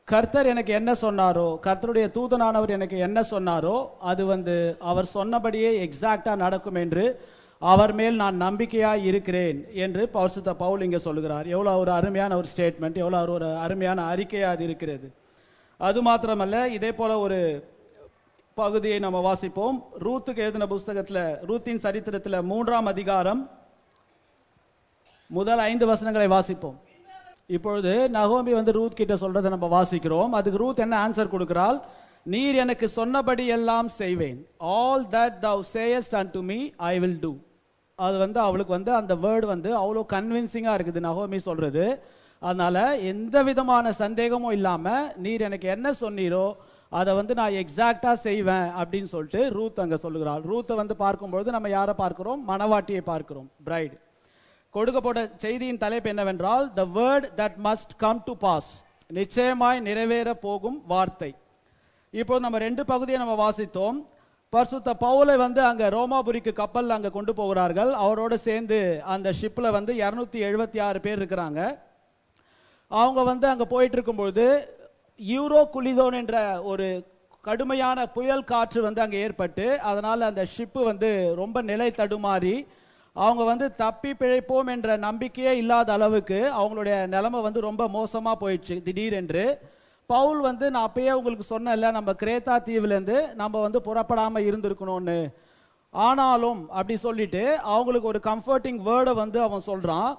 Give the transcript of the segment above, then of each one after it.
கர்த்தர் எனக்கு என்ன சொன்னாரோ கர்த்தருடைய தூதனானவர் எனக்கு என்ன சொன்னாரோ அது வந்து அவர் சொன்னபடியே எக்ஸாக்டா நடக்கும் என்று அவர் மேல் நான் நம்பிக்கையாய் இருக்கிறேன் என்று பரிசுத்த பவுல் இங்கே சொல்லுகிறார் எவ்வளவு ஒரு அருமையான ஒரு ஸ்டேட்மெண்ட் எவ்வளவு ஒரு அருமையான அறிக்கையா அது இருக்கிறது அது மாத்திரமல்ல இதே போல ஒரு பகுதியை நம்ம வாசிப்போம் ரூத்துக்கு எழுதின புஸ்தகத்துல ரூத்தின் சரித்திரத்துல மூன்றாம் அதிகாரம் முதல் ஐந்து வசனங்களை வாசிப்போம் இப்பொழுது நகோமி வந்து ரூத் கிட்ட சொல்றதை நம்ம வாசிக்கிறோம் அதுக்கு ரூத் என்ன ஆன்சர் கொடுக்கிறாள் நீர் எனக்கு சொன்னபடி எல்லாம் செய்வேன் all that thou sayest unto me I will do அது வந்து அவளுக்கு வந்து அந்த வேர்டு வந்து அவ்வளோ கன்வின்சிங்கா இருக்குது நகோமி சொல்றது அதனால எந்த விதமான சந்தேகமும் இல்லாம நீர் எனக்கு என்ன சொன்னீரோ அதை வந்து நான் எக்ஸாக்டா செய்வேன் அப்படின்னு சொல்லிட்டு ரூத் அங்க சொல்லுகிறாள் ரூத்தை வந்து பார்க்கும்பொழுது நம்ம யாரை பார்க்கிறோம் மணவாட்டியை பார்க்கிறோம் பிரைட் கொடுக்கப்பட்ட செய்தியின் தலைப்பு என்னவென்றால் the word that must come to pass நிச்சயமாய் நிறைவேற போகும் வார்த்தை இப்போ நம்ம ரெண்டு பகுதியை நம்ம வாசித்தோம் பரிசுத்த பவுலை வந்து அங்க ரோமாபுரிக்கு கப்பல் அங்க கொண்டு போகிறார்கள் அவரோட சேர்ந்து அந்த ஷிப்ல வந்து 276 எழுபத்தி ஆறு பேர் இருக்கிறாங்க அவங்க வந்து அங்க போயிட்டு இருக்கும்பொழுது யூரோ குளிதோன் என்ற ஒரு கடுமையான புயல் காற்று வந்து அங்க ஏற்பட்டு அதனால அந்த ஷிப்பு வந்து ரொம்ப நிலை தடுமாறி அவங்க வந்து தப்பி பிழைப்போம் என்ற நம்பிக்கையே இல்லாத அளவுக்கு அவங்களுடைய நிலைமை வந்து ரொம்ப மோசமா போயிடுச்சு திடீரென்று பவுல் வந்து நான் அப்பயே உங்களுக்கு சொன்னேன்ல நம்ம கிரேத்தா தீவுல இருந்து நம்ம வந்து புறப்படாம இருந்திருக்கணும்னு ஆனாலும் அப்படி சொல்லிட்டு அவங்களுக்கு ஒரு கம்ஃபர்டிங் வேர்டை வந்து அவன் சொல்றான்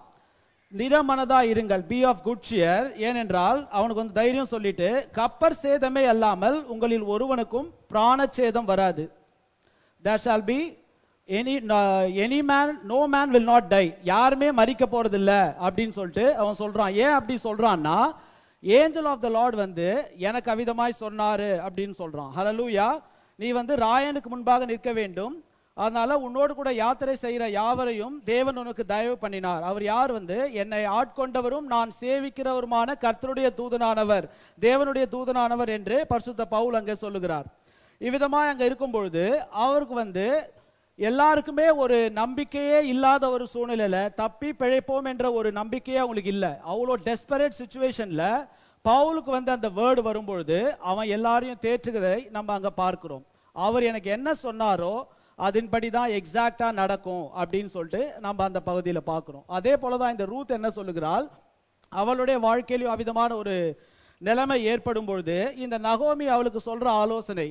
நிறமனதா இருங்கள் பி ஆஃப் குட் cheer ஏனென்றால் அவனுக்கு வந்து தைரியம் சொல்லிட்டு கப்பர் சேதமே அல்லாமல் உங்களில் ஒருவனுக்கும் பிராணச்சேதம் வராது there shall be any any man no man will not die யாருமே மறிக்க போறது இல்ல அப்படின்னு சொல்லிட்டு அவன் சொல்றான் ஏன் அப்படி சொல்றான்னா ஏஞ்சல் ஆஃப் த லார்ட் வந்து எனக்கு அவிதமாய் சொன்னாரு அப்படின்னு சொல்றான் ஹalleluya நீ வந்து ராயனுக்கு முன்பாக நிற்க வேண்டும் அதனால உன்னோடு கூட யாத்திரை செய்கிற யாவரையும் தேவன் உனக்கு தயவு பண்ணினார் அவர் யார் வந்து என்னை ஆட்கொண்டவரும் நான் சேவிக்கிறவருமான கர்த்தருடைய தூதனானவர் தேவனுடைய தூதனானவர் என்று பரிசுத்த பவுல் அங்கே சொல்லுகிறார் இவ்விதமாய் அங்க இருக்கும் பொழுது அவருக்கு வந்து எல்லாருக்குமே ஒரு நம்பிக்கையே இல்லாத ஒரு சூழ்நிலையில தப்பி பிழைப்போம் என்ற ஒரு நம்பிக்கையே அவங்களுக்கு இல்ல அவ்வளோ டெஸ்பரேட் சுச்சுவேஷன்ல பவுலுக்கு வந்து அந்த வேர்டு வரும்பொழுது அவன் எல்லாரையும் தேற்றுகிறதை நம்ம அங்க பார்க்கிறோம் அவர் எனக்கு என்ன சொன்னாரோ அதன்படி தான் எக்ஸாக்டா நடக்கும் அப்படின்னு சொல்லிட்டு நம்ம அந்த பகுதியில பார்க்கிறோம் அதே போலதான் இந்த ரூத் என்ன சொல்லுகிறாள் அவளுடைய வாழ்க்கையிலும் அவ்விதமான ஒரு நிலைமை ஏற்படும் பொழுது இந்த நகோமி அவளுக்கு சொல்ற ஆலோசனை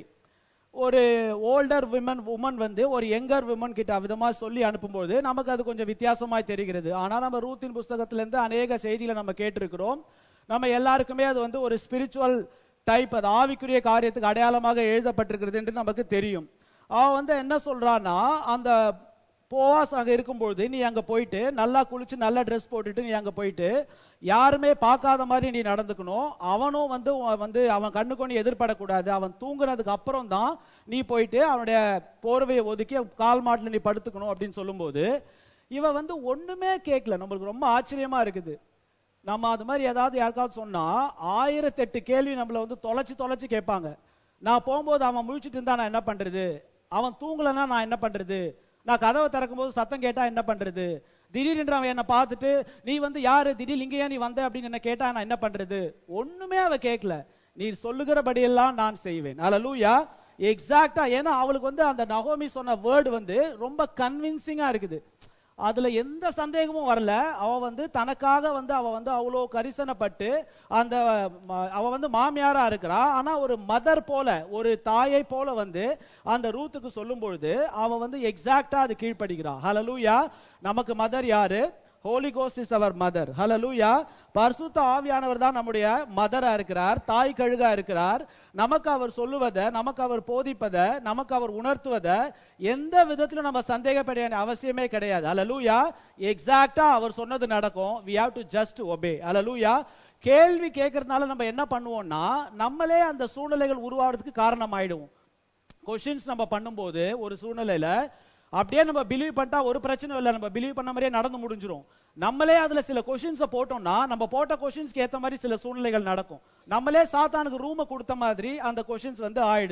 ஒரு ஓல்டர் விமன் உமன் வந்து ஒரு யங்கர் விமன் கிட்ட விதமா சொல்லி அனுப்பும்போது நமக்கு அது கொஞ்சம் வித்தியாசமாய் தெரிகிறது ஆனா நம்ம ரூத்தின் புஸ்தகத்திலிருந்து அநேக செய்திகளை நம்ம கேட்டிருக்கிறோம் நம்ம எல்லாருக்குமே அது வந்து ஒரு ஸ்பிரிச்சுவல் டைப் அது ஆவிக்குரிய காரியத்துக்கு அடையாளமாக எழுதப்பட்டிருக்கிறது என்று நமக்கு தெரியும் அவ வந்து என்ன சொல்றான்னா அந்த போவாஸ் அங்க இருக்கும்பொழுது நீ அங்க போயிட்டு நல்லா குளிச்சு நல்ல ட்ரெஸ் போட்டுட்டு நீ அங்க போயிட்டு யாருமே பார்க்காத மாதிரி நீ நடந்துக்கணும் அவனும் வந்து உன் வந்து அவன் கண்ணுக்கு நீ எதிர்படக்கூடாது அவன் தூங்குனதுக்கு அப்புறம் தான் நீ போயிட்டு அவனுடைய போர்வையை ஒதுக்கி கால் மாட்டுல நீ படுத்துக்கணும் அப்படின்னு சொல்லும்போது இவ வந்து ஒண்ணுமே கேட்கல நம்மளுக்கு ரொம்ப ஆச்சரியமா இருக்குது நம்ம அது மாதிரி ஏதாவது யாருக்காவது சொன்னா ஆயிரத்தெட்டு கேள்வி நம்மள வந்து தொலைச்சு தொலைச்சு கேட்பாங்க நான் போகும்போது அவன் முழிச்சிட்டு இருந்தா நான் என்ன பண்றது அவன் தூங்கலன்னா நான் என்ன பண்றது நான் கதவை திறக்கும்போது சத்தம் கேட்டா என்ன பண்றது திடீரென்று அவன் என்ன பார்த்துட்டு நீ வந்து யாரு திடீர் இங்கேயா நீ வந்த அப்படின்னு என்ன கேட்டா நான் என்ன பண்றது ஒண்ணுமே அவ கேட்கல நீ சொல்லுகிறபடியெல்லாம் நான் செய்வேன் அல்லூயா எக்ஸாக்டா ஏன்னா அவளுக்கு வந்து அந்த நகோமி சொன்ன வேர்டு வந்து ரொம்ப கன்வின்சிங்கா இருக்குது அதுல எந்த சந்தேகமும் வரல அவ வந்து தனக்காக வந்து அவ வந்து அவ்வளோ கரிசனப்பட்டு அந்த ம- அவ வந்து மாமியாரா இருக்கிறா ஆனா ஒரு மதர் போல ஒரு தாயை போல வந்து அந்த ரூத்துக்கு சொல்லும் பொழுது அவ வந்து எக்ஸாக்டா அது கீழ்ப்படுகிறா ஹalleluya நமக்கு மதர் யாரு ஹோலி கோஸ்ட் இஸ் அவர் மதர் ஹalleluya பரிசுத்த ஆவியானவர் தான் நம்முடைய மதரா இருக்கிறார் தாய் கழுகா இருக்கிறார் நமக்கு அவர் சொல்லுவதை நமக்கு அவர் போதிப்பதை நமக்கு அவர் உணர்த்துவதை எந்த விதத்திலும் நம்ம சந்தேகப்பட வேண்டிய அவசியமே கிடையாது ஹalleluya எக்ஸாக்ட்டா அவர் சொன்னது நடக்கும் we have to just obey ஹalleluya கேள்வி கேட்கறதுனால நம்ம என்ன பண்ணுவோம்னா நம்மளே அந்த சூழ்நிலைகள் உருவாகிறதுக்கு காரணம் ஆயிடுவோம் கொஷின்ஸ் நம்ம பண்ணும்போது ஒரு சூழ்நிலையில அப்படியே நம்ம பிலீவ் பண்ணிட்டா ஒரு பிரச்சனை இல்லை நம்ம பிலீவ் பண்ண மாதிரியே நடந்து முடிஞ்சிரும் நம்மளே அதுல சில கொஷின்ஸை போட்டோம்னா நம்ம போட்ட கொஷின்ஸ்க்கு ஏத்த மாதிரி சில சூழ்நிலைகள் நடக்கும் நம்மளே சாத்தானுக்கு ரூமை கொடுத்த மாதிரி அந்த கொஷின்ஸ் வந்து ஆயிடுது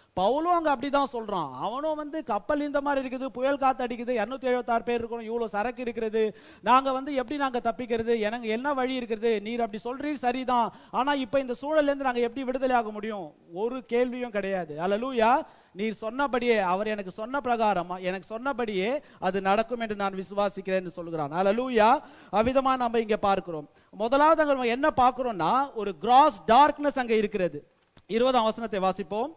பவுலும் அங்க அப்படிதான் சொல்றான் அவனும் வந்து கப்பல் இந்த மாதிரி இருக்குது புயல் காத்து அடிக்குது இருநூத்தி எழுபத்தாறு பேர் இருக்கணும் இவ்வளவு சரக்கு இருக்கிறது நாங்க வந்து எப்படி நாங்க தப்பிக்கிறது எனக்கு என்ன வழி இருக்கிறது நீர் அப்படி சொல்றீர் சரிதான் ஆனா இப்ப இந்த சூழல்ல இருந்து நாங்க எப்படி விடுதலை ஆக முடியும் ஒரு கேள்வியும் கிடையாது அல்லலூயா நீர் சொன்னபடியே அவர் எனக்கு சொன்ன பிரகாரமா எனக்கு சொன்னபடியே அது நடக்கும் என்று நான் விசுவாசிக்கிறேன் என்று சொல்கிறான் அல்லலூயா அவ்விதமா நம்ம இங்க பார்க்கிறோம் முதலாவது அங்க நம்ம என்ன பார்க்கிறோம்னா ஒரு கிராஸ் டார்க்னஸ் அங்க இருக்கிறது இருபதாம் வசனத்தை வாசிப்போம்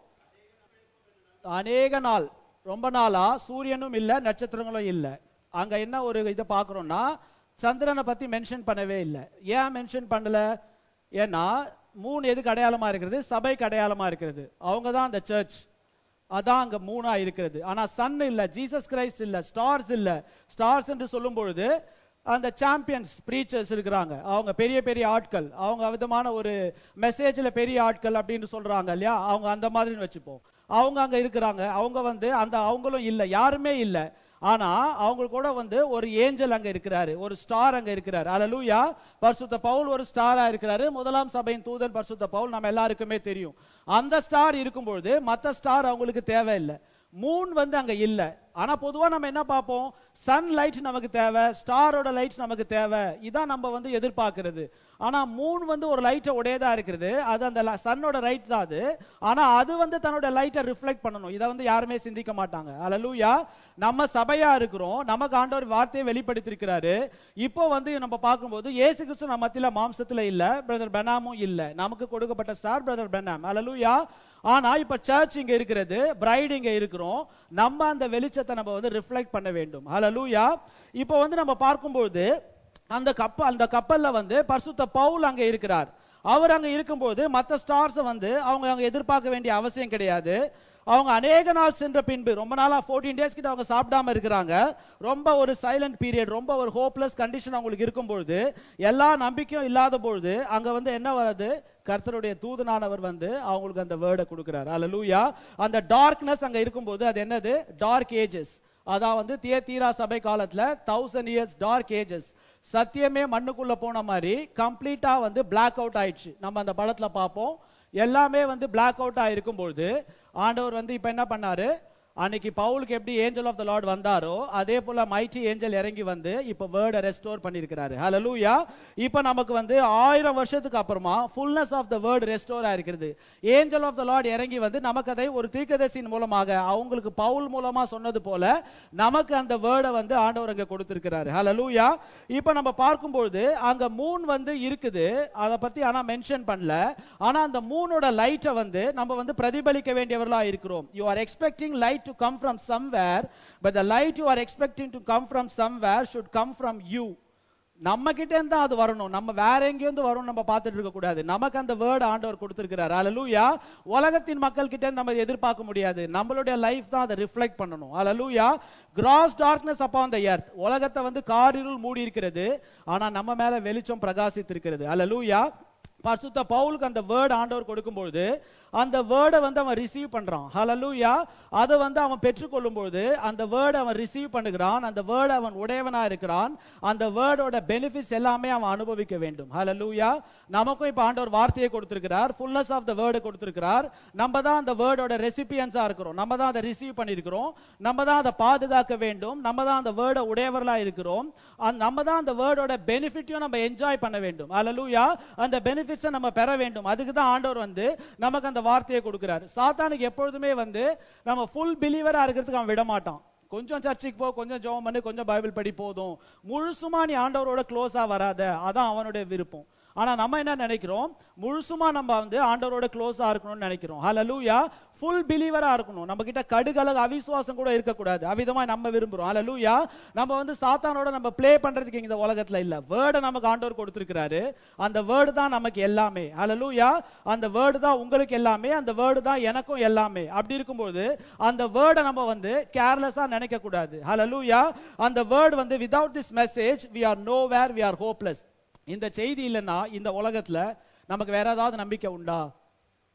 அநேக நாள் ரொம்ப நாளா சூரியனும் இல்ல நட்சத்திரங்களும் இல்ல அங்க என்ன ஒரு இதை பார்க்கறோம்னா சந்திரனை பத்தி மென்ஷன் பண்ணவே இல்லை ஏன் மென்ஷன் பண்ணல ஏன்னா மூணு எதுக்கு அடையாளமா இருக்கிறது சபைக்கு அடையாளமா இருக்கிறது அவங்க தான் அந்த சர்ச் அதான் அங்க மூணா இருக்கிறது ஆனா சன் இல்ல ஜீசஸ் கிரைஸ்ட் இல்ல ஸ்டார்ஸ் இல்ல ஸ்டார்ஸ் என்று சொல்லும் பொழுது அந்த சாம்பியன்ஸ் ப்ரீச்சர்ஸ் இருக்கிறாங்க அவங்க பெரிய பெரிய ஆட்கள் அவங்க விதமான ஒரு மெசேஜ்ல பெரிய ஆட்கள் அப்படின்னு சொல்றாங்க இல்லையா அவங்க அந்த மாதிரின்னு வச்சுப்போம் அவங்க அங்க இருக்கிறாங்க அவங்க வந்து அந்த அவங்களும் இல்ல யாருமே இல்ல ஆனா அவங்க கூட வந்து ஒரு ஏஞ்சல் அங்க இருக்கிறாரு ஒரு ஸ்டார் அங்க இருக்கிறாரு அல்லேலூயா பரிசுத்த பவுல் ஒரு ஸ்டாரா இருக்கிறாரு முதலாம் சபையின் தூதன் பரிசுத்த பவுல் நம்ம எல்லாருக்குமே தெரியும் அந்த ஸ்டார் இருக்கும்பொழுது மத்த ஸ்டார் அவங்களுக்கு தேவையில்லை மூன் வந்து அங்க இல்ல ஆனா பொதுவா நம்ம என்ன பார்ப்போம் சன் லைட் நமக்கு தேவை ஸ்டாரோட லைட் நமக்கு தேவை இதான் நம்ம வந்து எதிர்பார்க்கிறது ஆனா மூன் வந்து ஒரு லைட்டை உடையதா இருக்கிறது அது அந்த சன்னோட லைட் தான் அது ஆனா அது வந்து தன்னோட லைட்டை ரிஃப்ளெக்ட் பண்ணணும் இதை வந்து யாருமே சிந்திக்க மாட்டாங்க அல்லூயா நம்ம சபையா இருக்கிறோம் நமக்கு ஆண்டவர் வார்த்தையை வெளிப்படுத்திருக்கிறாரு இப்போ வந்து நம்ம பார்க்கும்போது இயேசு கிறிஸ்து நம்ம மத்தியில மாம்சத்துல இல்ல பிரதர் பெனாமும் இல்ல நமக்கு கொடுக்கப்பட்ட ஸ்டார் பிரதர் பெனாம் அல்லூயா ஆனா இப்ப சர்ச் இங்க இருக்கிறது பிரைட் இங்க இருக்கிறோம் நம்ம அந்த வெளிச்சத்தை நம்ம வந்து ரிஃப்ளெக்ட் பண்ண வேண்டும் ஹalleluya இப்போ வந்து நம்ம பார்க்கும்போது அந்த கப்பல் அந்த கப்பல்ல வந்து பரிசுத்த பவுல் அங்க இருக்கிறார் அவர் அங்க இருக்கும்போது மத்த ஸ்டார்ஸ் வந்து அவங்க அங்க எதிர்பார்க்க வேண்டிய அவசியம் கிடையாது அவங்க அநேக நாள் சென்ற பின்பு ரொம்ப நாளா 14 டேஸ் கிட்ட அவங்க சாப்பிடாம இருக்கிறாங்க ரொம்ப ஒரு சைலண்ட் பீரியட் ரொம்ப ஒரு ஹோப்லெஸ் கண்டிஷன் அவங்களுக்கு இருக்கும்பொழுது எல்லா நம்பிக்கையும் இல்லாத பொழுது அங்க வந்து என்ன வருது கர்த்தருடைய தூதனானவர் வந்து அவங்களுக்கு அந்த வேர்டை கொடுக்கிறார் அல்லேலூயா அந்த டார்க்னஸ் அங்க இருக்கும்போது அது என்னது டார்க் ஏஜஸ் அதான் வந்து தியத்தீரா சபை காலத்துல தௌசண்ட் இயர்ஸ் டார்க் ஏஜஸ் சத்தியமே மண்ணுக்குள்ள போன மாதிரி கம்ப்ளீட்டா வந்து பிளாக் அவுட் ஆயிடுச்சு நம்ம அந்த படத்துல பார்ப்போம் எல்லாமே வந்து பிளாக் அவுட் ஆயிருக்கும் பொழுது ஆண்டவர் வந்து இப்ப என்ன பண்ணாரு அன்னைக்கு பவுலுக்கு எப்படி ஏஞ்சல் ஆஃப் த லார்ட் வந்தாரோ அதே போல மைட்டி ஏஞ்சல் இறங்கி வந்து இப்ப வேர்டை ரெஸ்டோர் பண்ணிருக்கிறாரு ஹalleluya இப்ப நமக்கு வந்து ஆயிரம் வருஷத்துக்கு அப்புறமா fullness of the word restore ஆயிருக்கிறது ஏஞ்சல் ஆஃப் த லார்ட் இறங்கி வந்து நமக்கு அதை ஒரு தீர்க்கதரிசியின் மூலமாக அவங்களுக்கு பவுல் மூலமா சொன்னது போல நமக்கு அந்த வேர்டை வந்து ஆண்டவர் அங்க கொடுத்திருக்கிறாரு ஹalleluya இப்ப நம்ம பார்க்கும்பொழுது அங்க மூன் வந்து இருக்குது அதை பத்தி ஆனா மென்ஷன் பண்ணல ஆனா அந்த மூனோட லைட்டை வந்து நம்ம வந்து பிரதிபலிக்க வேண்டியவர்களா இருக்கிறோம் you are expecting light to come from somewhere but the light you are expecting to come from somewhere should come from you நம்ம கிட்ட இருந்து தான் அது வரணும் நம்ம வேற எங்கேருந்து வரும் நம்ம பார்த்துட்டு இருக்க கூடாது நமக்கு அந்த வேர்டு ஆண்டவர் கொடுத்திருக்கிறார் அல்லூயா உலகத்தின் மக்கள் கிட்ட இருந்து நம்ம எதிர்பார்க்க முடியாது நம்மளுடைய லைஃப் தான் அதை ரிஃப்ளெக்ட் பண்ணணும் அல்லூயா gross darkness upon the earth உலகத்தை வந்து காரிருள் மூடி இருக்கிறது ஆனா நம்ம மேல வெளிச்சம் பிரகாசித்திருக்கிறது அல்லூயா பரிசுத்த பவுலுக்கு அந்த வேர்டு ஆண்டவர் கொடுக்கும்பொழுது அந்த வேர்டை வந்து அவன் ரிசீவ் பண்றான் ஹalleluya அதை வந்து அவன் பெற்றுக்கொள்ளும் பொழுது அந்த வேர்டை அவன் ரிசீவ் பண்ணுகிறான் அந்த வேர்டை அவன் உடையவனா இருக்கிறான் அந்த வேர்டோட பெனிஃபிட்ஸ் எல்லாமே அவன் அனுபவிக்க வேண்டும் ஹalleluya நமக்கும் இப்ப ஆண்டவர் வார்த்தையை கொடுத்திருக்கிறார் ஃபுல்னஸ் ஆஃப் த வேர்டை கொடுத்திருக்கிறார் நம்ம தான் அந்த வேர்டோட ரெசிபியன்ஸா இருக்கிறோம் நம்ம தான் அதை ரிசீவ் பண்ணியிருக்கிறோம் நம்ம தான் அதை பாதுகாக்க வேண்டும் நம்ம தான் அந்த வேர்டை உடையவர்களா இருக்கிறோம் அந்த- நம்ம தான் அந்த வேர்டோட பெனிஃபிட்டையும் நம்ம என்ஜாய் பண்ண வேண்டும் ஹalleluya அந்த பெனிஃபிட்ஸை நம்ம பெற வேண்டும் அதுக்கு தான் ஆண்டவர் வந்து நமக்கு அந்த வார்த்தையை கொடுக்கிறார் சாத்தானுக்கு எப்பொழுதுமே வந்து நம்ம ஃபுல் பிலீவரா இருக்கிறதுக்கு அவன் விட மாட்டான் கொஞ்சம் சர்ச்சுக்கு போ கொஞ்சம் ஜெபம் பண்ணு கொஞ்சம் பைபிள் படி போதும் முழுசுமா நீ ஆண்டவரோட க்ளோஸா வராத அதான் அவனுடைய விருப்பம் ஆனா நம்ம என்ன நினைக்கிறோம் முழுசுமா நம்ம வந்து ஆண்டவரோட க்ளோஸா இருக்கணும்னு நினைக்கிறோம் ஹalleluya ஃபுல் பிலீவரா இருக்கணும் நம்ம கிட்ட கடுகளவு அவிசுவாசம் கூட இருக்கக்கூடாது அவிதமா நம்ம விரும்புறோம் ஹalleluya நம்ம வந்து சாத்தானோட நம்ம ப்ளே பண்றதுக்கு இந்த உலகத்துல இல்ல வேர்டை நமக்கு ஆண்டவர் கொடுத்திருக்கிறாரு அந்த வேர்டு தான் நமக்கு எல்லாமே ஹalleluya அந்த வேர்டு தான் உங்களுக்கு எல்லாமே அந்த வேர்டு தான் எனக்கும் எல்லாமே அப்படி இருக்கும்போது அந்த வேர்டை நம்ம வந்து கேர்லெஸ்ஸா நினைக்க கூடாது ஹalleluya அந்த வேர்டு வந்து without this message we are nowhere we are hopeless இந்த செய்தி இல்லைன்னா இந்த உலகத்துல நமக்கு வேற ஏதாவது நம்பிக்கை உண்டா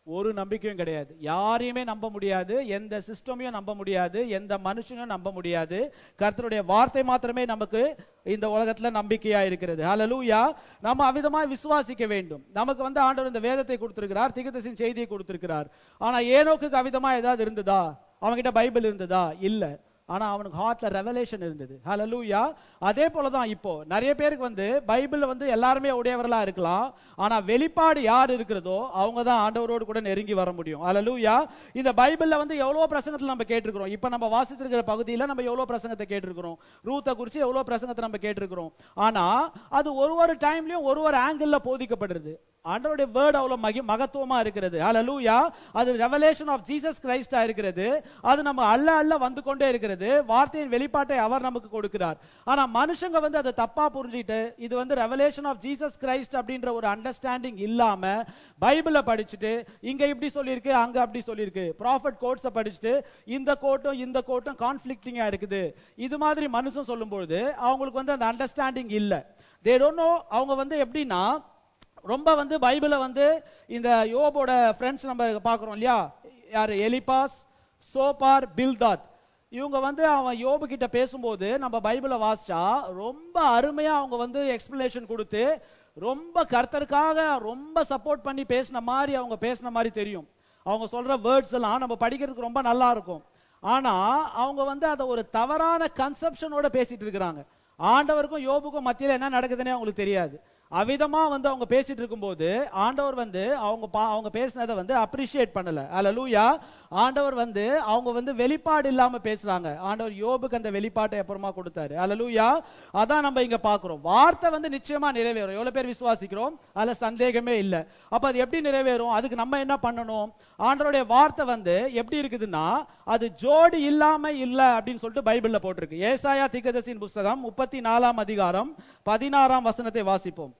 ஒரு நம்பிக்கையும் கிடையாது யாரையுமே நம்ப முடியாது எந்த சிஸ்டமையும் நம்ப முடியாது எந்த மனுஷனையும் நம்ப முடியாது கர்த்தருடைய வார்த்தை மாத்திரமே நமக்கு இந்த உலகத்துல நம்பிக்கையா இருக்கிறது ஹalleluya நம்ம அவிதமாய் விசுவாசிக்க வேண்டும் நமக்கு வந்து ஆண்டவர் இந்த வேதத்தை கொடுத்திருக்கிறார் திகதசின் செய்தியை கொடுத்திருக்கிறார் ஆனா ஏனோக்குக்கு அவிதமா ஏதாவது இருந்ததா அவன்கிட்ட பைபிள் இருந்ததா இல்ல ஆனா அவனுக்கு ஹார்ட்ல ரெவலேஷன் இருந்தது ஹalleluya அதே போல தான் இப்போ நிறைய பேருக்கு வந்து பைபிள்ல வந்து எல்லாருமே உடையவர்களா இருக்கலாம் ஆனா வெளிப்பாடு யார் இருக்கிறதோ அவங்க தான் ஆண்டவரோடு கூட நெருங்கி வர முடியும் ஹalleluya இந்த பைபிள்ல வந்து எவ்வளவு பிரசங்கத்துல நம்ம கேட்டிருக்கிறோம் இப்ப நம்ம வாசித்திருக்கிற பகுதியில நம்ம எவ்வளவு பிரசங்கத்தை கேட்டிருக்கிறோம் ரூத்தை குறித்து எவ்வளவு பிரசங்கத்தை நம்ம கேட்டிருக்கிறோம் ஆனா அது ஒரு ஒரு டைம்லயும் ஒரு ஒரு ஆங்கிள் போதிக்கப்படுறது ஆண்டவருடைய வேர்ட் அவ்வளவு மகி மகத்துவமா இருக்கிறது ஹalleluya அது ரெவலேஷன் ஆஃப் ஜீசஸ் கிரைஸ்டா இருக்கிறது அது நம்ம அல்ல அல்ல வந்து கொண்டே இருக்கிறது வார்த்தையின் வெளிப்பாட்டை அவர் நமக்கு கொடுக்கிறார் ஆனா மனுஷங்க வந்து அதை தப்பா புரிஞ்சிட்டு இது வந்து ரெவலேஷன் ஆஃப் ஜீசஸ் கிரைஸ்ட் அப்படின்ற ஒரு அண்டர்ஸ்டாண்டிங் இல்லாம பைபிளை படிச்சுட்டு இங்க இப்படி சொல்லியிருக்கு அங்க அப்படி சொல்லியிருக்கு ப்ராஃபட் கோட்ஸை படிச்சுட்டு இந்த கோட்டும் இந்த கோட்டும் கான்ஃபிளிக்டிங்கா இருக்குது இது மாதிரி மனுஷன் சொல்லும்பொழுது அவங்களுக்கு வந்து அந்த அண்டர்ஸ்டாண்டிங் இல்ல தே டோன்ட் நோ அவங்க வந்து எப்படின்னா ரொம்ப வந்து பைபிளை வந்து இந்த யோபோட ஃப்ரெண்ட்ஸ் நம்ம பார்க்குறோம் இல்லையா யார் எலிபாஸ் சோபார் பில்தாத் இவங்க வந்து அவன் யோபு கிட்ட பேசும்போது நம்ம பைபிளை வாசிச்சா ரொம்ப அருமையா அவங்க வந்து எக்ஸ்பிளனேஷன் கொடுத்து ரொம்ப கர்த்தருக்காக ரொம்ப சப்போர்ட் பண்ணி பேசின மாதிரி அவங்க பேசின மாதிரி தெரியும் அவங்க சொல்ற வேர்ட்ஸ் எல்லாம் நம்ம படிக்கிறதுக்கு ரொம்ப நல்லா இருக்கும் ஆனா அவங்க வந்து அதை ஒரு தவறான கன்செப்ஷனோட பேசிட்டு இருக்கிறாங்க ஆண்டவருக்கும் யோபுக்கும் மத்தியில என்ன நடக்குதுன்னே அவங்களுக்கு தெரியாது அவிதமா வந்து அவங்க பேசிட்டு இருக்கும்போது ஆண்டவர் வந்து அவங்க பா- அவங்க பேசினதை வந்து அப்ரிஷியேட் பண்ணல அல்லூயா ஆண்டவர் வந்து அவங்க வந்து வெளிப்பாடு இல்லாம பேசுறாங்க ஆண்டவர் யோபுக்கு அந்த வெளிப்பாட்டை அப்புறமா கொடுத்தாரு அல்லூயா அதான் நம்ம இங்க பாக்குறோம் வார்த்தை வந்து நிச்சயமா நிறைவேறும் எவ்வளவு பேர் விசுவாசிக்கிறோம் அதுல சந்தேகமே இல்ல அப்ப அது எப்படி நிறைவேறும் அதுக்கு நம்ம என்ன பண்ணணும் ஆண்டவருடைய வார்த்தை வந்து எப்படி இருக்குதுன்னா அது ஜோடி இல்லாம இல்ல அப்படின்னு சொல்லிட்டு பைபிள்ல போட்டிருக்கு ஏசாயா திகதசின் புஸ்தகம் முப்பத்தி நாலாம் அதிகாரம் பதினாறாம் வசனத்தை வாசிப்போம்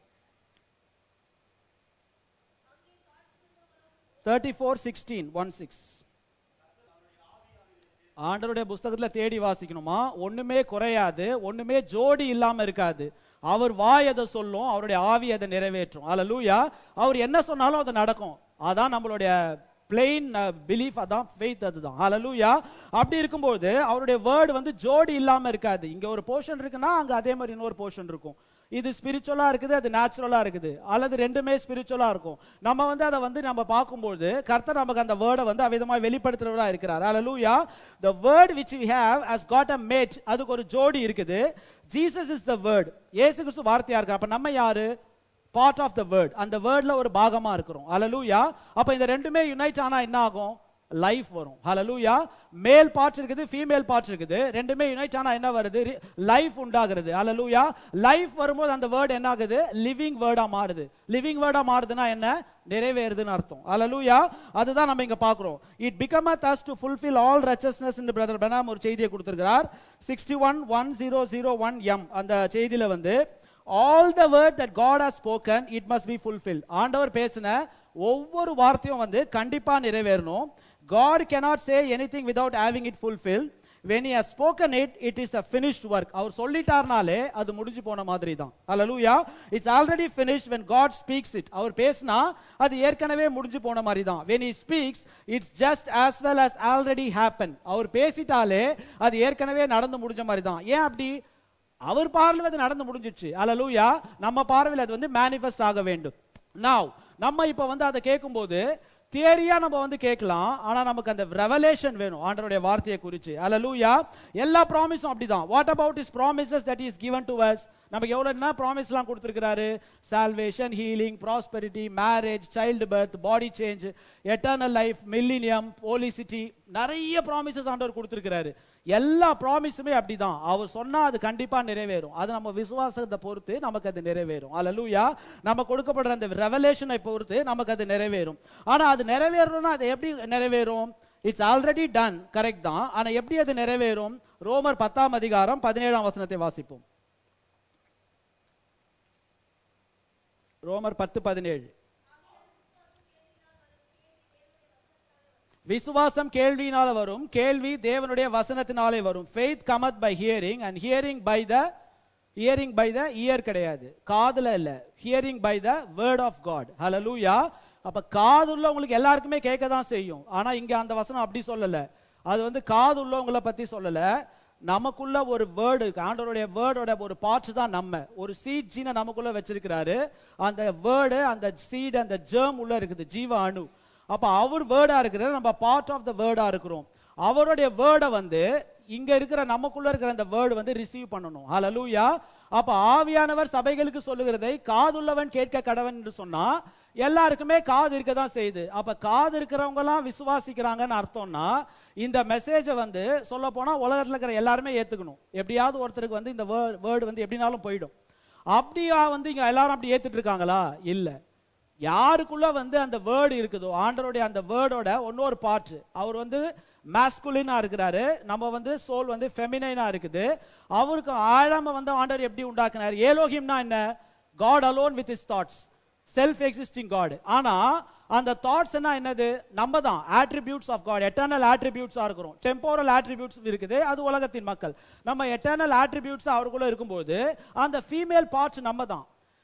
thirty four sixteen one six ஆண்டவருடைய புஸ்தகத்துல தேடி வாசிக்கணுமா ஒண்ணுமே குறையாது ஒண்ணுமே ஜோடி இல்லாம இருக்காது அவர் வாய் அதை சொல்லும் அவருடைய ஆவி அதை நிறைவேற்றும் அல்லூயா அவர் என்ன சொன்னாலும் அது நடக்கும் அதான் நம்மளுடைய பிளெயின் பிலீஃப் அதான் ஃபெய்த் அதுதான் ஹalleluya அப்படி இருக்கும்போது அவருடைய வேர்டு வந்து ஜோடி இல்லாம இருக்காது இங்க ஒரு போர்ஷன் இருக்குன்னா அங்க அதே மாதிரி இன்னொரு போர்ஷன் இருக்கும் இது ஸ்பிரிச்சுவலா இருக்குது அது நேச்சுரலா இருக்குது அல்லது ரெண்டுமே ஸ்பிரிச்சுவலா இருக்கும் நம்ம வந்து அதை வந்து நம்ம பார்க்கும்போது கர்த்தர் நமக்கு அந்த வேர்டை வந்து அவிதமா வெளிப்படுத்துறவரா இருக்கிறார் ஹalleluya the word which we have has got a mate அதுக்கு ஒரு ஜோடி இருக்குது ஜீசஸ் இஸ் the word இயேசு கிறிஸ்து வார்த்தையா இருக்கு அப்ப நம்ம யாரு பார்ட் ஆஃப் த வேர்ட் அந்த வேர்ட்ல ஒரு பாகமா இருக்கிறோம் ஹalleluya அப்ப இந்த ரெண்டுமே யுனைட் ஆனா என்ன ஆகும் லைஃப் வரும் ஹalleluya மேல் பார்ட் இருக்குது ஃபீமேல் பார்ட் இருக்குது ரெண்டுமே யுனைட் ஆனா என்ன வருது லைஃப் உண்டாகிறது ஹalleluya லைஃப் வரும்போது அந்த வேர்ட் என்ன ஆகுது லிவிங் வேர்டா மாறுது லிவிங் வேர்டா மாறுதுன்னா என்ன நிறைவேறுதுன்னு அர்த்தம் ஹalleluya அதுதான் நம்ம இங்க பார்க்கிறோம் it becometh us to fulfil all righteousness என்று பிரதர் பெனாம் ஒரு செய்தியை கொடுத்திருக்கிறார் sixty one one zero zero one M அந்த செய்தியில வந்து all the word that God has spoken it must be fulfil ஆண்டவர் பேசின ஒவ்வொரு வார்த்தையும் வந்து கண்டிப்பா நிறைவேறணும் God cannot say anything without having it fulfilled when he has spoken it it is a finished work அவர் சொல்லிட்டார்னாலே அது முடிஞ்சு போன மாதிரி தான் ஹalleluya it's already finished when god speaks it அவர் பேசினா அது ஏற்கனவே முடிஞ்சு போன மாதிரி தான் when he speaks it's just as well as already happened அவர் பேசிட்டாலே அது ஏற்கனவே நடந்து முடிஞ்ச மாதிரி தான் ஏன் அப்படி அவர் பார்வையில் அது நடந்து முடிஞ்சிடுச்சு அல்லலூயா நம்ம பார்வையில் அது வந்து மேனிஃபெஸ்ட் ஆக வேண்டும் now நம்ம இப்ப வந்து அதை கேட்கும்போது தியரியா நம்ம வந்து கேட்கலாம் ஆனா நமக்கு அந்த ரெவலேஷன் வேணும் ஆண்டவருடைய வார்த்தையை குறிச்சு அல்லலூயா எல்லா ப்ராமிஸும் அப்படிதான் what about is promises that is given to us நமக்கு எவ்வளவு என்ன ப்ராமிஸ்லாம் கொடுத்திருக்கிறாரு salvation healing prosperity marriage child birth body change eternal life millennium felicity நிறைய ப்ராமிசஸ் ஆண்டவர் கொடுத்திருக்கிறாரு எல்லா ப்ராமிஸுமே அப்படிதான் அவர் சொன்னா அது கண்டிப்பா நிறைவேறும் அது நம்ம விசுவாசத்தை பொறுத்து நமக்கு அது நிறைவேறும் அல்லூயா நம்ம கொடுக்கப்படுற அந்த ரெவலேஷனை பொறுத்து நமக்கு அது நிறைவேறும் ஆனா அது நிறைவேறணும்னா அது எப்படி நிறைவேறும் இட்ஸ் ஆல்ரெடி டன் கரெக்ட் தான் ஆனா எப்படி அது நிறைவேறும் ரோமர் பத்தாம் அதிகாரம் பதினேழாம் வசனத்தை வாசிப்போம் ரோமர் பத்து பதினேழு விசுவாசம் கேள்வியினால வரும் கேள்வி தேவனுடைய வசனத்தினாலே வரும் faith cometh by hearing and hearing by the hearing by the ear கிடையாது காதுல இல்ல hearing by the word of God ஹalleluya அப்ப காது உள்ளவங்களுக்கு எல்லாருக்குமே கேட்க தான் செய்யும் ஆனா இங்க அந்த வசனம் அப்படி சொல்லல அது வந்து காது உள்ளவங்களை பத்தி சொல்லல நமக்குள்ள ஒரு வேர்டு ஆண்டவருடைய வேர்டோட ஒரு பார்ட்ஸ் தான் நம்ம ஒரு சீட் ஜீனை நமக்குள்ள வச்சிருக்கிறாரு அந்த வேர்டு அந்த சீட் அந்த ஜெர்ம் உள்ள இருக்குது ஜீவ அணு அப்ப அவர் வேர்டா இருக்கிறார் நம்ம பார்ட் ஆஃப் த வேர்டா இருக்கிறோம் அவருடைய வேர்டை வந்து இங்க இருக்கிற நமக்குள்ள இருக்கிற அந்த வேர்டு வந்து ரிசீவ் பண்ணணும் ஹalleluya அப்ப ஆவியானவர் சபைகளுக்கு சொல்லுகிறதை காதுள்ளவன் கேட்க கடவன் என்று சொன்னா எல்லாருக்குமே காது இருக்க தான் செய்யுது அப்ப காது இருக்கிறவங்க எல்லாம் விசுவாசிக்கிறாங்கன்னு அர்த்தம்னா இந்த மெசேஜை வந்து சொல்ல போனா உலகத்துல இருக்கிற எல்லாருமே ஏத்துக்கணும் எப்படியாவது ஒருத்தருக்கு வந்து இந்த வேர்டு வந்து எப்படினாலும் போயிடும் அப்படியா வந்து இங்க எல்லாரும் அப்படி ஏத்துட்டு இருக்காங்களா இல்ல யாருக்குள்ள வந்து அந்த வேர்டு இருக்குதோ ஆண்டருடைய அந்த வேர்டோட இன்னொரு பார்ட் அவர் வந்து மாஸ்குலினா இருக்கிறாரு நம்ம வந்து சோல் வந்து ஃபெமினைனா இருக்குது அவருக்கு ஆழம வந்து ஆண்டவர் எப்படி உண்டாக்குனார் ஏலோகிம்னா என்ன God alone with his thoughts self existing God ஆனா அந்த தாட்ஸ் என்ன என்னது நம்ம தான் ஆட்ரிபியூட்ஸ் ஆஃப் காட் எட்டர்னல் ஆட்ரிபியூட்ஸா இருக்கிறோம் டெம்போரல் ஆட்ரிபியூட்ஸ் இருக்குது அது உலகத்தின் மக்கள் நம்ம எட்டர்னல் ஆட்ரிபியூட்ஸ் அவருக்குள்ள இருக்கும்போது அந்த ஃபீமேல் பார்ட்ஸ் நம்ம தான்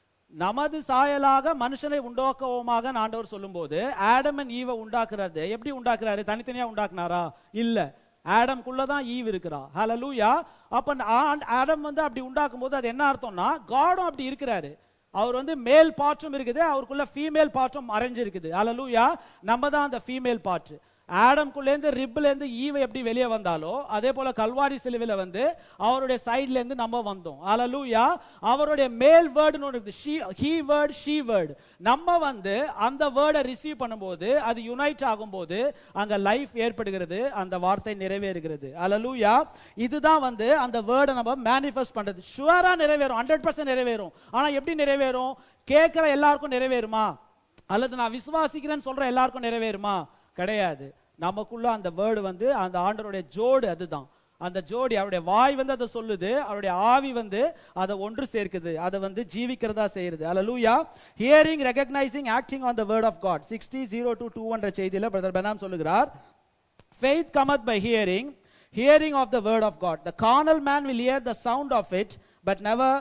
நமது சாயலாக மனுஷனை உண்டாக்குவோமாக ஆண்டவர் சொல்லும்போது ஆடம் அண்ட் ஈவை உண்டாக்குறாரு எப்படி உண்டாக்குறாரு தனித்தனியா உண்டாக்குனாரா இல்ல ஆடம்குள்ள தான் ஈவ் இருக்கிறா ஹalleluya அப்ப ஆ- ஆடம் வந்து அப்படி உண்டாக்கும் போது அது என்ன அர்த்தம்னா காடும் அப்படி இருக்கிறாரு அவர் வந்து மேல் பாற்றும் இருக்குது அவருக்குள்ள ஃபீமேல் பாற்றும் மறைஞ்சிருக்குது ஹalleluya நம்ம தான் அந்த ஃபீமேல் பாற்று ஆடம்குள்ள இருந்து ரிப்ல இருந்து ஈவை எப்படி வெளியே வந்தாலோ அதே போல கல்வாரி சிலுவையில வந்து அவருடைய சைடுல இருந்து நம்ம வந்தோம் ஹalleluya அவருடைய மேல் வேர்டுன்னு ஒன்று இருக்குது she he word she word நம்ம வந்து அந்த வேர்டை ரிசீவ் பண்ணும்போது அது யுனைட் ஆகும்போது அங்க லைஃப் ஏற்படுகிறது அந்த வார்த்தை நிறைவேறுகிறது ஹalleluya இதுதான் வந்து அந்த வேர்டை நம்ம மேனிஃபெஸ்ட் பண்றது ஷுவரா நிறைவேறும் ஹண்ட்ரட் பர்சன்ட் நிறைவேறும் ஆனா எப்படி நிறைவேறும் கேட்கிற எல்லாருக்கும் நிறைவேறுமா அல்லது நான் விசுவாசிக்கிறேன்னு சொல்ற எல்லாருக்கும் நிறைவேறுமா கிடையாது நமக்குள்ள அந்த வேர்டு வந்து அந்த ஆண்டருடைய ஜோடு அதுதான் அந்த ஜோடி அவருடைய வாய் வந்து அதை சொல்லுது அவருடைய ஆவி வந்து அதை ஒன்று சேர்க்குது அதை வந்து ஜீவிக்கிறதா செய்யுது அல்லூயா hearing recognising acting on the word of God sixty zero two two என்ற செய்தியில பிரதர் பெனாம் சொல்லுகிறார் Faith cometh by hearing, hearing of the word of God. The carnal man will hear the sound of it, but never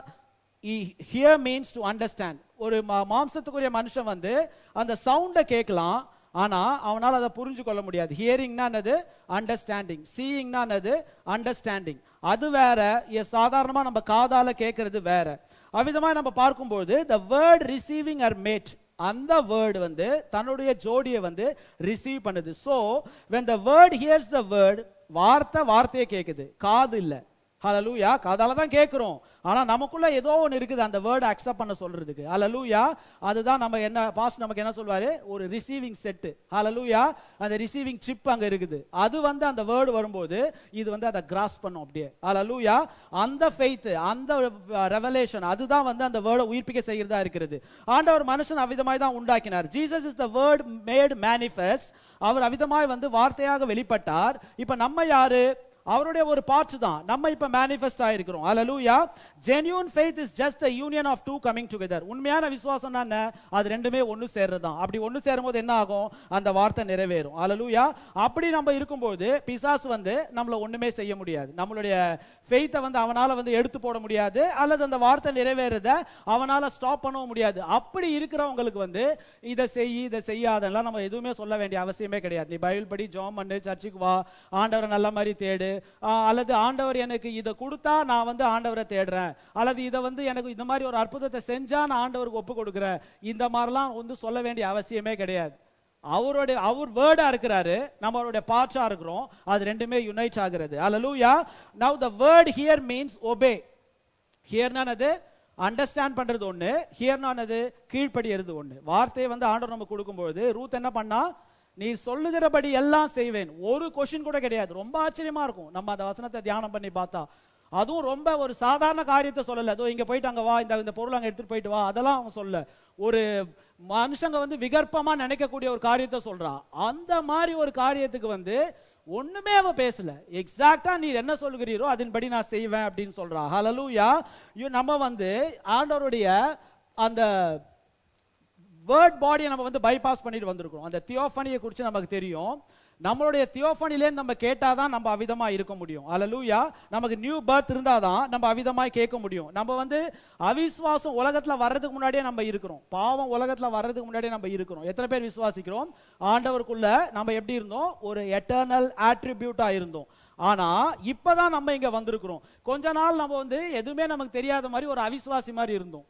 he hear means to understand. ஒரு மா- மாம்சத்துக்குரிய மனுஷன் வந்து அந்த சவுண்டை கேட்கலாம் ஆனா அவனால அதை புரிஞ்சு கொள்ள முடியாது ஹியரிங்னா என்னது அண்டர்ஸ்டாண்டிங் சீயிங்னா என்னது அண்டர்ஸ்டாண்டிங் அது வேற இ- சாதாரணமா நம்ம காதால கேட்கறது வேற அவ்விதமா நம்ம பார்க்கும்போது the word receiving are made அந்த வேர்டு வந்து தன்னுடைய ஜோடியை வந்து ரிசீவ் பண்ணுது so when the word hears the word வார்த்தை வார்த்தையை கேக்குது காது இல்ல ஹalleluya காதால தான் கேக்குறோம் ஆனா நமக்குள்ள ஏதோ ஒன்னு இருக்குது அந்த வேர்டை அக்செப்ட் பண்ண சொல்றதுக்கு ஹalleluya அதுதான் நம்ம என்ன பாஸ்ட் நமக்கு என்ன சொல்வாரு ஒரு ரிசீவிங் செட் ஹalleluya அந்த ரிசீவிங் சிப் அங்க இருக்குது அது வந்து அந்த வேர்டு வரும்போது இது வந்து அதை கிராஸ் பண்ணும் அப்படியே ஹalleluya அந்த ஃபெய்த் அந்த ரெவலேஷன் அதுதான் வந்து அந்த வேர்டை உயிர்ப்பிக்க செய்கிறதா இருக்கிறது ஆண்டவர் மனுஷன் அவ்விதமாய் தான் உண்டாக்கினார் Jesus is the word made manifest அவர் அவ்விதமாய் வந்து வார்த்தையாக வெளிப்பட்டார் இப்ப நம்ம யாரு அவருடைய ஒரு பார்ட் தான் நம்ம இப்ப மேனிஃபெஸ்ட் ஆயிருக்கிறோம் ஹalleluya genuine faith is just the union of two coming together உண்மையான விசுவாசம்னா என்ன அது ரெண்டுமே ஒன்னு சேர்றதுதான் அப்படி ஒன்னு சேரும்போது என்ன ஆகும் அந்த வார்த்தை நிறைவேறும் ஹalleluya அப்படி நம்ம இருக்கும்போது பிசாசு வந்து நம்மள ஒண்ணுமே செய்ய முடியாது நம்மளுடைய ஃபெய்த்தை வந்து அவனால வந்து எடுத்து போட முடியாது அல்லது அந்த வார்த்தை நிறைவேறத அவனால ஸ்டாப் பண்ணவும் முடியாது அப்படி இருக்கிறவங்களுக்கு வந்து இதை செய் இதை செய்யாதெல்லாம் நம்ம எதுவுமே சொல்ல வேண்டிய அவசியமே கிடையாது நீ பைபிள் படி ஜோம் பண்ணு சர்ச்சுக்கு வா ஆண்டவரை நல்ல மாதிரி தேடு ஆ, அல்லது ஆண்டவர் எனக்கு இதை கொடுத்தா நான் வந்து ஆண்டவரை தேடுறேன் அல்லது இதை வந்து எனக்கு இந்த மாதிரி ஒரு அற்புதத்தை செஞ்சா நான் ஆண்டவருக்கு ஒப்பு கொடுக்குறேன் இந்த மாதிரிலாம் வந்து சொல்ல வேண்டிய அவசியமே கிடையாது அவருடைய அவர் வேர்டா இருக்கிறாரு நம்ம அவருடைய பார்ட்ஸா இருக்கிறோம் அது ரெண்டுமே யுனைட் ஆகிறது அல்லூயா now the word hear means obey ஹியர்னானது அண்டர்ஸ்டாண்ட் பண்றது ஒண்ணு ஹியர்னானது கீழ்ப்படியறது ஒண்ணு வார்த்தையை வந்து ஆண்டவர் நம்ம கொடுக்கும்போது ரூத் என்ன பண்ணா நீ சொல்லுகிறபடி எல்லாம் செய்வேன் ஒரு கொஸ்டின் கூட கிடையாது ரொம்ப ஆச்சரியமா இருக்கும் நம்ம அந்த வசனத்தை தியானம் பண்ணி பார்த்தா அதுவும் ரொம்ப ஒரு சாதாரண காரியத்தை சொல்லல அதோ இங்க போயிட்டு அங்க வா இந்த இந்த பொருள் அங்க எடுத்துட்டு போயிட்டு வா அதெல்லாம் அவன் சொல்ல ஒரு மனுஷங்க வந்து விகற்பமா நினைக்கக்கூடிய ஒரு காரியத்தை சொல்றான் அந்த மாதிரி ஒரு காரியத்துக்கு வந்து ஒண்ணுமே அவ பேசல எக்ஸாக்ட்டா நீர் என்ன சொல்லுகிறீரோ அதன்படி நான் செய்வேன் அப்படின்னு சொல்றா ஹalleluya யூ நம்ம வந்து ஆண்டவருடைய அந்த வேர்ட் பாடியை நம்ம வந்து பைபாஸ் பண்ணிட்டு வந்திருக்கோம் அந்த தியோஃபனியை குறித்து நமக்கு தெரியும் நம்மளுடைய தியோஃபனிலே நம்ம கேட்டாதான் நம்ம அவிதமா இருக்க முடியும் அல்லூயா நமக்கு நியூ பர்த் இருந்தாதான் நம்ம அவிதமாய் கேட்க முடியும் நம்ம வந்து அவிசுவாசம் உலகத்துல வர்றதுக்கு முன்னாடியே நம்ம இருக்கிறோம் பாவம் உலகத்துல வர்றதுக்கு முன்னாடியே நம்ம இருக்கிறோம் எத்தனை பேர் விசுவாசிக்கிறோம் ஆண்டவருக்குள்ள நம்ம எப்படி இருந்தோம் ஒரு எட்டர்னல் ஆட்ரிபியூட்டா இருந்தோம் ஆனா இப்பதான் நம்ம இங்க வந்திருக்கிறோம் கொஞ்ச நாள் நம்ம வந்து எதுவுமே நமக்கு தெரியாத மாதிரி ஒரு அவிசுவாசி மாதிரி இருந்தோம்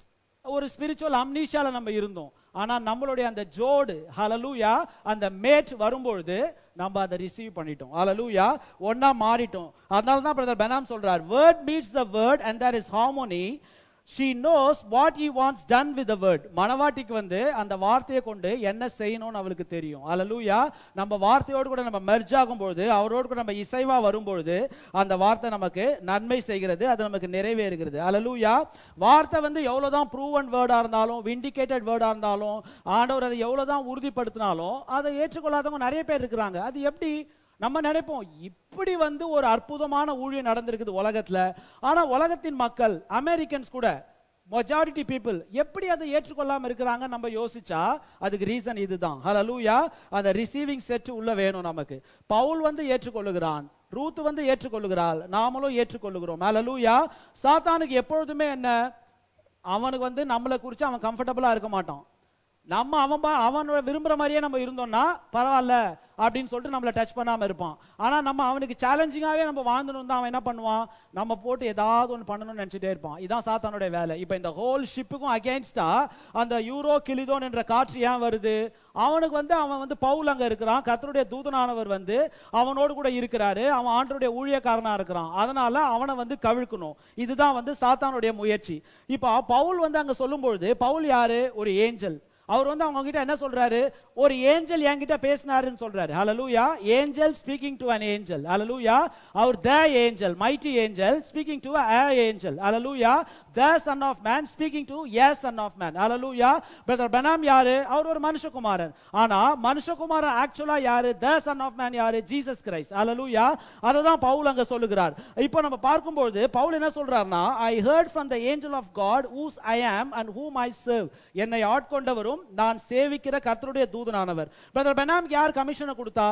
ஒரு ஸ்பிரிச்சுவல் அம்னீஷால நம்ம இருந்தோம் ஆனா நம்மளுடைய அந்த ஜோடு ஹalleluya அந்த மேட் வரும்பொழுது நம்ம அதை ரிசீவ் பண்ணிட்டோம் ஹalleluya ஒண்ணா மாறிட்டோம் அதனால தான் பிரதர் பெனாம் சொல்றார் word meets the word and there is harmony she knows what he wants done with the word மனவாட்டிக்கு வந்து அந்த வார்த்தையை கொண்டு என்ன செய்யணும்னு அவளுக்கு தெரியும் ஹalleluya நம்ம வார்த்தையோடு கூட நம்ம மெர்ஜ் ஆகும்பொழுது அவரோடு கூட நம்ம இசைவா வரும்பொழுது அந்த வார்த்தை நமக்கு நன்மை செய்கிறது அது நமக்கு நிறைவேறுகிறது ஹalleluya வார்த்தை வந்து எவ்வளவுதான் ப்ரூவன் வேர்டா இருந்தாலும் விண்டிகேட்டட் வேர்டா இருந்தாலும் ஆண்டவர் அதை எவ்வளவுதான் உறுதிப்படுத்தினாலும் அதை ஏற்றுக்கொள்ளாதவங்க நிறைய பேர் இருக்கிறாங்க அது எப்படி நம்ம நினைப்போம் இப்படி வந்து ஒரு அற்புதமான ஊழியம் நடந்திருக்குது உலகத்துல ஆனா உலகத்தின் மக்கள் அமெரிக்கன்ஸ் கூட மெஜாரிட்டி பீப்புள் எப்படி அதை ஏற்றுக்கொள்ளாம இருக்கிறாங்க நம்ம யோசிச்சா அதுக்கு ரீசன் இதுதான் ஹalleluya அந்த ரிசீவிங் செட் உள்ள வேணும் நமக்கு பவுல் வந்து ஏற்றுக்கொள்ளுகிறான் ரூத் வந்து ஏற்றுக்கொள்ளுகிறாள் நாமளும் ஏற்றுக்கொள்ளுகிறோம் ஹalleluya சாத்தானுக்கு எப்பொழுதுமே என்ன அவனுக்கு வந்து நம்மளை குறித்து அவன் கம்ஃபர்டபுளா இருக்க மாட்டான் நம்ம அவன் பா- அவன் விரும்புற மாதிரியே நம்ம இருந்தோம்னா பரவாயில்ல அப்படின்னு சொல்லிட்டு நம்மள டச் பண்ணாம இருப்பான் ஆனா நம்ம அவனுக்கு சேலஞ்சிங்காவே நம்ம வாழ்ந்துணும் தான் அவன் என்ன பண்ணுவான் நம்ம போட்டு ஏதாவது ஒன்று பண்ணணும்னு நினைச்சிட்டே இருப்பான் இதான் சாத்தானுடைய வேலை இப்போ இந்த ஹோல் ஷிப்புக்கும் அகேன்ஸ்டா அந்த யூரோ கிளிதோன் என்ற காற்று ஏன் வருது அவனுக்கு வந்து அவன் வந்து பவுல் அங்க இருக்கிறான் கர்த்தருடைய தூதனானவர் வந்து அவனோடு கூட இருக்கிறாரு அவன் ஆண்டருடைய ஊழியக்காரனா இருக்கிறான் அதனால அவனை வந்து கவிழ்க்கணும் இதுதான் வந்து சாத்தானுடைய முயற்சி இப்போ பவுல் வந்து அங்க சொல்லும்பொழுது பவுல் யாரு ஒரு ஏஞ்சல் அவர் வந்து அவங்க கிட்ட என்ன சொல்றாரு ஒரு ஏஞ்சல் என்கிட்ட பேசினாருன்னு சொல்றாரு ஹalleluya angel speaking to an angel ஹalleluya அவர் the angel mighty angel speaking to a angel ஹalleluya the son of man speaking to a son of man ஹalleluya பிரதர் பெனாம் யாரு அவர் ஒரு மனுஷகுமாரன் ஆனா மனுஷகுமாரன் ஆக்சுவலா யாரு த சன் ஆஃப் மேன் யாரு ஜீசஸ் கிரைஸ்ட் ஹalleluya அதை தான் பவுல் அங்க சொல்லுகிறார் இப்போ நம்ம பார்க்கும்போது பவுல் என்ன சொல்றாருன்னா I heard from the angel of God whose I am and whom I serve என்னை ஆட்கொண்டவரும் நான் சேவிக்கிற கர்த்தருடைய தூதனானவர் பிரதர் பெனாம் யார் கமிஷனை கொடுத்தா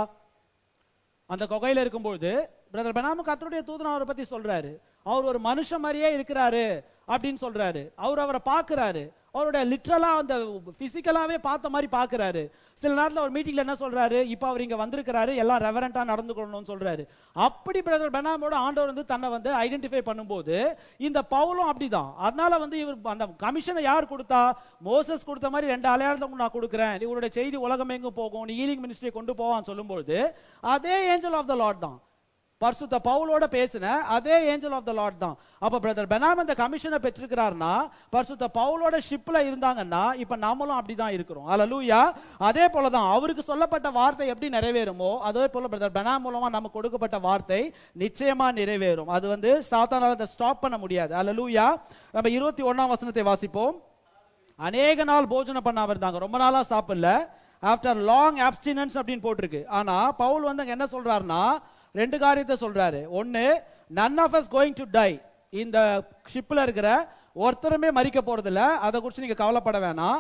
அந்த குகையில இருக்கும்போது பிரதர் பெனாம் கர்த்தருடைய தூதனானவரை பத்தி சொல்றாரு அவர் ஒரு மனுஷன் மாதிரியே இருக்கிறாரு அப்படின்னு சொல்றாரு அவர் அவரை பார்க்கறாரு அவரோட லிட்ரலா அந்த பிசிக்கலாவே பார்த்த மாதிரி பார்க்கறாரு சில நேரத்துல ஒரு மீட்டிங்ல என்ன சொல்றாரு இப்போ அவர் இங்க வந்திருக்கிறாரு எல்லாம் ரெவரண்டா நடந்துக்கணும்னு சொல்றாரு அப்படி பிரதர் பெனாமோட ஆண்டவர் வந்து தன்னை வந்து ஐடென்டிஃபை பண்ணும்போது இந்த பவுலும் அப்படிதான் அதனால வந்து இவர் அந்த கமிஷனை யார் கொடுத்தா மோசஸ் கொடுத்த மாதிரி ரெண்டு அலையாளத்தை நான் கொடுக்குறேன் இவருடைய செய்தி உலகம் எங்கும் போகும் நீ ஹீலிங் மினிஸ்ட்ரி கொண்டு போவான்னு சொல்லும்போது அதே ஏஞ்சல் ஆஃப் த லார்ட் தான் பரிசுத்த பவுலோட பேசின அதே ஏஞ்சல் ஆஃப் த லார்ட் தான் அப்ப பிரதர் பெனாம் இந்த கமிஷனை பெற்றிருக்கிறாருன்னா பரிசுத்த பவுலோட ஷிப்ல இருந்தாங்கன்னா இப்ப நாமளும் அப்படிதான் இருக்கிறோம் அல்லூயா அதே போலதான் அவருக்கு சொல்லப்பட்ட வார்த்தை எப்படி நிறைவேறுமோ அதே போல பிரதர் பெனாம் மூலமா நமக்கு கொடுக்கப்பட்ட வார்த்தை நிச்சயமா நிறைவேறும் அது வந்து சாத்தானால அதை ஸ்டாப் பண்ண முடியாது அல்லூயா நம்ம இருபத்தி ஒண்ணாம் வசனத்தை வாசிப்போம் அநேக நாள் போஜனம் பண்ணாம இருந்தாங்க ரொம்ப நாளா சாப்பிடல ஆஃப்டர் லாங் abstinence அப்படின்னு போட்டிருக்கு ஆனா பவுல் வந்து அங்க என்ன சொல்றாருன்னா ரெண்டு காரியத்தை சொல்றாரு ஒன்னு none of us going to die இந்த ஷிப்ல இருக்கிற ஒருத்தருமே மறிக்க போறது இல்ல அதை குறித்து நீங்க கவலைப்பட வேணாம்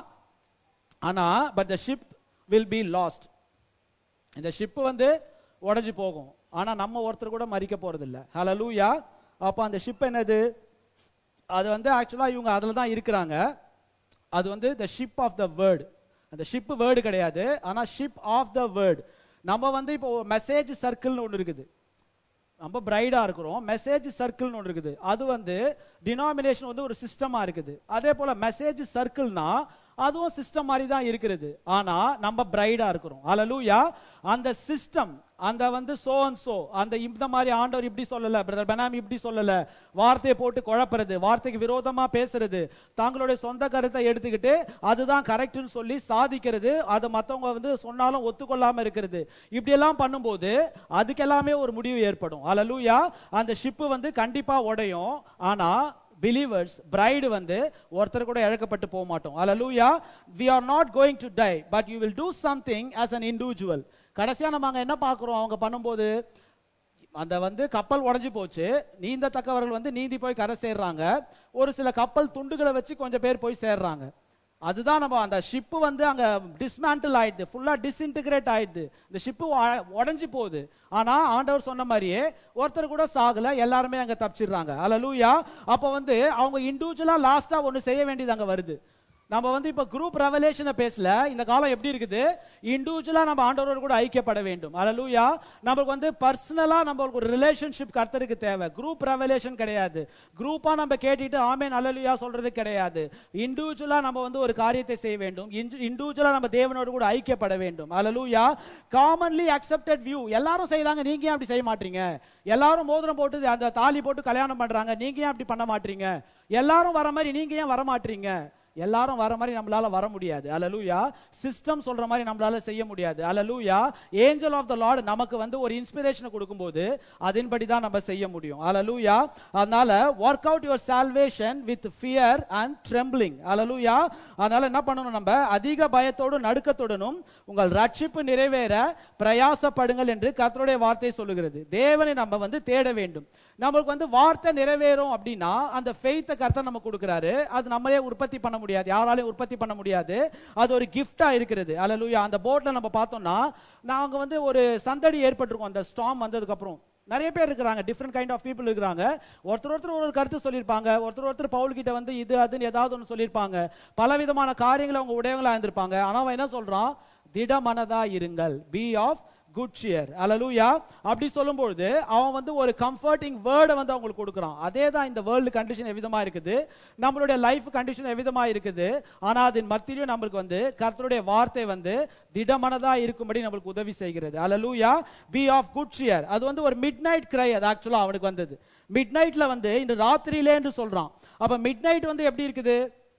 ஆனா but the ship will be lost இந்த ஷிப் வந்து உடைஞ்சு போகும் ஆனா நம்ம ஒருத்தர் கூட மறிக்க போறது இல்ல ஹalleluya அப்ப அந்த ஷிப் என்னது அது வந்து ஆக்சுவலா இவங்க அதுல தான் இருக்கிறாங்க அது வந்து the ship of the word அந்த ஷிப் வேர்டு கிடையாது ஆனா ஷிப் ஆஃப் த வேர்ட் நம்ம வந்து இப்போ மெசேஜ் சர்க்கிள்னு ஒன்று இருக்குது நம்ம பிரைடா இருக்கிறோம் மெசேஜ் சர்க்கிள்னு ஒன்று இருக்குது அது வந்து டினாமினேஷன் வந்து ஒரு சிஸ்டமா இருக்குது அதே போல மெசேஜ் சர்க்கிள்னா அதுவும் சிஸ்டம் மாதிரி தான் இருக்கிறது ஆனா நம்ம பிரைடா இருக்கிறோம் அல்லூயா அந்த சிஸ்டம் அந்த வந்து சோ அண்ட் சோ அந்த இந்த மாதிரி ஆண்டவர் இப்படி சொல்லல பிரதர் பெனாமி இப்படி சொல்லல வார்த்தையை போட்டு குழப்புறது வார்த்தைக்கு விரோதமா பேசுறது தங்களுடைய சொந்த கருத்தை எடுத்துக்கிட்டு அதுதான் கரெக்ட்னு சொல்லி சாதிக்கிறது அது மத்தவங்க வந்து சொன்னாலும் ஒத்துக்கொள்ளாம இருக்கிறது இப்படி எல்லாம் பண்ணும்போது அதுக்கெல்லாமே ஒரு முடிவு ஏற்படும் அல்லூயா அந்த ஷிப்பு வந்து கண்டிப்பா உடையும் ஆனா பிலீவர்ஸ் பிரைடு வந்து ஒருத்தர் கூட இழக்கப்பட்டு போக மாட்டோம் அல்லூயா we are not going to die but you will do something as an individual கடைசியா நம்ம அங்க என்ன பார்க்கிறோம் அவங்க பண்ணும்போது அந்த வந்து கப்பல் உடைஞ்சு போச்சு நீந்தத்தக்கவர்கள் வந்து நீந்தி போய் கரை சேர்றாங்க ஒரு சில கப்பல் துண்டுகளை வச்சு கொஞ்சம் பேர் போய் சேர்றாங்க அதுதான் நம்ம அந்த ஷிப்பு வந்து அங்க டிஸ்மேண்டில் ஆயிடுது ஃபுல்லா டிஸ்இன்டிகிரேட் ஆயிடுது இந்த ஷிப்பு உடைஞ்சு போகுது ஆனா ஆண்டவர் சொன்ன மாதிரியே ஒருத்தர் கூட சாகல எல்லாருமே அங்க தப்பிச்சிடுறாங்க அல்ல அப்ப வந்து அவங்க இண்டிவிஜுவலா லாஸ்டா ஒன்னு செய்ய வேண்டியது அங்க வருது நம்ம வந்து இப்ப குரூப் ரெவலேஷனை பேசல இந்த காலம் எப்படி இருக்குது இண்டிவிஜுவலா நம்ம ஆண்டவரோடு கூட ஐக்கியப்பட வேண்டும் அல்லூயா நமக்கு வந்து பர்சனலா நம்மளுக்கு ஒரு ரிலேஷன்ஷிப் கர்த்தருக்கு தேவை குரூப் ரெவலேஷன் கிடையாது குரூப்பா நம்ம கேட்டுட்டு ஆமே நல்லலுயா சொல்றது கிடையாது இண்டிவிஜுவலா நம்ம வந்து ஒரு காரியத்தை செய்ய வேண்டும் இண்டிவிஜுவலா நம்ம தேவனோடு கூட ஐக்கியப்பட வேண்டும் அல்லூயா காமன்லி அக்செப்டட் வியூ எல்லாரும் செய்யறாங்க நீங்க ஏன் அப்படி செய்ய மாட்டீங்க எல்லாரும் மோதிரம் போட்டு அந்த தாலி போட்டு கல்யாணம் பண்றாங்க நீங்க ஏன் அப்படி பண்ண மாட்டீங்க எல்லாரும் வர மாதிரி நீங்க ஏன் வர மாட்டீங்க எல்லாரும் வர மாதிரி நம்மளால வர முடியாது அலலூயா சிஸ்டம் சொல்ற மாதிரி நம்மளால செய்ய முடியாது அலலூயா ஏஞ்சல் ஆஃப் த லார்ட் நமக்கு வந்து ஒரு இன்ஸ்பிரேஷனை கொடுக்கும்போது அதன்படி தான் நம்ம செய்ய முடியும் அலலூயா அதனால work out your salvation with fear and trembling அலலூயா அதனால என்ன பண்ணணும் நம்ம அதிக பயத்தோடும் நடுக்கத்துடனும் உங்கள் ரட்சிப்பு நிறைவேற பிரயாசப்படுங்கள் என்று கர்த்தருடைய வார்த்தை சொல்லுகிறது தேவனை நம்ம வந்து தேட வேண்டும் நம்மளுக்கு வந்து வார்த்தை நிறைவேறும் அப்படின்னா அந்த ஃபெய்த்தை கர்த்தர் நம்ம கொடுக்குறாரு அது நம்மளே உற்பத்தி பண்ண முடியாது யாராலையும் உற்பத்தி பண்ண முடியாது அது ஒரு கிஃப்டா இருக்கிறது அல்லூயா அந்த போட்ல நம்ம பார்த்தோம்னா நாங்க வந்து ஒரு சந்தடி ஏற்பட்டிருக்கோம் அந்த ஸ்டாம் வந்ததுக்கு அப்புறம் நிறைய பேர் இருக்கிறாங்க டிஃப்ரெண்ட் கைண்ட் ஆஃப் பீப்புள் இருக்கிறாங்க ஒருத்தர் ஒருத்தர் ஒரு கருத்து சொல்லியிருப்பாங்க ஒருத்தர் ஒருத்தர் பவுல் கிட்ட வந்து இது அதுன்னு ஏதாவது ஒன்று சொல்லியிருப்பாங்க பல விதமான காரியங்களை அவங்க உடையவங்களா இருந்திருப்பாங்க ஆனா அவன் என்ன சொல்றான் திடமனதா இருங்கள் பி ஆஃப் குட் சியர் அலலூயா அப்படி சொல்லும்பொழுது அவன் வந்து ஒரு கம்ஃபர்டிங் வேர்டை வந்து அவங்களுக்கு கொடுக்குறான் அதே தான் இந்த வேர்ல்டு கண்டிஷன் எவ்விதமா இருக்குது நம்மளுடைய லைஃப் கண்டிஷன் எவ்விதமா இருக்குது ஆனா அதன் மத்தியிலும் நம்மளுக்கு வந்து கர்த்தருடைய வார்த்தை வந்து திடமனதா இருக்கும்படி நம்மளுக்கு உதவி செய்கிறது அலலூயா பி ஆஃப் குட் சியர் அது வந்து ஒரு மிட் நைட் கிரை அது ஆக்சுவலா அவனுக்கு வந்தது மிட் நைட்ல வந்து இந்த ராத்திரியிலே என்று சொல்றான் அப்ப மிட் நைட் வந்து எப்படி இருக்குது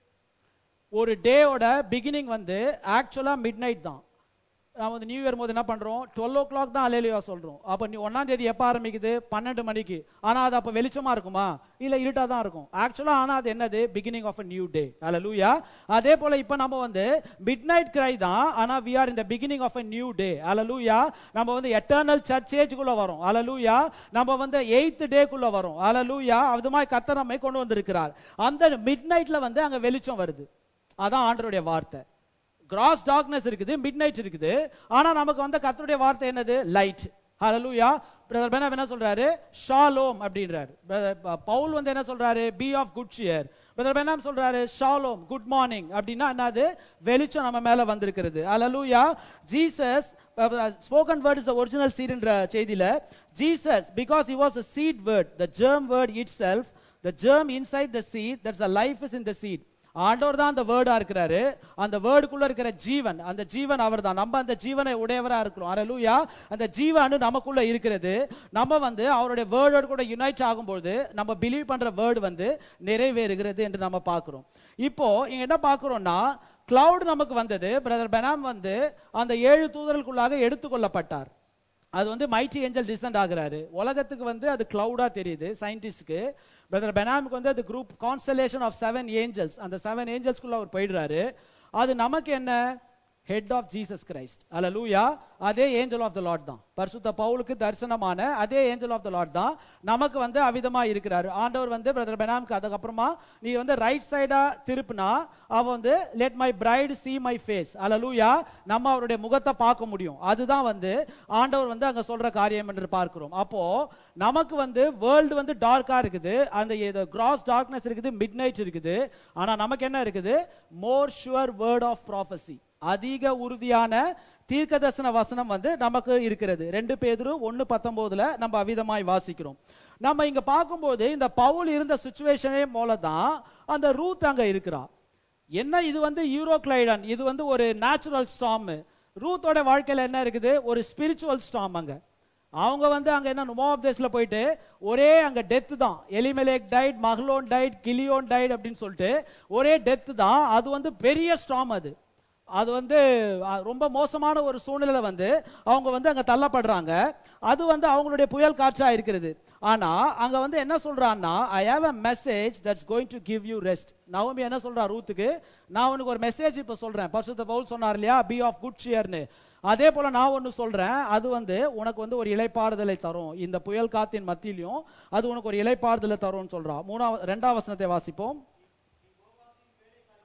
ஒரு டேயோட பிகினிங் வந்து ஆக்சுவலா மிட் நைட் தான் நம்ம வந்து நியூ இயர் போது என்ன பண்றோம் டுவெல் ஓ கிளாக் தான் அலேலியா சொல்றோம் அப்ப நீ ஒன்னாம் தேதி எப்ப ஆரம்பிக்குது பன்னெண்டு மணிக்கு ஆனா அது அப்ப வெளிச்சமா இருக்குமா இல்ல இருட்டா தான் இருக்கும் ஆக்சுவலா ஆனா அது என்னது beginning of a new day அல்ல லூயா அதே போல இப்ப நம்ம வந்து மிட் நைட் கிரை தான் ஆனா வி ஆர் இந்த beginning of a new day அல்ல லூயா நம்ம வந்து எட்டர்னல் சர்ச் ஏஜ்குள்ள வரும் அல்ல லூயா நம்ம வந்து எயித் டேக்குள்ள வரும் அல்ல லூயா அது மாதிரி கர்த்தர் நம்மை கொண்டு வந்திருக்கிறார் அந்த மிட் நைட்ல வந்து அங்க வெளிச்சம் வருது அதான் ஆண்டருடைய வார்த்தை கிராஸ் டார்க்னஸ் இருக்குது மிட் நைட் இருக்குது ஆனா நமக்கு வந்து கர்த்தருடைய வார்த்தை என்னது லைட் ஹalleluya பிரதர் பெனா என்ன சொல்றாரு ஷாலோம் அப்படின்றாரு Brother, ப- பவுல் வந்து என்ன சொல்றாரு be of good cheer brother Branham சொல்றாரு ஷாலோம் குட் மார்னிங் அப்படின்னா என்னது வெளிச்சம் நம்ம மேல வந்திருக்கிறது ஹalleluya Jesus spoken word is original seed என்ற செய்தியில Jesus because he was a seed word the germ word itself the germ inside the seed that's the life is in the seed ஆண்டவர் தான் அந்த வேர்டா இருக்கிறாரு அந்த வேர்டுக்குள்ள இருக்கிற ஜீவன் அந்த ஜீவன் அவர் தான் நம்ம அந்த ஜீவனை உடையவரா இருக்கிறோம் அரலூயா அந்த ஜீவன் நமக்குள்ள இருக்கிறது நம்ம வந்து அவருடைய வேர்டோடு கூட யுனைட் ஆகும்போது நம்ம பிலீவ் பண்ற வேர்டு வந்து நிறைவேறுகிறது என்று நம்ம பார்க்கிறோம் இப்போ இங்க என்ன பார்க்கிறோம்னா கிளவுட் நமக்கு வந்தது பிரதர் பெனாம் வந்து அந்த ஏழு தூதர்களுக்குள்ளாக எடுத்துக்கொள்ளப்பட்டார் அது வந்து மைட்டி ஏஞ்சல் டிசென்ட் ஆகுறாரு உலகத்துக்கு வந்து அது கிளவுடா தெரியுது சயின்டிஸ்ட்க்கு பிரதர் பெனாமுக்கு வந்து அது group constellation of seven angels அந்த செவன் ஏஞ்சல்ஸ்குள்ள அவர் போயிடுறாரு அது நமக்கு என்ன ஹெட் ஆஃப் ஜீசஸ் கிரைஸ்ட் அல்ல லூயா அதே ஏஞ்சல் ஆஃப் த லார்ட் தான் பரிசுத்த பவுலுக்கு தரிசனமான அதே ஏஞ்சல் ஆஃப் த லார்ட் தான் நமக்கு வந்து அவிதமா இருக்கிறாரு ஆண்டவர் வந்து பிரதர் பெனாமுக்கு அதுக்கப்புறமா நீ வந்து ரைட் சைடா திருப்பினா அவ வந்து let my bride see my face அல்ல லூயா நம்ம அவருடைய முகத்தை பார்க்க முடியும் அதுதான் வந்து ஆண்டவர் வந்து அங்க சொல்ற காரியம் என்று பார்க்கிறோம் அப்போ நமக்கு வந்து வேர்ல்டு வந்து டார்க்கா இருக்குது அந்த கிராஸ் டார்க்னஸ் இருக்குது மிட் நைட் இருக்குது ஆனா நமக்கு என்ன இருக்குது more sure word of prophecy அதிக உறுதியான தீர்க்கதர்சன வசனம் வந்து நமக்கு இருக்கிறது ரெண்டு பேதுரு ஒன்னு பத்தொன்பதுல நம்ம அவிதமாய் வாசிக்கிறோம் நம்ம இங்க பார்க்கும்போது இந்த பவுல் இருந்த சுச்சுவேஷனே போல தான் அந்த ரூத் அங்க இருக்கிறா என்ன இது வந்து யூரோக்ளைடன் இது வந்து ஒரு நேச்சுரல் ஸ்டாம் ரூத்தோட வாழ்க்கையில என்ன இருக்குது ஒரு ஸ்பிரிச்சுவல் ஸ்டாம் அங்க அவங்க வந்து அங்க என்ன மோவாப் தேசத்துல போயிட்டு ஒரே அங்க டெத் தான் Elimelech died Mahlon died Chilion died அப்படின்னு சொல்லிட்டு ஒரே டெத் தான் அது வந்து பெரிய ஸ்டாம் அது அது வந்து அஹ், ரொம்ப மோசமான ஒரு சூழ்நிலை வந்து அவங்க வந்து அங்க தள்ளப்படுறாங்க அது வந்து அவங்களுடைய புயல் காற்றா இருக்கிறது ஆனா அங்க வந்து என்ன சொல்றான்னா I have a message that's going to give you rest Naomi என்ன சொல்றா ரூத்துக்கு நான் உனக்கு ஒரு மெசேஜ் இப்ப சொல்றேன் பரிசுத்த பவுல் சொன்னார் இல்லையா பி ஆஃப் குட் ஷியர்னு அதே போல நான் ஒன்னு சொல்றேன் அது வந்து உனக்கு வந்து ஒரு இலைப்பாறுதலை தரும் இந்த புயல் காத்தின் மத்தியிலையும் அது உனக்கு ஒரு இலைப்பாறுதலை தரும்னு சொல்றா மூணாவது ரெண்டாவது வசனத்தை வாசிப்போம்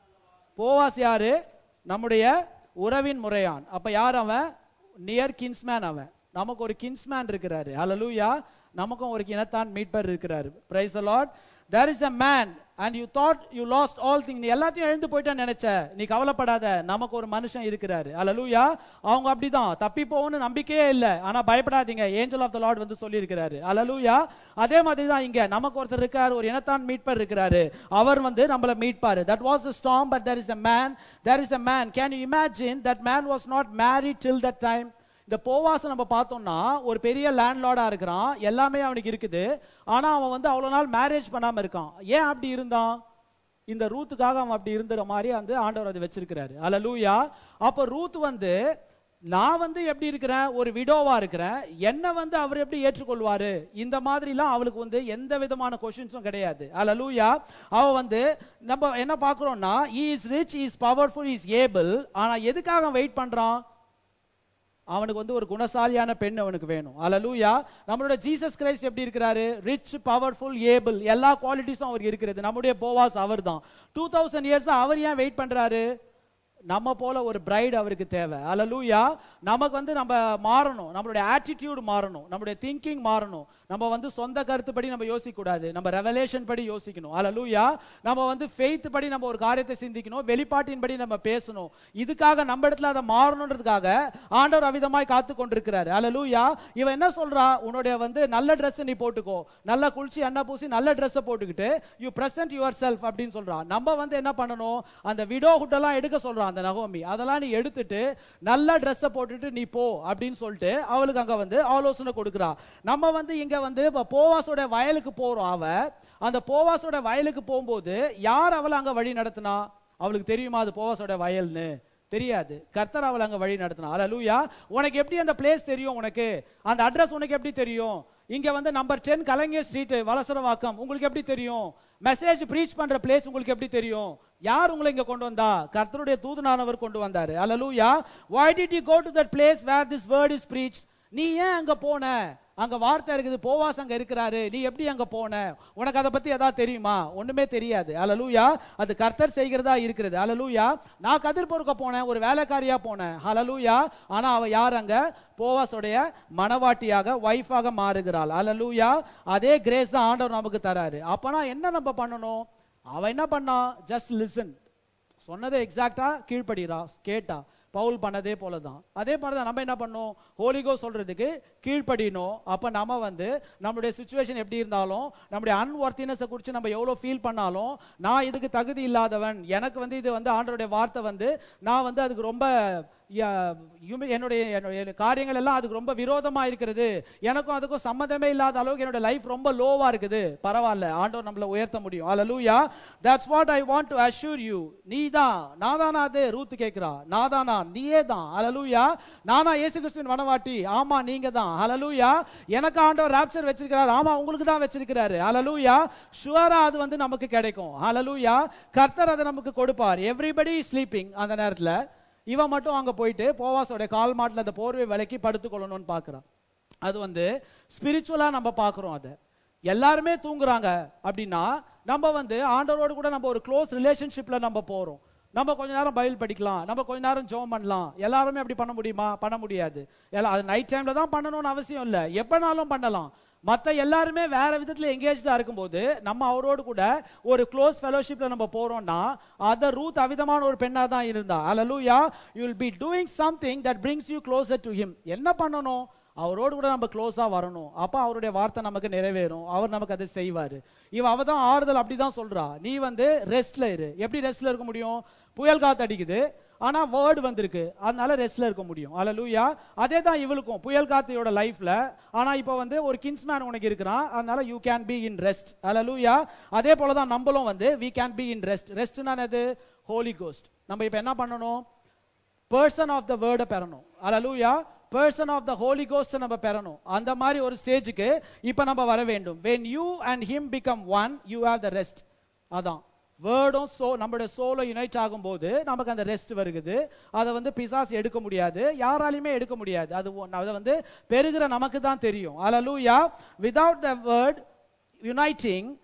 போவாஸ் யாரு நம்முடைய உறவின் முறையான் அப்ப யார் அவன் நியர் கின்ஸ்மேன் அவன் நமக்கு ஒரு கின்ஸ்மேன் இருக்கிறாரு ஹalleluya நமக்கும் ஒரு இனத்தான் மீட்பர் இருக்கிறாரு praise the lord there is a man and you thought you lost all things நீ எல்லாத்தையும் எழுந்து போயிட்டேன்னு நினைச்ச நீ கவலைப்படாத நமக்கு ஒரு மனுஷன் இருக்கிறாரு ஹalleluya அவங்க அப்படிதான் தப்பி போகணும்னு நம்பிக்கையே இல்ல ஆனா பயப்படாதீங்க ஏஞ்சல் ஆஃப் த லார்ட் வந்து சொல்லி இருக்கிறாரு ஹalleluya அதே மாதிரி தான் இங்க நமக்கு ஒருத்தர் இருக்காரு ஒரு இனத்தான் மீட்பர் இருக்கிறாரு அவர் வந்து நம்மள மீட்பாரு that was the storm but there is a man there is a man can you imagine that man was not married till that time இந்த போவாச நம்ம பார்த்தோம்னா ஒரு பெரிய லேண்ட்லார்டா இருக்கிறான் எல்லாமே அவனுக்கு இருக்குது ஆனா அவன் வந்து அவ்வளவு நாள் மேரேஜ் பண்ணாம இருக்கான் ஏன் அப்படி இருந்தான் இந்த ரூத்துக்காக அவன் அப்படி இருந்துற மாதிரி வந்து ஆண்டவர் அதை வச்சிருக்கிறாரு அல்லூயா அப்ப ரூத் வந்து நான் வந்து எப்படி இருக்கிறேன் ஒரு விடோவா இருக்கிறேன் என்ன வந்து அவர் எப்படி ஏற்றுக்கொள்வாரு இந்த மாதிரிலாம் அவளுக்கு வந்து எந்த விதமான கொஸ்டின்ஸும் கிடையாது அல்லூயா அவ வந்து நம்ம என்ன பார்க்கறோம்னா is rich is powerful is able ஆனா எதுக்காக அவன் வெயிட் பண்றான் அவனுக்கு வந்து ஒரு குணசாலியான பெண் அவனுக்கு வேணும் அல்லூயா நம்மளோட ஜீசஸ் கிரைஸ்ட் எப்படி இருக்கிறாரு ரிச் பவர்ஃபுல் ஏபிள் எல்லா குவாலிட்டிஸும் அவருக்கு இருக்கிறது நம்முடைய போவாஸ் அவர் தான் டூ தௌசண்ட் இயர்ஸ் அவர் ஏன் வெயிட் பண்றாரு நம்ம போல ஒரு பிரைட் அவருக்கு தேவை அல்லூயா நமக்கு வந்து நம்ம மாறணும் நம்மளுடைய ஆட்டிடியூட் மாறணும் நம்மளுடைய திங்கிங் மாறணும் நம்ம வந்து சொந்த கருத்துப்படி நம்ம யோசிக்க கூடாது நம்ம ரெவலேஷன் படி யோசிக்கணும் அல்லூயா நம்ம வந்து ஃபெய்த் படி நம்ம ஒரு காரியத்தை சிந்திக்கணும் வெளிப்பாட்டின் படி நம்ம பேசணும் இதுக்காக நம்ம இடத்துல அதை மாறணுன்றதுக்காக ஆண்டவர் அவிதமாய் காத்து கொண்டிருக்கிறாரு அல்லூயா இவன் என்ன சொல்றா உன்னுடைய வந்து நல்ல ட்ரெஸ் நீ போட்டுக்கோ நல்ல குளிச்சு எண்ணெய் பூசி நல்ல ட்ரெஸ்ஸை போட்டுக்கிட்டு யூ பிரசன்ட் யுவர் செல்ஃப் அப்படின்னு சொல்றான் நம்ம வந்து என்ன பண்ணணும் அந்த விடோ எல்லாம் எடுக்க சொல்றான் அந்த நகோமி அதெல்லாம் நீ எடுத்துட்டு நல்ல ட்ரெஸ்ஸை போட்டுட்டு நீ போ அப்படின்னு சொல்லிட்டு அவளுக்கு அங்க வந்து ஆலோசனை கொடுக்குறா நம்ம வந்து இங்க வந்து இப்ப போவாசோட வயலுக்கு போறோம் அவ அந்த போவாசோட வயலுக்கு போகும்போது யார் அவளை அங்க வழி நடத்தினா அவளுக்கு தெரியுமா அது போவாசோட வயல்னு தெரியாது கர்த்தர் அவளை அங்க வழி நடத்தினா அல்லூயா உனக்கு எப்படி அந்த பிளேஸ் தெரியும் உனக்கு அந்த அட்ரஸ் உனக்கு எப்படி தெரியும் இங்க வந்து number ten Kalaignar street Valasaravakkam உங்களுக்கு எப்படி தெரியும் மெசேஜ் ப்ரீச் பண்ற பிளேஸ் உங்களுக்கு எப்படி தெரியும் யார் உங்களை இங்க கொண்டு வந்தா கர்த்தருடைய தூதனானவர் கொண்டு வந்தாரு அல்லூயா why did you go to that place where this word is preached நீ ஏன் அங்க போன அங்க வார்த்தை இருக்குது போவாஸ் அங்க இருக்கிறாரு நீ எப்படி அங்க போன உனக்கு அதை பத்தி ஏதாவது தெரியுமா ஒண்ணுமே தெரியாது அலலூயா அது கர்த்தர் செய்கிறதா இருக்கிறது அலலூயா நான் கதிர் பொறுக்க போனேன் ஒரு வேலைக்காரியா போனேன் அலலூயா ஆனா அவ யார் அங்க போவாஸுடைய மனவாட்டியாக ஒய்ஃபாக மாறுகிறாள் அலலூயா அதே கிரேஸ் தான் ஆண்டவர் நமக்கு தராரு அப்பனா என்ன நம்ம பண்ணணும் அவ என்ன பண்ணா ஜஸ்ட் லிசன் சொன்னதை எக்ஸாக்டா கீழ்ப்படுகிறா கேட்டா பவுல் பண்ணதே போல தான் அதே மாதிரி தான் நம்ம என்ன பண்ணோம் ஹோலிகோ சொல்றதுக்கு கீழ்ப்படினோம் அப்ப நம்ம வந்து நம்மளுடைய சுச்சுவேஷன் எப்படி இருந்தாலும் நம்முடைய அன்வொர்த்தினஸை குறித்து நம்ம எவ்வளவு ஃபீல் பண்ணாலும் நான் இதுக்கு தகுதி இல்லாதவன் எனக்கு வந்து இது வந்து ஆண்டருடைய வார்த்தை வந்து நான் வந்து அதுக்கு ரொம்ப ய- யுமி- என்னுடைய என்னுடைய காரியங்கள் எல்லாம் அதுக்கு ரொம்ப விரோதமா இருக்கிறது எனக்கும் அதுக்கும் சம்மந்தமே இல்லாத அளவுக்கு என்னோட லைஃப் ரொம்ப லோவா இருக்குது பரவாயில்ல ஆண்டவர் நம்மள உயர்த்த முடியும் அல்லூயா that's what I want to assure you நீ தான் நான் தானா அது ரூத் கேக்குறா நான் தானா நீயே தான் அலலூயா நானா இயேசு கிறிஸ்துவின் மனவாட்டி ஆமா நீங்க தான் அலலூயா எனக்கு ஆண்டவர் ராப்சர் வச்சிருக்கிறார் ஆமா உங்களுக்கு தான் வச்சிருக்கிறாரு அலலூயா ஷுவரா அது வந்து நமக்கு கிடைக்கும் அலலூயா கர்த்தர் அதை நமக்கு கொடுப்பார் எவ்ரிபடி ஸ்லீப்பிங் அந்த நேரத்துல இவன் மட்டும் அங்க போயிட்டு போவாசோட கால் மாட்டுல அந்த போர்வை விலக்கி படுத்துக்கொள்ளணும்னு பாக்குறான் அது வந்து ஸ்பிரிச்சுவலா நம்ம பாக்குறோம் அதை எல்லாருமே தூங்குறாங்க அப்படின்னா நம்ம வந்து ஆண்டவரோடு கூட நம்ம ஒரு க்ளோஸ் ரிலேஷன்ஷிப்ல நம்ம போறோம் நம்ம கொஞ்ச நேரம் பைபிள் படிக்கலாம் நம்ம கொஞ்ச நேரம் ஜெபம் பண்ணலாம் எல்லாருமே அப்படி பண்ண முடியுமா பண்ண முடியாது எல்லாம் அது நைட் டைம்ல தான் பண்ணணும்னு அவசியம் இல்லை எப்பனாலும் பண்ணலாம் மத்த எல்லாருமே வேற விதத்துல எங்கேஜ்டா இருக்கும்போது நம்ம அவரோடு கூட ஒரு க்ளோஸ் ஃபெலோஷிப்ல நம்ம போறோம்னா அத ரூத் அவிதமான ஒரு பெண்ணா தான் இருந்தா அல்லூயா you will be doing something that brings you closer to him என்ன பண்ணணும் அவரோடு கூட நம்ம க்ளோஸா வரணும் அப்ப அவருடைய வார்த்தை நமக்கு நிறைவேறும் அவர் நமக்கு அதை செய்வாரு இவ அவ தான் ஆறுதல் அப்படிதான் சொல்றா நீ வந்து ரெஸ்ட்ல இரு எப்படி ரெஸ்ட்ல இருக்க முடியும் புயல் காத்து அடிக்குது ஆனா வேர்டு வந்திருக்கு அதனால ரெஸ்ட்ல இருக்க முடியும் அல்லூயா அதே தான் இவளுக்கும் புயல் காத்தையோட லைஃப்ல ஆனா இப்போ வந்து ஒரு கின்ஸ்மேன் உனக்கு இருக்கிறான் அதனால you can be in rest அல்லூயா அதே போல தான் நம்மளும் வந்து we can be in rest ரெஸ்ட்னா என்னது ஹோலி கோஸ்ட் நம்ம இப்போ என்ன பண்ணணும் பர்சன் ஆஃப் த வேர்டை பெறணும் அலலூயா person of the holy ghost நம்ம பெறணும் அந்த மாதிரி ஒரு ஸ்டேஜுக்கு இப்போ நம்ம வர வேண்டும் when you and him become one you have the rest அதான் வேர்டும் சோ நம்மளுடைய சோலோ யுனைட் ஆகும்போது நமக்கு அந்த ரெஸ்ட் வருகுது அதை வந்து பிசாஸ் எடுக்க முடியாது யாராலையுமே எடுக்க முடியாது அது ஒ- அதை வந்து பெருகிற நமக்கு தான் தெரியும் அலலூயா without the word uniting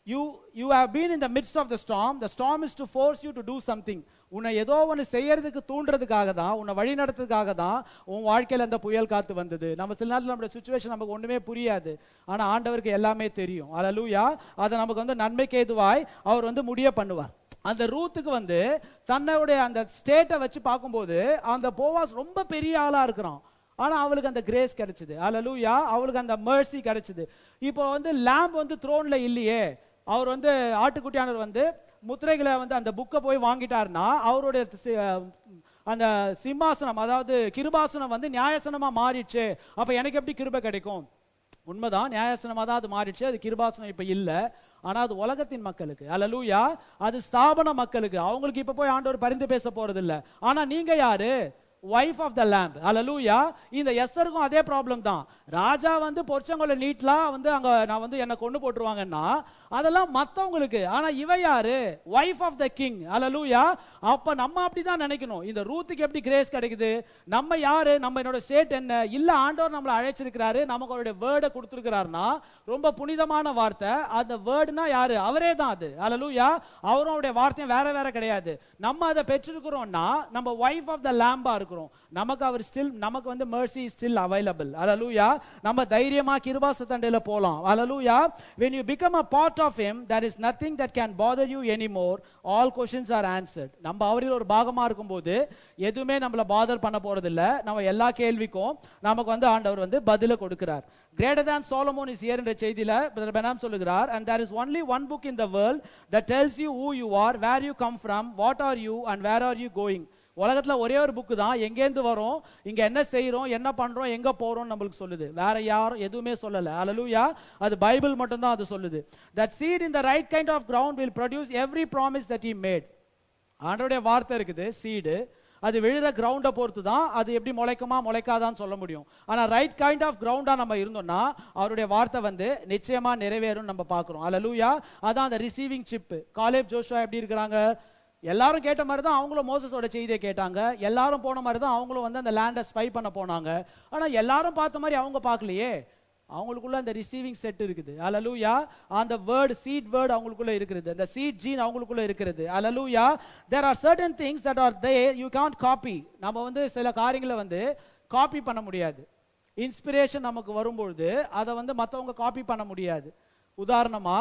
you you have been in the midst of the storm the storm is to force you to do something உன்னை ஏதோ ஒன்று செய்யறதுக்கு தூண்டுறதுக்காக தான் உன்னை வழி நடத்துறதுக்காக தான் உன் வாழ்க்கையில அந்த புயல் காத்து வந்தது நம்ம சில நேரத்தில் நம்மளோட சுச்சுவேஷன் நமக்கு ஒண்ணுமே புரியாது ஆனா ஆண்டவருக்கு எல்லாமே தெரியும் அல்லூயா அதை நமக்கு வந்து நன்மைக்கு ஏதுவாய் அவர் வந்து முடிய பண்ணுவார் அந்த ரூத்துக்கு வந்து தன்னுடைய அந்த ஸ்டேட்டை வச்சு பார்க்கும்போது அந்த போவாஸ் ரொம்ப பெரிய ஆளா இருக்கிறான் ஆனா அவளுக்கு அந்த கிரேஸ் கிடைச்சது அல்லூயா அவளுக்கு அந்த mercy கிடைச்சது இப்போ வந்து லேம்ப் வந்து த்ரோன்ல இல்லையே அவர் வந்து ஆட்டுக்குட்டியானவர் வந்து முத்திரைகளை வந்து அந்த புக்கை போய் வாங்கிட்டாருன்னா அவருடைய சி- அந்த சிம்மாசனம் அதாவது கிருபாசனம் வந்து நியாயசனமா மாறிடுச்சு அப்ப எனக்கு எப்படி கிருபை கிடைக்கும் உண்மைதான் நியாயசனமா தான் அது மாறிடுச்சு அது கிருபாசனம் இப்ப இல்ல ஆனா அது உலகத்தின் மக்களுக்கு அல்லலூயா அது ஸ்தாபன மக்களுக்கு அவங்களுக்கு இப்ப போய் ஆண்டவர் பரிந்து பேச போறது இல்ல ஆனா நீங்க யாரு ஒய்ஃப் ஆஃப் த லேம்ப் அல்லலூயா இந்த எஸ்தருக்கும் அதே ப்ராப்ளம் தான் ராஜா வந்து பொற்சங்கொள்ள நீட்லாம் வந்து அங்க நான் வந்து என்ன கொண்டு போட்டுருவாங்கன்னா அதெல்லாம் மத்தவங்களுக்கு ஆனா இவ யாரு ஒய்ஃப் ஆஃப் த கிங் அல்லலூயா அப்ப நம்ம அப்படிதான் நினைக்கணும் இந்த ரூத்துக்கு எப்படி கிரேஸ் கிடைக்குது நம்ம யாரு நம்ம என்னோட ஸ்டேட் என்ன இல்ல ஆண்டவர் நம்மளை அழைச்சிருக்கிறாரு நமக்கு அவருடைய வேர்டை கொடுத்துருக்கிறாருன்னா ரொம்ப புனிதமான வார்த்தை அந்த வேர்டுனா யாரு அவரே தான் அது அல்லலூயா அவரும் அவருடைய வார்த்தையும் வேற வேற கிடையாது நம்ம அதை பெற்றிருக்கிறோம்னா நம்ம ஒய்ஃப் ஆஃப் த லேம்பா இருக்கிறோம் நமக்கு அவர் ஸ்டில் நமக்கு வந்து mercy is still available அல்லலூயா நம்ம தைரியமா கிருபாச தண்டையில போலாம் அல்லலூயா when you become a part of him there is nothing that can bother you anymore all questions are answered நம்ம அவரில் ஒரு பாகமா இருக்கும்போது எதுவுமே நம்மள பாதர் பண்ண போறது இல்ல நம்ம எல்லா கேள்விக்கும் நமக்கு வந்து ஆண்டவர் வந்து பதில கொடுக்கிறார் greater than solomon is here என்ற செய்தியில பிரதர் பெனாம் சொல்லுகிறார் and there is only one book in the world that tells you who you are where you come from what are you and where are you going உலகத்துல ஒரே ஒரு book தான் எங்கேருந்து வரோம் இங்க என்ன செய்றோம் என்ன பண்றோம் எங்க போறோம் நம்மளுக்கு சொல்லுது வேற யாரும் எதுவுமே சொல்லல அல்லேலூயா அது பைபிள் மட்டும் தான் அது சொல்லுது that seed in the right kind of ground will produce every promise that he made ஆண்டவருடைய வார்த்தை இருக்குது சீடு அது விழுற கிரவுண்டை பொறுத்து தான் அது எப்படி முளைக்குமா முளைக்காதான்னு சொல்ல முடியும் ஆனா ரைட் கைண்ட் ஆஃப் கிரவுண்டா நம்ம இருந்தோம்னா அவருடைய வார்த்தை வந்து நிச்சயமா நிறைவேறும் நம்ம பார்க்கிறோம் அல்லேலூயா அதான் அந்த ரிசீவிங் சிப் காலேப் ஜோஷுவா எப்படி இருக்கிறாங்க எல்லாரும் கேட்ட மாதிரி தான் அவங்களும் மோசஸோட செய்தியை கேட்டாங்க எல்லாரும் போன மாதிரி தான் அவங்களும் வந்து அந்த லேண்டை ஸ்பை பண்ண போனாங்க ஆனா எல்லாரும் பார்த்த மாதிரி அவங்க பார்க்கலையே அவங்களுக்குள்ள அந்த ரிசீவிங் செட் இருக்குது அலலூயா அந்த வேர்ட் சீட் வேர்ட் அவங்களுக்குள்ள இருக்குது அந்த சீட் ஜீன் அவங்களுக்குள்ள இருக்குது அலலூயா there are certain things that are they you can't copy நம்ம வந்து சில காரியங்களை வந்து காப்பி பண்ண முடியாது இன்ஸ்பிரேஷன் நமக்கு வரும்பொழுது அதை வந்து மத்தவங்க காப்பி பண்ண முடியாது உதாரணமா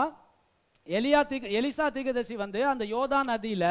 எலியா தீக எலிசா தீகதர்சி வந்து அந்த யோதா நதியில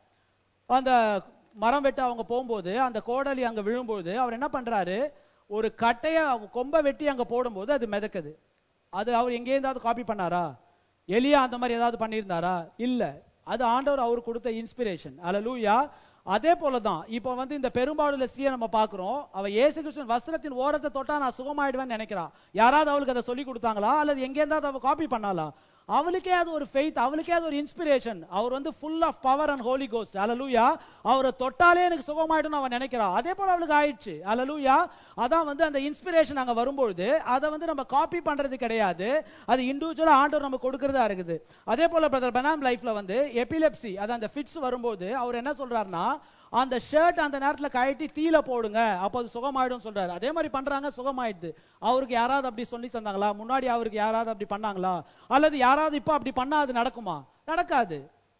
அந்த மரம் வெட்ட அவங்க போகும்போது அந்த கோடலி அங்க விழும்போது அவர் என்ன பண்றாரு ஒரு கட்டைய கொம்பை வெட்டி அங்க போடும்போது அது மிதக்குது அது அவர் எங்கே இருந்தாவது காப்பி பண்ணாரா எலியா அந்த மாதிரி ஏதாவது பண்ணியிருந்தாரா இல்ல அது ஆண்டவர் அவர் கொடுத்த இன்ஸ்பிரேஷன் அல்லேலூயா அதே போல தான் இப்போ வந்து இந்த பெரும்பாலுள்ள ஸ்திரியை நம்ம பார்க்கிறோம் அவ இயேசு கிறிஸ்துவின் வஸ்திரத்தின் ஓரத்தை தொட்டா நான் சுகமாயிடுவேன்னு நினைக்கிறா யாராவது அவளுக்கு அதை சொல்லி கொடுத்தாங்களா அல்லது எங்கே இருந்தாவது அவ காப்பி பண்ணாளா அவளுக்கே அது ஒரு ஃபெய்த் அவளுக்கே அது ஒரு இன்ஸ்பிரேஷன் அவர் வந்து full of power and holy ghost அலலூயா அவரை தொட்டாலே எனக்கு சுகமாயிடும் அவன் நினைக்கிறா அதே போல அவளுக்கு ஆயிடுச்சு அலலூயா அதான் வந்து அந்த இன்ஸ்பிரேஷன் அங்க வரும்பொழுது அதை வந்து நம்ம காப்பி பண்றது கிடையாது அது இண்டிவிஜுவலா ஆண்டவர் நம்ம கொடுக்கறதா இருக்குது அதே போல பிரதர் பெனாம் லைஃப்ல வந்து எபிலெப்சி அது அந்த ஃபிட்ஸ் வரும்போது அவர் என்ன சொல்றாருன்னா அந்த ஷர்ட் அந்த நேரத்துல கழட்டி தீல போடுங்க அப்போ அது சுகமாயிடும் சொல்றாரு அதே மாதிரி பண்றாங்க சுகமாயிடுது அவருக்கு யாராவது அப்படி சொல்லி தந்தாங்களா முன்னாடி அவருக்கு யாராவது அப்படி பண்ணாங்களா அல்லது யாராவது இப்போ அப்படி பண்ணா அது நடக்குமா நடக்காது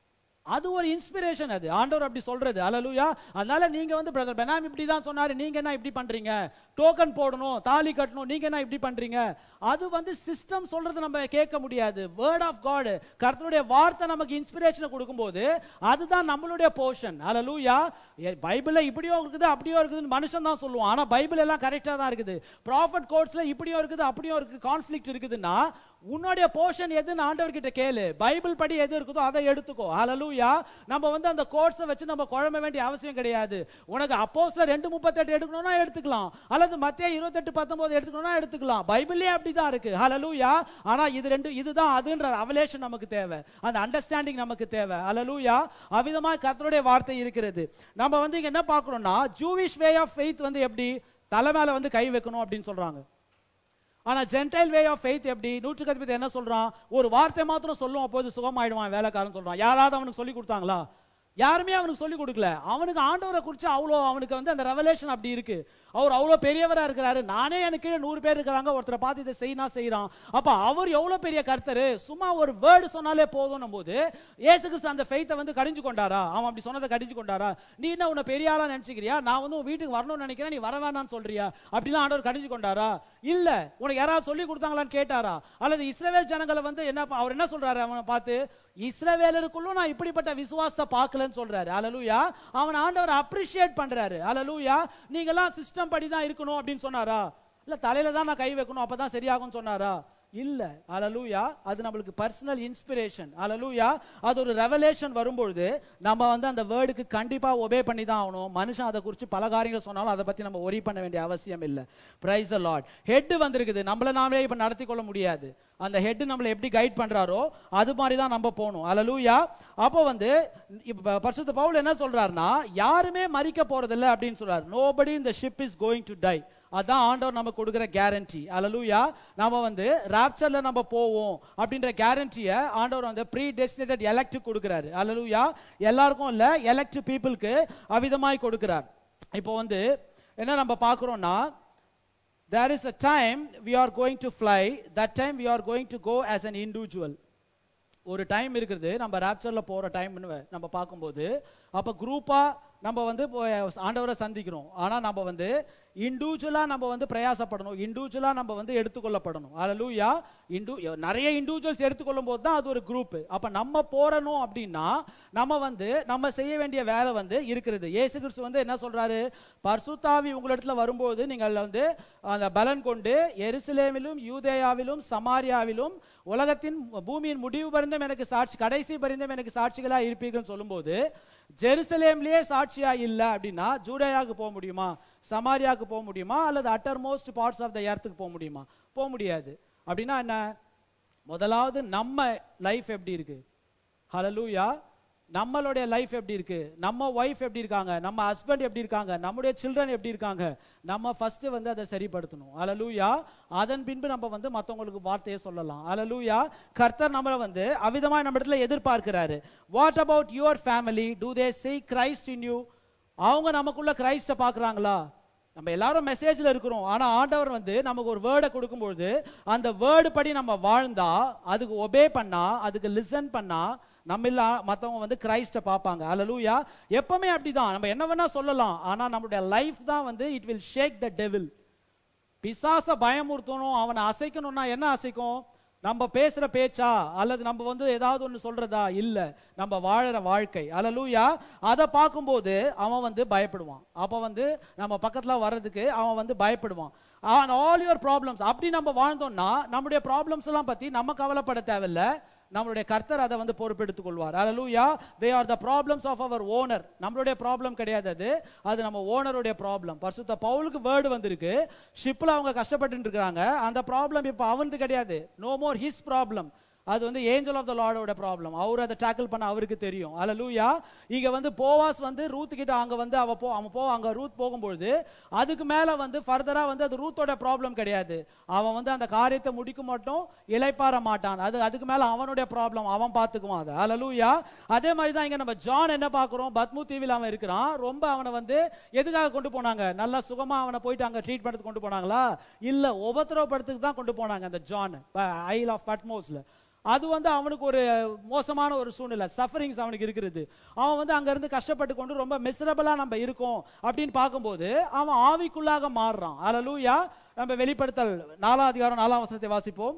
அது ஒரு இன்ஸ்பிரேஷன் அது ஆண்டவர் அப்படி சொல்றது அல்லேலூயா அதனால நீங்க வந்து பிரதர் பெனாம் இப்படி தான் சொன்னாரு நீங்க என்ன இப்படி பண்றீங்க டோக்கன் போடணும் தாலி கட்டணும் நீங்க என்ன இப்படி பண்றீங்க அது வந்து சிஸ்டம் சொல்றது நம்ம கேட்க முடியாது வேர்ட் ஆஃப் காட் கர்த்தருடைய வார்த்தை நமக்கு இன்ஸ்பிரேஷனை கொடுக்கும்போது அதுதான் நம்மளுடைய போர்ஷன் அல்லேலூயா பைபிள்ல இப்படியோ இருக்குது அப்படியோ இருக்குதுன்னு மனுஷன் தான் சொல்லுவான் ஆனா பைபிள் எல்லாம் கரெக்டா தான் இருக்குது ப்ராஃபட் கோட்ஸ்ல இப்படியோ இருக்குது அப்படியோ இருக்கு கான்ஃபிளிக்ட் இருக்குதுன்னா உன்னுடைய போர்ஷன் எதுன்னு ஆண்டவர் கிட்ட கேளு பைபிள் படி எது இருக்குதோ அதை எடுத்துக்கோ ஹalleluya நம்ம வந்து அந்த கோட்ஸை வச்சு நம்ம குழம்ப வேண்டிய அவசியம் கிடையாது உனக்கு அப்போஸ்ல ரெண்டு முப்பத்தெட்டு எடுக்கணும்னா எடுத்துக்கலாம் அல்லது மத்திய இருபத்தெட்டு பத்தொன்பது எடுத்துக்கணும்னா எடுத்துக்கலாம் பைபிளே அப்படிதான் இருக்கு ஹalleluya ஆனா இது ரெண்டு இதுதான் அதுன்ற அவலேஷன் நமக்கு தேவை அந்த அண்டர்ஸ்டாண்டிங் நமக்கு தேவை ஹalleluya அவ்விதமா கர்த்தருடைய வார்த்தை இருக்கிறது நம்ம வந்து இங்க என்ன பார்க்கறோம்னா ஜூவிஷ் வே ஆஃப் ஃபெய்த் வந்து எப்படி தலை மேல வந்து கை வைக்கணும் அப்படின்னு சொல்றாங்க ஆனா ஜென்டைல் வே ஆஃப் ஃபெய்த் எப்படி நூற்றுக்கு அதிபதி என்ன சொல்றான் ஒரு வார்த்தை மாத்திரம் சொல்லும் அப்போது சுகமாயிடுவான் வேலைக்காரன் சொல்றான் யாராவது அவனுக்கு சொல்லி கொடுத்தாங்களா யாருமே அவனுக்கு சொல்லி கொடுக்கல அவனுக்கு ஆண்டவரை குறித்து அவ்வளோ அவனுக்கு வந்து அந்த ரெவலேஷன் அப்படி இருக்கு அவர் அவ்வளோ பெரியவரா இருக்கிறாரு நானே எனக்கு கீழே நூறு பேர் இருக்கிறாங்க ஒருத்தரை பார்த்து இதை செய்யினா செய்யறான் அப்ப அவர் எவ்வளவு பெரிய கர்த்தரு சும்மா ஒரு வேர்டு சொன்னாலே போதும் போது ஏசு கிறிஸ்து அந்த ஃபெய்த்தை வந்து கடிஞ்சு கொண்டாரா அவன் அப்படி சொன்னதை கடிஞ்சு கொண்டாரா நீ என்ன உன்னை பெரிய ஆளா நினைச்சுக்கிறியா நான் வந்து உன் வீட்டுக்கு வரணும்னு நினைக்கிறேன் நீ வர வேணாம்னு சொல்றியா அப்படிலாம் ஆண்டவர் கடிஞ்சு கொண்டாரா இல்ல உனக்கு யாராவது சொல்லி கொடுத்தாங்களான்னு கேட்டாரா அல்லது இஸ்ரவேல் ஜனங்களை வந்து என்ன ப- அவர் என்ன சொல்றாரு அவனை பார்த்து இஸ்ரவேலருக்குள்ளும் நான் இப்படிப்பட்ட விசுவாசத்தை பார்க்கலன்னு சொல்றாரு அலலூயா அவன் ஆண்டவர் அப்ரிஷியேட் பண்றாரு அலலூயா நீங்கெல்லாம் சிஸ்டம் படி தான் இருக்கணும் அப்படின்னு சொன்னாரா இல்ல தலையில தான் நான் கை வைக்கணும் அப்பதான் சரியாகும்னு சொன்னாரா இல்ல அலலூயா அது நம்மளுக்கு பர்சனல் இன்ஸ்பிரேஷன் அலலூயா அது ஒரு ரெவலேஷன் வரும்பொழுது நம்ம வந்து அந்த வேர்டுக்கு கண்டிப்பா ஒபே பண்ணி தான் ஆகணும் மனுஷன் அதை குறித்து பல காரியங்கள் சொன்னாலும் அதை பத்தி நம்ம ஒரி பண்ண வேண்டிய அவசியம் இல்லை பிரைஸ் லார்ட் ஹெட் வந்திருக்குது நம்மள நாமளே இப்ப நடத்தி கொள்ள முடியாது அந்த ஹெட் நம்மளை எப்படி கைட் பண்றாரோ அது மாதிரி தான் நம்ம போகணும் அலலூயா அப்போ வந்து இப்ப பரிசுத்த பவுல் என்ன சொல்றாருன்னா யாருமே மறிக்க போறதில்லை அப்படின்னு சொல்றாரு நோபடி இந்த ship is going to die அதான் ஆண்டவர் நமக்கு கொடுக்குற கேரண்டி அலலூயா நாம வந்து ராப்சர்ல நம்ம போவோம் அப்படின்ற கேரண்டியை ஆண்டவர் வந்து ப்ரீ டெஸ்டினேட்டட் எலக்ட் கொடுக்குறாரு அலலூயா எல்லாருக்கும் இல்ல எலக்ட் பீப்புளுக்கு அவிதமாய் கொடுக்கிறார் இப்போ வந்து என்ன நம்ம பார்க்குறோம்னா there is a time we are going to fly that time we are going to go as an individual ஒரு டைம் இருக்குது நம்ம ராப்சர்ல போற டைம்னு நம்ம பார்க்கும்போது அப்ப குரூப்பா நம்ம வந்து போய் ஆண்டவரை சந்திக்கிறோம் ஆனா நம்ம வந்து இண்டிவிஜுவலா நம்ம வந்து பிரயாசப்படணும் இண்டிவிஜுவலா நம்ம வந்து எடுத்துக்கொள்ளப்படணும் அல்லூயா இண்டு நிறைய இண்டிவிஜுவல்ஸ் எடுத்துக்கொள்ளும் போது தான் அது ஒரு குரூப் அப்ப நம்ம போறணும் அப்படின்னா நம்ம வந்து நம்ம செய்ய வேண்டிய வேலை வந்து இருக்கிறது இயேசு கிறிஸ்து வந்து என்ன சொல்றாரு பர்சுத்தாவி உங்களிடத்துல வரும்போது நீங்கள் வந்து அந்த பலன் கொண்டு எருசலேமிலும் யூதேயாவிலும் சமாரியாவிலும் உலகத்தின் பூமியின் முடிவு பரிந்தும் எனக்கு சாட்சி கடைசி பரிந்தும் எனக்கு சாட்சிகளா இருப்பீர்கள் சொல்லும்போது ஜெருசலேம்லயே சாட்சியா இல்ல அப்படின்னா ஜூடேயாவுக்கு போக முடியுமா சமாரியாவுக்கு போக முடியுமா அல்லது uttermost parts of the எர்த்துக்கு போக முடியுமா போக முடியாது அப்படின்னா என்ன முதலாவது நம்ம லைஃப் எப்படி இருக்கு ஹalleluya நம்மளுடைய லைஃப் எப்படி இருக்கு நம்ம ஒய்ஃப் எப்படி இருக்காங்க நம்ம ஹஸ்பண்ட் எப்படி இருக்காங்க நம்முடைய சில்ட்ரன் எப்படி இருக்காங்க நம்ம ஃபர்ஸ்ட் வந்து அதை சரிப்படுத்தணும் அலலூயா அதன் பின்பு நம்ம வந்து மத்தவங்களுக்கு வார்த்தையை சொல்லலாம் அலலூயா கர்த்தர் நம்மளை வந்து அவிதமாய் நம்ம இடத்துல எதிர்பார்க்கிறாரு what about your family do they see Christ in you அவங்க நமக்குள்ள கிரைஸ்ட பாக்குறாங்களா நம்ம எல்லாரும் மெசேஜ்ல இருக்கிறோம் ஆனா ஆண்டவர் வந்து நமக்கு ஒரு வேர்டை கொடுக்கும்பொழுது அந்த வேர்டு படி நம்ம வாழ்ந்தா அதுக்கு ஒபே பண்ணா அதுக்கு லிசன் பண்ணா நம்ம இல்ல மத்தவங்க வந்து கிரைஸ்ட பார்ப்பாங்க அல்லூயா எப்பவுமே அப்படிதான் நம்ம என்ன வேணா சொல்லலாம் ஆனா நம்மளுடைய லைஃப் தான் வந்து it will shake the devil பிசாச பயமுறுத்தணும் அவனை அசைக்கணும்னா என்ன அசைக்கும் நம்ம பேசுற பேச்சா அல்லது நம்ம வந்து ஏதாவது ஒண்ணு சொல்றதா இல்ல நம்ம வாழற வாழ்க்கை அல்லலூயா அதை பார்க்கும்போது அவன் வந்து பயப்படுவான் அப்ப வந்து நம்ம பக்கத்துல வர்றதுக்கு அவன் வந்து பயப்படுவான் ஆல் யுவர் ப்ராப்ளம்ஸ் அப்படி நம்ம வாழ்ந்தோம்னா நம்முடைய ப்ராப்ளம்ஸ் எல்லாம் பத்தி நம்ம கவலைப்பட தேவையில்ல நம்மளுடைய கர்த்தர் அதை வந்து பொறுப்பெடுத்துக் கொள்வார் அல்லூயா they are the problems of our owner நம்மளுடைய ப்ராப்ளம் கிடையாது அது அது நம்ம ஓனருடைய ப்ராப்ளம் பரிசுத்த பவுலுக்கு வேர்டு வந்திருக்கு ஷிப்ல அவங்க கஷ்டப்பட்டு இருக்காங்க அந்த ப்ராப்ளம் இப்போ அவனுக்கு கிடையாது நோ மோர் ஹிஸ் ப்ராப்ளம் அது வந்து ஏஞ்சல் ஆஃப் த லார்டோட ப்ராப்ளம் அவர் அதை டேக்கிள் பண்ண அவருக்கு தெரியும் அல்லூயா இங்க வந்து போவாஸ் வந்து ரூத் கிட்ட அங்க வந்து அவ போ அவன் போ அங்க ரூத் போகும்பொழுது அதுக்கு மேல வந்து ஃபர்தரா வந்து அது ரூத்தோட ப்ராப்ளம் கிடையாது அவன் வந்து அந்த காரியத்தை முடிக்க மட்டும் இளைப்பாற மாட்டான் அது அதுக்கு மேல அவனுடைய ப்ராப்ளம் அவன் பார்த்துக்குவான் அதை அல்லூயா அதே மாதிரி தான் இங்க நம்ம ஜான் என்ன பார்க்கிறோம் பத்மு தீவில் அவன் இருக்கிறான் ரொம்ப அவனை வந்து எதுக்காக கொண்டு போனாங்க நல்லா சுகமா அவனை போயிட்டு அங்க ட்ரீட் பண்ணதுக்கு கொண்டு போனாங்களா இல்ல உபத்திரவப்படுத்துக்கு தான் கொண்டு போனாங்க அந்த ஜான் ஐல் ஆஃப் பட்மோஸ்ல அது வந்து அவனுக்கு ஒரு மோசமான ஒரு சூழ்நிலை சஃபரிங்ஸ் அவனுக்கு இருக்கிறது அவன் வந்து அங்க இருந்து கஷ்டப்பட்டு கொண்டு ரொம்ப மிசரபிளா நம்ம இருக்கோம் அப்படின்னு பார்க்கும்போது அவன் ஆவிக்குள்ளாக மாறுறான் அலலூயா நம்ம வெளிப்படுத்தல் நாலாம் அதிகாரம் நாலாம் வசனத்தை வாசிப்போம்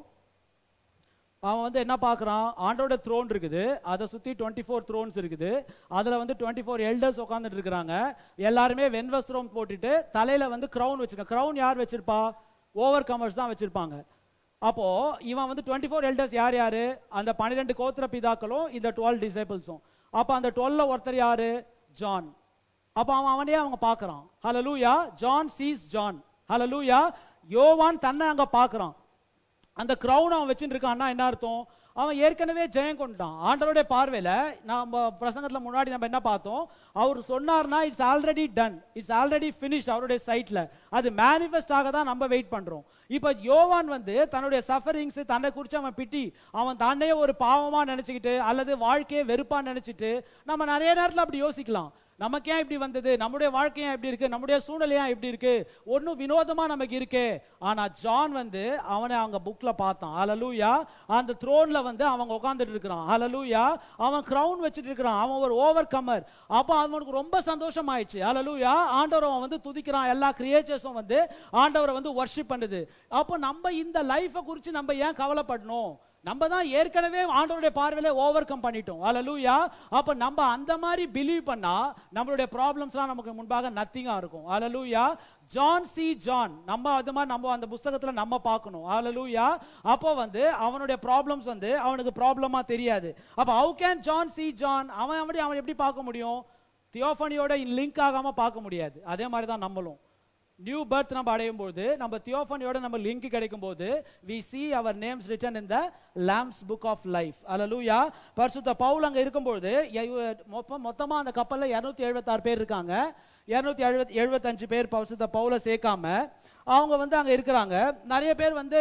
அவன் வந்து என்ன பார்க்கறான் ஆண்டோட த்ரோன் இருக்குது அதை சுத்தி டுவெண்ட்டி ஃபோர் த்ரோன்ஸ் இருக்குது அதுல வந்து டுவெண்ட்டி ஃபோர் எல்டர்ஸ் உட்காந்துட்டு இருக்கிறாங்க எல்லாருமே வெண்வஸ்திரம் போட்டுட்டு தலையில வந்து கிரவுன் வச்சிருக்காங்க கிரவுன் யார் வச்சிருப்பா ஓவர் கமர்ஸ் தான் வச்சிருப்பாங்க அப்போ இவன் வந்து டுவெண்ட்டி ஃபோர் எல்டர்ஸ் யார் யாரு அந்த பன்னிரெண்டு கோத்திர பிதாக்களும் இந்த டுவெல் டிசைபிள்ஸும் அப்ப அந்த டுவெல்ல ஒருத்தர் யாரு ஜான் அப்ப அவன் அவனே அவங்க பார்க்கறான் ஹalleluya ஜான் சீஸ் ஜான் ஹalleluya யோவான் தன்னை அங்க பார்க்கறான் அந்த கிரவுன் அவன் வச்சுட்டு இருக்கான்னா என்ன அர்த்தம் அவன் ஏற்கனவே ஜெயம் கொண்டுட்டான் ஆண்டவருடைய பார்வையில நம்ம பிரசங்கத்துல முன்னாடி நம்ம என்ன பார்த்தோம் அவர் சொன்னார்னா it's already done it's already finished அவருடைய சைட்ல அது மேனிஃபெஸ்ட் ஆக தான் நம்ம வெயிட் பண்றோம் இப்ப யோவான் வந்து தன்னுடைய சஃபரிங்ஸ் தன்னை குறிச்சு அவன் பிட்டி அவன் தன்னையே ஒரு பாவமா நினைச்சுக்கிட்டு அல்லது வாழ்க்கையை வெறுப்பா நினைச்சிட்டு நம்ம நிறைய நேரத்துல அப்படி யோசிக்கலாம் நமக்கு ஏன் இப்படி வந்தது நம்முடைய வாழ்க்கை ஏன் இப்படி இருக்கு நம்முடைய சூழ்நிலை ஏன் இப்படி இருக்கு ஒன்னும் வினோதமா நமக்கு இருக்கே ஆனா ஜான் வந்து அவனை அவங்க புக்ல பார்த்தான் அலலூயா அந்த த்ரோன்ல வந்து அவங்க உட்கார்ந்துட்டு இருக்கிறான் அலலூயா அவன் கிரவுன் வச்சுட்டு இருக்கிறான் அவன் ஒரு ஓவர் கம்மர் அப்ப அவனுக்கு ரொம்ப சந்தோஷம் ஆயிடுச்சு அலலூயா ஆண்டவர் அவன் வந்து துதிக்கிறான் எல்லா கிரியேச்சர்ஸும் வந்து ஆண்டவரை வந்து வர்ஷிப் பண்ணுது அப்போ நம்ம இந்த லைஃபை குறித்து நம்ம ஏன் கவலைப்படணும் நம்ம தான் ஏற்கனவே ஆண்டவருடைய பார்வையில ஓவர் கம் பண்ணிட்டோம் அலலூயா அப்ப நம்ம அந்த மாதிரி பிலீவ் பண்ணா நம்மளுடைய ப்ராப்ளம்ஸ்லாம் நமக்கு முன்பாக நத்திங்கா இருக்கும் அலலூயா ஜான் சி ஜான் நம்ம அது மாதிரி நம்ம அந்த புஸ்தகத்துல நம்ம பார்க்கணும் அலலூயா அப்போ வந்து அவனுடைய ப்ராப்ளம்ஸ் வந்து அவனுக்கு ப்ராப்ளமா தெரியாது அப்ப how can John see John அவன் அப்படி அவன் எப்படி பார்க்க முடியும் தியோஃபனியோட லிங்க் ஆகாம பார்க்க முடியாது அதே மாதிரி தான் நம்மளும் நியூ பர்த் நம்ம அடையும் போது நம்ம தியோஃபனியோட நம்ம லிங்க் கிடைக்கும் போது we see our names written in the lamb's book of life அல்லேலூயா பரிசுத்த பவுல் அங்க இருக்கும்போது எ- மொத்த- மொத்தமா அந்த கப்பல்ல 276 எழுபத்தாறு பேர் இருக்காங்க 275 எழுபத்தி எழுபத்தஞ்சு பேர் பரிசுத்த பவுல சேர்க்காம அவங்க வந்து அங்க இருக்கிறாங்க நிறைய பேர் வந்து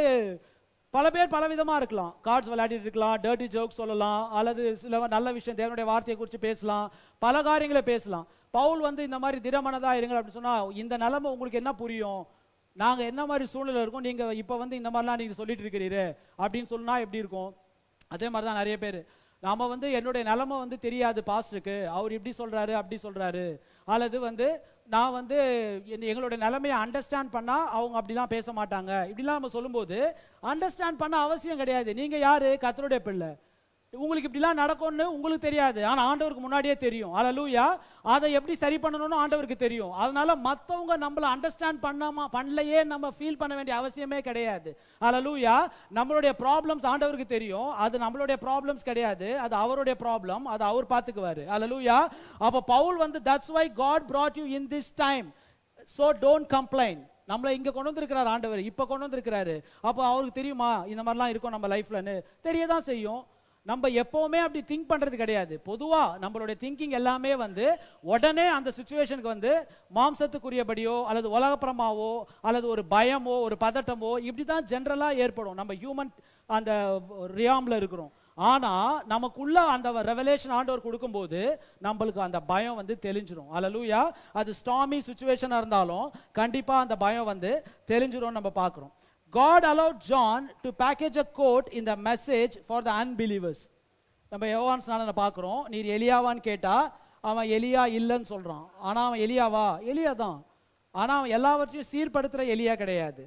பல பேர் பல விதமா இருக்கலாம் கார்ட்ஸ் விளையாடிட்டு இருக்கலாம் டர்ட்டி ஜோக் சொல்லலாம் அல்லது சில நல்ல விஷயம் தேவனுடைய வார்த்தையை குறித்து பேசலாம் பல காரியங்களை பேசலாம் பவுல் வந்து இந்த மாதிரி திடமனதா இருங்க அப்படின்னு சொன்னா இந்த நிலைமை உங்களுக்கு என்ன புரியும் நாங்க என்ன மாதிரி சூழ்நிலை இருக்கோம் நீங்க இப்ப வந்து இந்த மாதிரிலாம் நீங்க சொல்லிட்டு இருக்கிறீரு அப்படின்னு சொன்னா எப்படி இருக்கும் அதே மாதிரி தான் நிறைய பேர் நாம வந்து என்னுடைய நிலைமை வந்து தெரியாது பாஸ்டருக்கு அவர் இப்படி சொல்றாரு அப்படி சொல்றாரு அல்லது வந்து நான் வந்து என்- எங்களுடைய நிலைமையை அண்டர்ஸ்டாண்ட் பண்ணா அவங்க அப்படிலாம் பேச மாட்டாங்க இப்படிலாம் நம்ம சொல்லும்போது அண்டர்ஸ்டாண்ட் பண்ண அவசியம் கிடையாது நீங்க யாரு கத்தருடைய பிள்ளை உங்களுக்கு இப்படிலாம் நடக்கும்னு உங்களுக்கு தெரியாது ஆனா ஆண்டவருக்கு முன்னாடியே தெரியும் அல்லூயா அதை எப்படி சரி பண்ணணும்னு ஆண்டவருக்கு தெரியும் அதனால மத்தவங்க நம்மள அண்டர்ஸ்டாண்ட் பண்ணாம பண்ணலையே நம்ம ஃபீல் பண்ண வேண்டிய அவசியமே கிடையாது அல்லூயா நம்மளுடைய ப்ராப்ளம்ஸ் ஆண்டவருக்கு தெரியும் அது நம்மளுடைய ப்ராப்ளம்ஸ் கிடையாது அது அவருடைய ப்ராப்ளம் அது அவர் பாத்துக்குவாரு அல்லூயா அப்ப பவுல் வந்து that's why God brought you in this time so don't complain நம்மளை இங்க கொண்டு வந்திருக்கிறார் ஆண்டவர் இப்ப கொண்டு வந்திருக்கிறாரு அப்போ அவருக்கு தெரியுமா இந்த மாதிரிலாம் இருக்கும் நம்ம லைஃப்லன்னு தெரியதான் செய்யும் நம்ம எப்பவுமே அப்படி திங்க் பண்றது கிடையாது பொதுவா நம்மளுடைய திங்கிங் எல்லாமே வந்து உடனே அந்த சுச்சுவேஷனுக்கு வந்து மாம்சத்துக்குரியபடியோ அல்லது உலகப்புறமாவோ அல்லது ஒரு பயமோ ஒரு பதட்டமோ இப்படி தான் ஜென்ரலா ஏற்படும் நம்ம ஹியூமன் அந்த ரியாம்ல இருக்கிறோம் ஆனா நமக்குள்ள அந்த ரெவலேஷன் ஆண்டவர் கொடுக்கும்போது நம்மளுக்கு அந்த பயம் வந்து தெளிஞ்சிரும் அல்லலூயா அது ஸ்டாமி சுச்சுவேஷனா இருந்தாலும் கண்டிப்பா அந்த பயம் வந்து தெளிஞ்சிரும் நம்ம பார்க்கிறோம் God allowed John to package a quote in the message for the unbelievers. நம்ம யோவான் ஸ்நானனை பார்க்குறோம் நீர் எலியாவான்னு கேட்டா அவன் எலியா இல்லைன்னு சொல்றான் ஆனா அவன் எலியாவா எலியா தான் ஆனா அவன் எல்லாவற்றையும் சீர்படுத்துற எலியா கிடையாது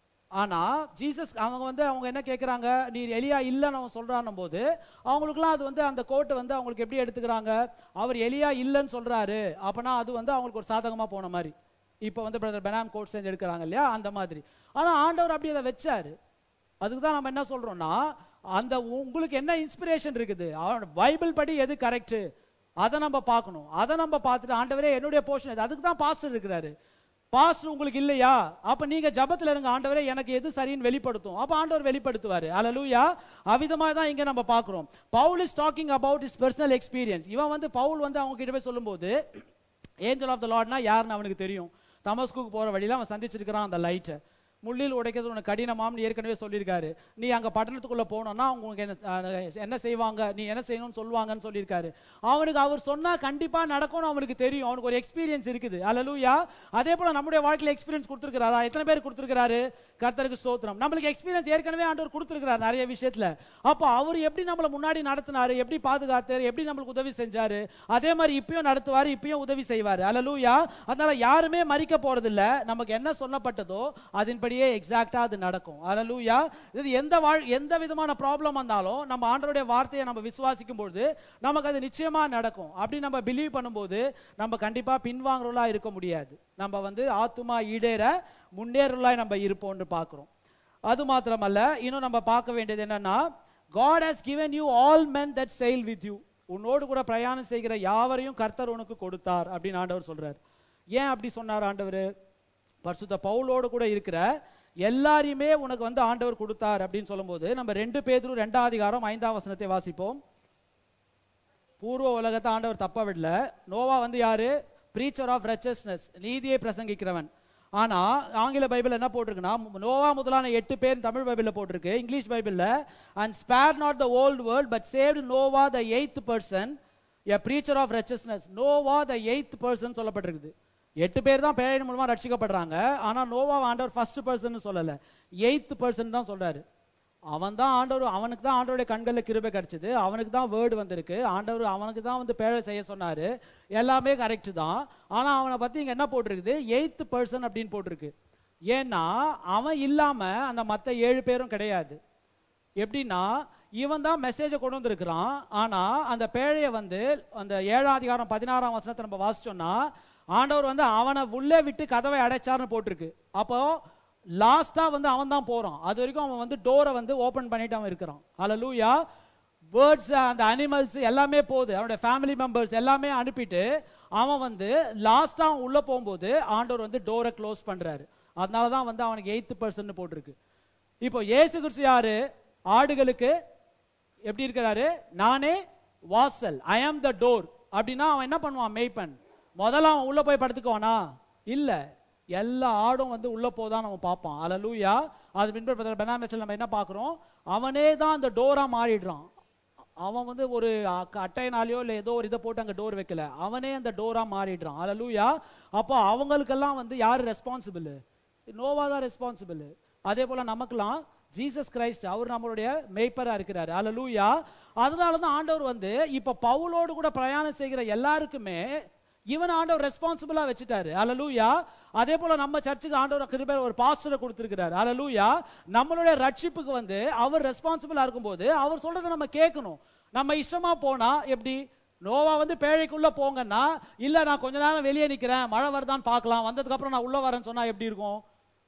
ஆனா ஜீசஸ் அவங்க வந்து அவங்க என்ன கேட்குறாங்க நீர் எலியா இல்லைன்னு அவன் சொல்றான்னும் போது அவங்களுக்குலாம் அது வந்து அந்த கோட்டை வந்து அவங்களுக்கு எப்படி எடுத்துக்கிறாங்க அவர் எலியா இல்லைன்னு சொல்றாரு அப்பனா அது வந்து அவங்களுக்கு ஒரு சாதகமா போன மாதிரி இப்போ வந்து பிரதர் பெனாம் கோட் ஸ்டேஞ்ச் எடுக்கிறாங்க இல்லையா அந்த மாதிரி ஆனா ஆண்டவர் அப்படி அதை வச்சாரு அதுக்கு தான் நம்ம என்ன சொல்றோம்னா அந்த உங்களுக்கு என்ன இன்ஸ்பிரேஷன் இருக்குது அவனோட பைபிள் படி எது கரெக்ட் அதை நம்ம பார்க்கணும் அதை நம்ம பார்த்துட்டு ஆண்டவரே என்னுடைய போர்ஷன் இது அதுக்கு தான் பாஸ்டர் இருக்கிறாரு பாஸ்டர் உங்களுக்கு இல்லையா அப்ப நீங்க ஜபத்துல இருங்க ஆண்டவரே எனக்கு எது சரின்னு வெளிப்படுத்தும் அப்ப ஆண்டவர் வெளிப்படுத்துவாரு அல்லேலூயா அவிதமா தான் இங்க நம்ம பார்க்கிறோம் Paul is talking about his personal experience இவன் வந்து பவுல் வந்து அவங்க கிட்ட போய் சொல்லும்போது ஏஞ்சல் ஆஃப் த லார்ட்னா யாருன்னு அவனுக்கு தெரியும் தமஸ்குக்கு போற வழியில அவன் சந்திச்சிருக்கிறான் அந்த லைட்டை முள்ளில் உடைக்கிறது உனக்கு கடினமாம்னு ஏற்கனவே சொல்லியிருக்காரு நீ அங்க பட்டணத்துக்குள்ள போனோம்னா உங்களுக்கு என்ன அஹ், என்ன செய்வாங்க நீ என்ன செய்யணும்னு சொல்லுவாங்கன்னு சொல்லியிருக்காரு அவனுக்கு அவர் சொன்னா கண்டிப்பா நடக்கும்னு அவனுக்கு தெரியும் அவனுக்கு ஒரு எக்ஸ்பீரியன்ஸ் இருக்குது அல்லலூயா அதே போல நம்முடைய வாழ்க்கையில எக்ஸ்பீரியன்ஸ் கொடுத்துருக்காரா எத்தனை பேர் கொடுத்துருக்காரு கர்த்தருக்கு சோத்திரம் நம்மளுக்கு எக்ஸ்பீரியன்ஸ் ஏற்கனவே ஆண்டவர் கொடுத்துருக்காரு நிறைய விஷயத்துல அப்போ அவர் எப்படி நம்மள முன்னாடி நடத்தினாரு எப்படி பாதுகாத்தாரு எப்படி நம்மளுக்கு உதவி செஞ்சாரு அதே மாதிரி இப்பயும் நடத்துவாரு இப்பயும் உதவி செய்வாரு அல்லலூயா அதனால யாருமே மறிக்க போறது இல்ல நமக்கு என்ன சொல்லப்பட்டதோ அதன்படியே எக்ஸாக்டா அது நடக்கும் அல்லலூயா இது எந்த வாழ் எந்த விதமான ப்ராப்ளம் வந்தாலும் நம்ம ஆண்டவருடைய வார்த்தையை நம்ம விசுவாசிக்கும் பொழுது நமக்கு அது நிச்சயமா நடக்கும் அப்படி நம்ம பிலீவ் பண்ணும்போது நம்ம கண்டிப்பா பின்வாங்குறவளா இருக்க முடியாது நம்ம வந்து ஆத்துமா ஈடேற முன்னேறலாய் நம்ம இருப்போம்னு பார்க்கிறோம் அது மாத்திரமல்ல இன்னும் நம்ம பார்க்க வேண்டியது என்னன்னா God has given you all men that sail with you உன்னோடு கூட பிரயாணம் செய்கிற யாவரையும் கர்த்தர் உனக்கு கொடுத்தார் அப்படின்னு ஆண்டவர் சொல்றார் ஏன் அப்படி சொன்னார் ஆண்டவர் பரிசுத்த பவுலோடு கூட இருக்கிற எல்லாரையுமே உனக்கு வந்து ஆண்டவர் கொடுத்தார் அப்படின்னு சொல்லும்போது நம்ம ரெண்டு பேரும் ரெண்டாம் அதிகாரம் ஐந்தாம் வசனத்தை வாசிப்போம் பூர்வ உலகத்தை ஆண்டவர் தப்ப விடல நோவா வந்து யாரு பிரீச்சர் ஆஃப் ரெச்சஸ்னஸ் நீதியை பிரசங்கிக்கிறவன் ஆனா ஆங்கில பைபிள் என்ன போட்டிருக்குன்னா நோவா முதலான எட்டு பேர் தமிழ் பைபிள்ல போட்டிருக்கு இங்கிலீஷ் பைபிள்ல and spare not the old world but saved Noah the eighth person a preacher of righteousness Noah the eighth person சொல்லப்பட்டிருக்குது எட்டு பேர் தான் பேரின் மூலமா ரட்சிக்கப்படுறாங்க ஆனா நோவா ஆண்டவர் ஃபர்ஸ்ட் பர்சன் சொல்லல எய்த் பர்சன் தான் சொல்றாரு அவன் தான் ஆண்டவர் அவனுக்கு தான் ஆண்டவருடைய கண்களில் கிருபை கிடைச்சது அவனுக்கு தான் வேர்டு வந்திருக்கு ஆண்டவர் அவனுக்கு தான் வந்து பேழை செய்ய சொன்னாரு எல்லாமே கரெக்ட் தான் ஆனா அவனை பத்தி இங்க என்ன போட்டிருக்குது எய்த் பர்சன் அப்படின்னு போட்டிருக்கு ஏன்னா அவன் இல்லாம அந்த மத்த ஏழு பேரும் கிடையாது எப்படின்னா இவன் தான் மெசேஜை கொண்டு வந்திருக்கிறான் ஆனா அந்த பேழையை வந்து அந்த ஏழாம் அதிகாரம் பதினாறாம் வசனத்தை நம்ம வாசிச்சோம்னா ஆண்டவர் வந்து அவனை உள்ளே விட்டு கதவை அடைச்சார்னு போட்டிருக்கு அப்போ லாஸ்டா வந்து அவன் தான் போறான் அது வரைக்கும் அவன் வந்து டோரை வந்து ஓபன் பண்ணிட்டு அவன் இருக்கிறான் ஹalleluya பேர்ட்ஸ் அந்த அனிமல்ஸ் எல்லாமே போகுது அவனுடைய ஃபேமிலி மெம்பர்ஸ் எல்லாமே அனுப்பிட்டு அவன் வந்து லாஸ்டா அவன் உள்ள போகும்போது ஆண்டவர் வந்து டோரை க்ளோஸ் பண்றாரு அதனால தான் வந்து அவனுக்கு எய்த் பர்சன் போட்டிருக்கு இப்போ இயேசு கிறிஸ்து யாரு ஆடுகளுக்கு எப்படி இருக்கிறாரு நானே வாசல் ஐ ஆம் த டோர் அப்படின்னா அவன் என்ன பண்ணுவான் மேய்ப்பன் முதல்ல அவன் உள்ள போய் படுத்துக்குவானா இல்ல எல்லா ஆடும் வந்து உள்ள போதான் நம்ம பார்ப்பான் அலலூயா அது பின்பு பெனாமேசல் நம்ம என்ன பார்க்கிறோம் அவனே தான் அந்த டோரா மாறிடுறான் அவன் வந்து ஒரு அ- அட்டையினாலேயோ இல்லை ஏதோ ஒரு இதை போட்டு அங்கே டோர் வைக்கல அவனே அந்த டோரா மாறிடுறான் அலலூயா அப்போ அவங்களுக்கெல்லாம் வந்து யார் ரெஸ்பான்சிபிள் நோவா தான் ரெஸ்பான்சிபிள் அதே போல நமக்கெல்லாம் ஜீசஸ் கிரைஸ்ட் அவர் நம்மளுடைய மேய்ப்பரா இருக்கிறாரு அலலூயா அதனால தான் ஆண்டவர் வந்து இப்ப பவுலோடு கூட பிரயாணம் செய்கிற எல்லாருக்குமே இவன் ஆண்டவர் ரெஸ்பான்சிபிளா வச்சுட்டாரு அலலூயா அதே போல நம்ம சர்ச்சுக்கு ஆண்டவர் கிருபை ஒரு பாஸ்டரை கொடுத்திருக்கிறாரு அலலூயா நம்மளுடைய ரட்சிப்புக்கு வந்து அவர் ரெஸ்பான்சிபிளா இருக்கும்போது அவர் சொல்றதை நம்ம கேட்கணும் நம்ம இஷ்டமா போனா எப்படி நோவா வந்து பேழைக்குள்ள போங்கன்னா இல்ல நான் கொஞ்ச நேரம் வெளியே நிக்கிறேன் மழை வருதான்னு பார்க்கலாம் வந்ததுக்கு அப்புறம் நான் உள்ள வரேன்னு சொன்னா எப்படி இருக்கும்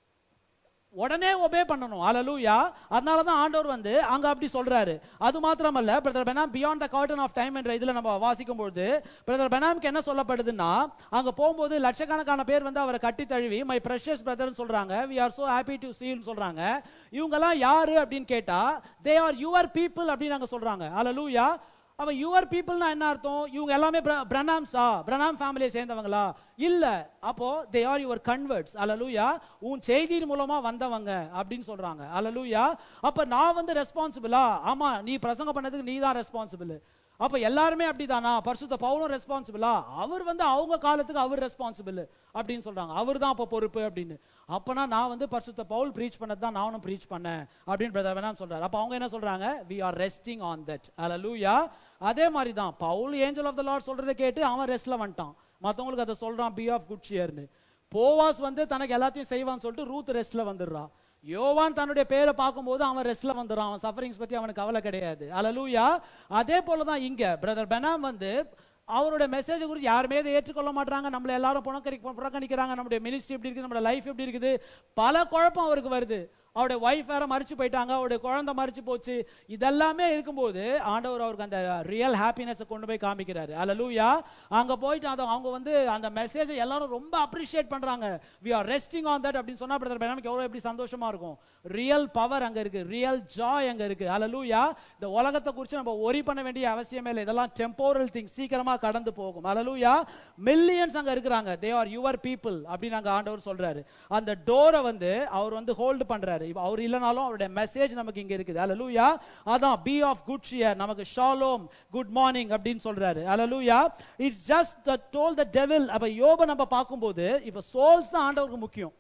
உடனே ஒபே பண்ணணும் அலலூயா அதனால தான் ஆண்டவர் வந்து அங்க அப்படி சொல்றாரு அது மாத்திரமல்ல brother Branham beyond the curtain of time என்ற இதுல நம்ம வாசிக்கும் பொழுது பிரதர் பெனாம்க்கு என்ன சொல்லப்படுதுன்னா அங்க போகும்போது லட்சக்கணக்கான பேர் வந்து அவரை கட்டி தழுவி மை பிரஷியஸ் பிரதர்னு சொல்றாங்க we are so happy to சீன்னு சொல்றாங்க இவங்கெல்லாம் யாரு அப்படின்னு கேட்டா தே ஆர் யுவர் பீப்புள் அப்படின்னு அங்க சொல்றாங்க அலலூயா அவ யுவர் பீப்புள்னா என்ன அர்த்தம் இவங்க எல்லாமே பிர- பிரணாம்ஸா பிரணாம் ஃபேமிலியை சேர்ந்தவங்களா இல்ல அப்போ தே ஆர் யுவர் கன்வெர்ட்ஸ் அலலூயா உன் செய்தியின் மூலமா வந்தவங்க அப்படின்னு சொல்றாங்க அலலூயா அப்ப நான் வந்து ரெஸ்பான்சிபிளா ஆமா நீ பிரசங்கம் பண்ணதுக்கு நீ தான் ரெஸ்பான்சிபிள் அப்ப எல்லாருமே அப்படிதானா பரிசுத்த பவுலும் ரெஸ்பான்சிபிளா அவர் வந்து அவங்க காலத்துக்கு அவர் ரெஸ்பான்சிபிள் அப்படின்னு சொல்றாங்க அவர் தான் அப்ப பொறுப்பு அப்படின்னு அப்பனா நான் வந்து பரிசுத்த பவுல் ப்ரீச் பண்ணது தான் நானும் ப்ரீச் பண்ணேன் அப்படின்னு பிரதர் வேணாம் சொல்றாரு அப்ப அவங்க என்ன சொல்றாங்க we are resting on that அல்லூயா அதே மாதிரி தான் Paul angel of the Lord சொல்றதை கேட்டு அவன் ரெஸ்ட்ல வந்துட்டான் மத்தவங்களுக்கு அதை சொல்றான் பி ஆஃப் குட் ஷியர்னு போவாஸ் வந்து தனக்கு எல்லாத்தையும் செய்வான்னு சொல்லிட்டு ரூத் ரெஸ்ட்ல வந்துடுறான் யோவான் தன்னுடைய பேரை பார்க்கும்போது அவன் ரெஸ்ட்ல வந்துடுறான் அவன் சஃபரிங்ஸ் பத்தி அவனுக்கு கவலை கிடையாது அலலூயா அதே போல தான் இங்க பிரதர் பெனாம் வந்து அவருடைய மெசேஜ் குறித்து யாருமே இதை ஏற்றுக்கொள்ள மாட்டாங்க நம்மள எல்லாரும் புறக்கணி புறக்கணிக்கிறாங்க நம்முடைய மினிஸ்ட்ரி எப்படி இருக்குது நம்மளோட லைஃப் எப்படி இருக்குது பல குழப்பம் அவருக்கு வருது அவருடைய ஒய்ஃப் வேற மறிச்சு போயிட்டாங்க அவருடைய குழந்தை மறிச்சு போச்சு இதெல்லாமே இருக்கும்போது ஆண்டவர் அவருக்கு அந்த ரியல் ஹாப்பினஸ் கொண்டு போய் காமிக்கிறாரு அல்லூயா அங்க போயிட்டு அதை அவங்க வந்து அந்த மெசேஜை எல்லாரும் ரொம்ப அப்ரிஷியேட் பண்றாங்க we are resting on that அப்படின்னு சொன்னா பிரதர் நமக்கு எவ்வளவு எப்படி சந்தோஷமா இருக்கும் ரியல் பவர் அங்க இருக்கு ரியல் ஜாய் அங்க இருக்கு அல்லூயா இந்த உலகத்தை குறித்து நம்ம ஒரி பண்ண வேண்டிய அவசியமே இல்லை இதெல்லாம் டெம்போரல் திங் சீக்கிரமா கடந்து போகும் அல்லூயா மில்லியன்ஸ் அங்க இருக்கிறாங்க தே ஆர் யுவர் பீப்புள் அப்படின்னு அங்க ஆண்டவர் சொல்றாரு அந்த டோரை வந்து அவர் வந்து ஹோல்டு பண்றாரு இப்ப அவர் இல்லைனாலும் அவருடைய மெசேஜ் நமக்கு இங்க இருக்குது அல்லூயா அதான் பி ஆஃப் குட் ஷியர் நமக்கு ஷாலோம் குட் மார்னிங் அப்படின்னு சொல்றாரு அல்லூயா it's just the toll the devil அப்ப யோப நம்ம பார்க்கும்போது இப்ப சோல்ஸ் தான் ஆண்டவருக்கு முக்கியம்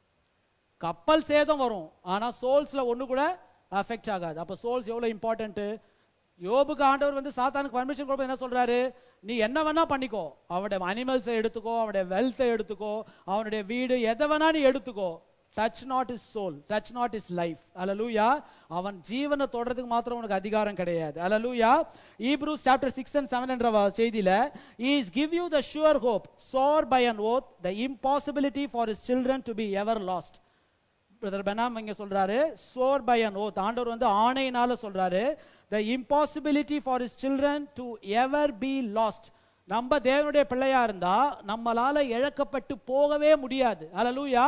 கப்பல் சேதம் வரும் ஆனா சோல்ஸ்ல ஒண்ணு கூட அஃபெக்ட் ஆகாது அப்ப சோல்ஸ் எவ்வளவு இம்பார்ட்டன்ட் யோபுக்கு ஆண்டவர் வந்து சாத்தானுக்கு பர்மிஷன் கொடுப்பது என்ன சொல்றாரு நீ என்ன வேணா பண்ணிக்கோ அவனுடைய அனிமல்ஸை எடுத்துக்கோ அவனுடைய வெல்த்தை எடுத்துக்கோ அவனுடைய வீடு எதை வேணா நீ எடுத்துக்கோ touch not his soul touch not his life அலலூயா அவன் ஜீவனை தொடறதுக்கு மாத்திரம் உனக்கு அதிகாரம் கிடையாது அலலூயா Hebrews chapter six and seven என்ற வ- செய்தியில is give you the sure hope sure by an oath the impossibility for his children to be ever lost brother Branham இங்க சொல்றாரு சோர் பை அன் ஓத் ஆண்டவர் வந்து ஆணையினால சொல்றாரு the impossibility for his children to ever be lost நம்ம தேவனுடைய பிள்ளையா இருந்தா நம்மளால இழக்கப்பட்டு போகவே முடியாது அல்லூயா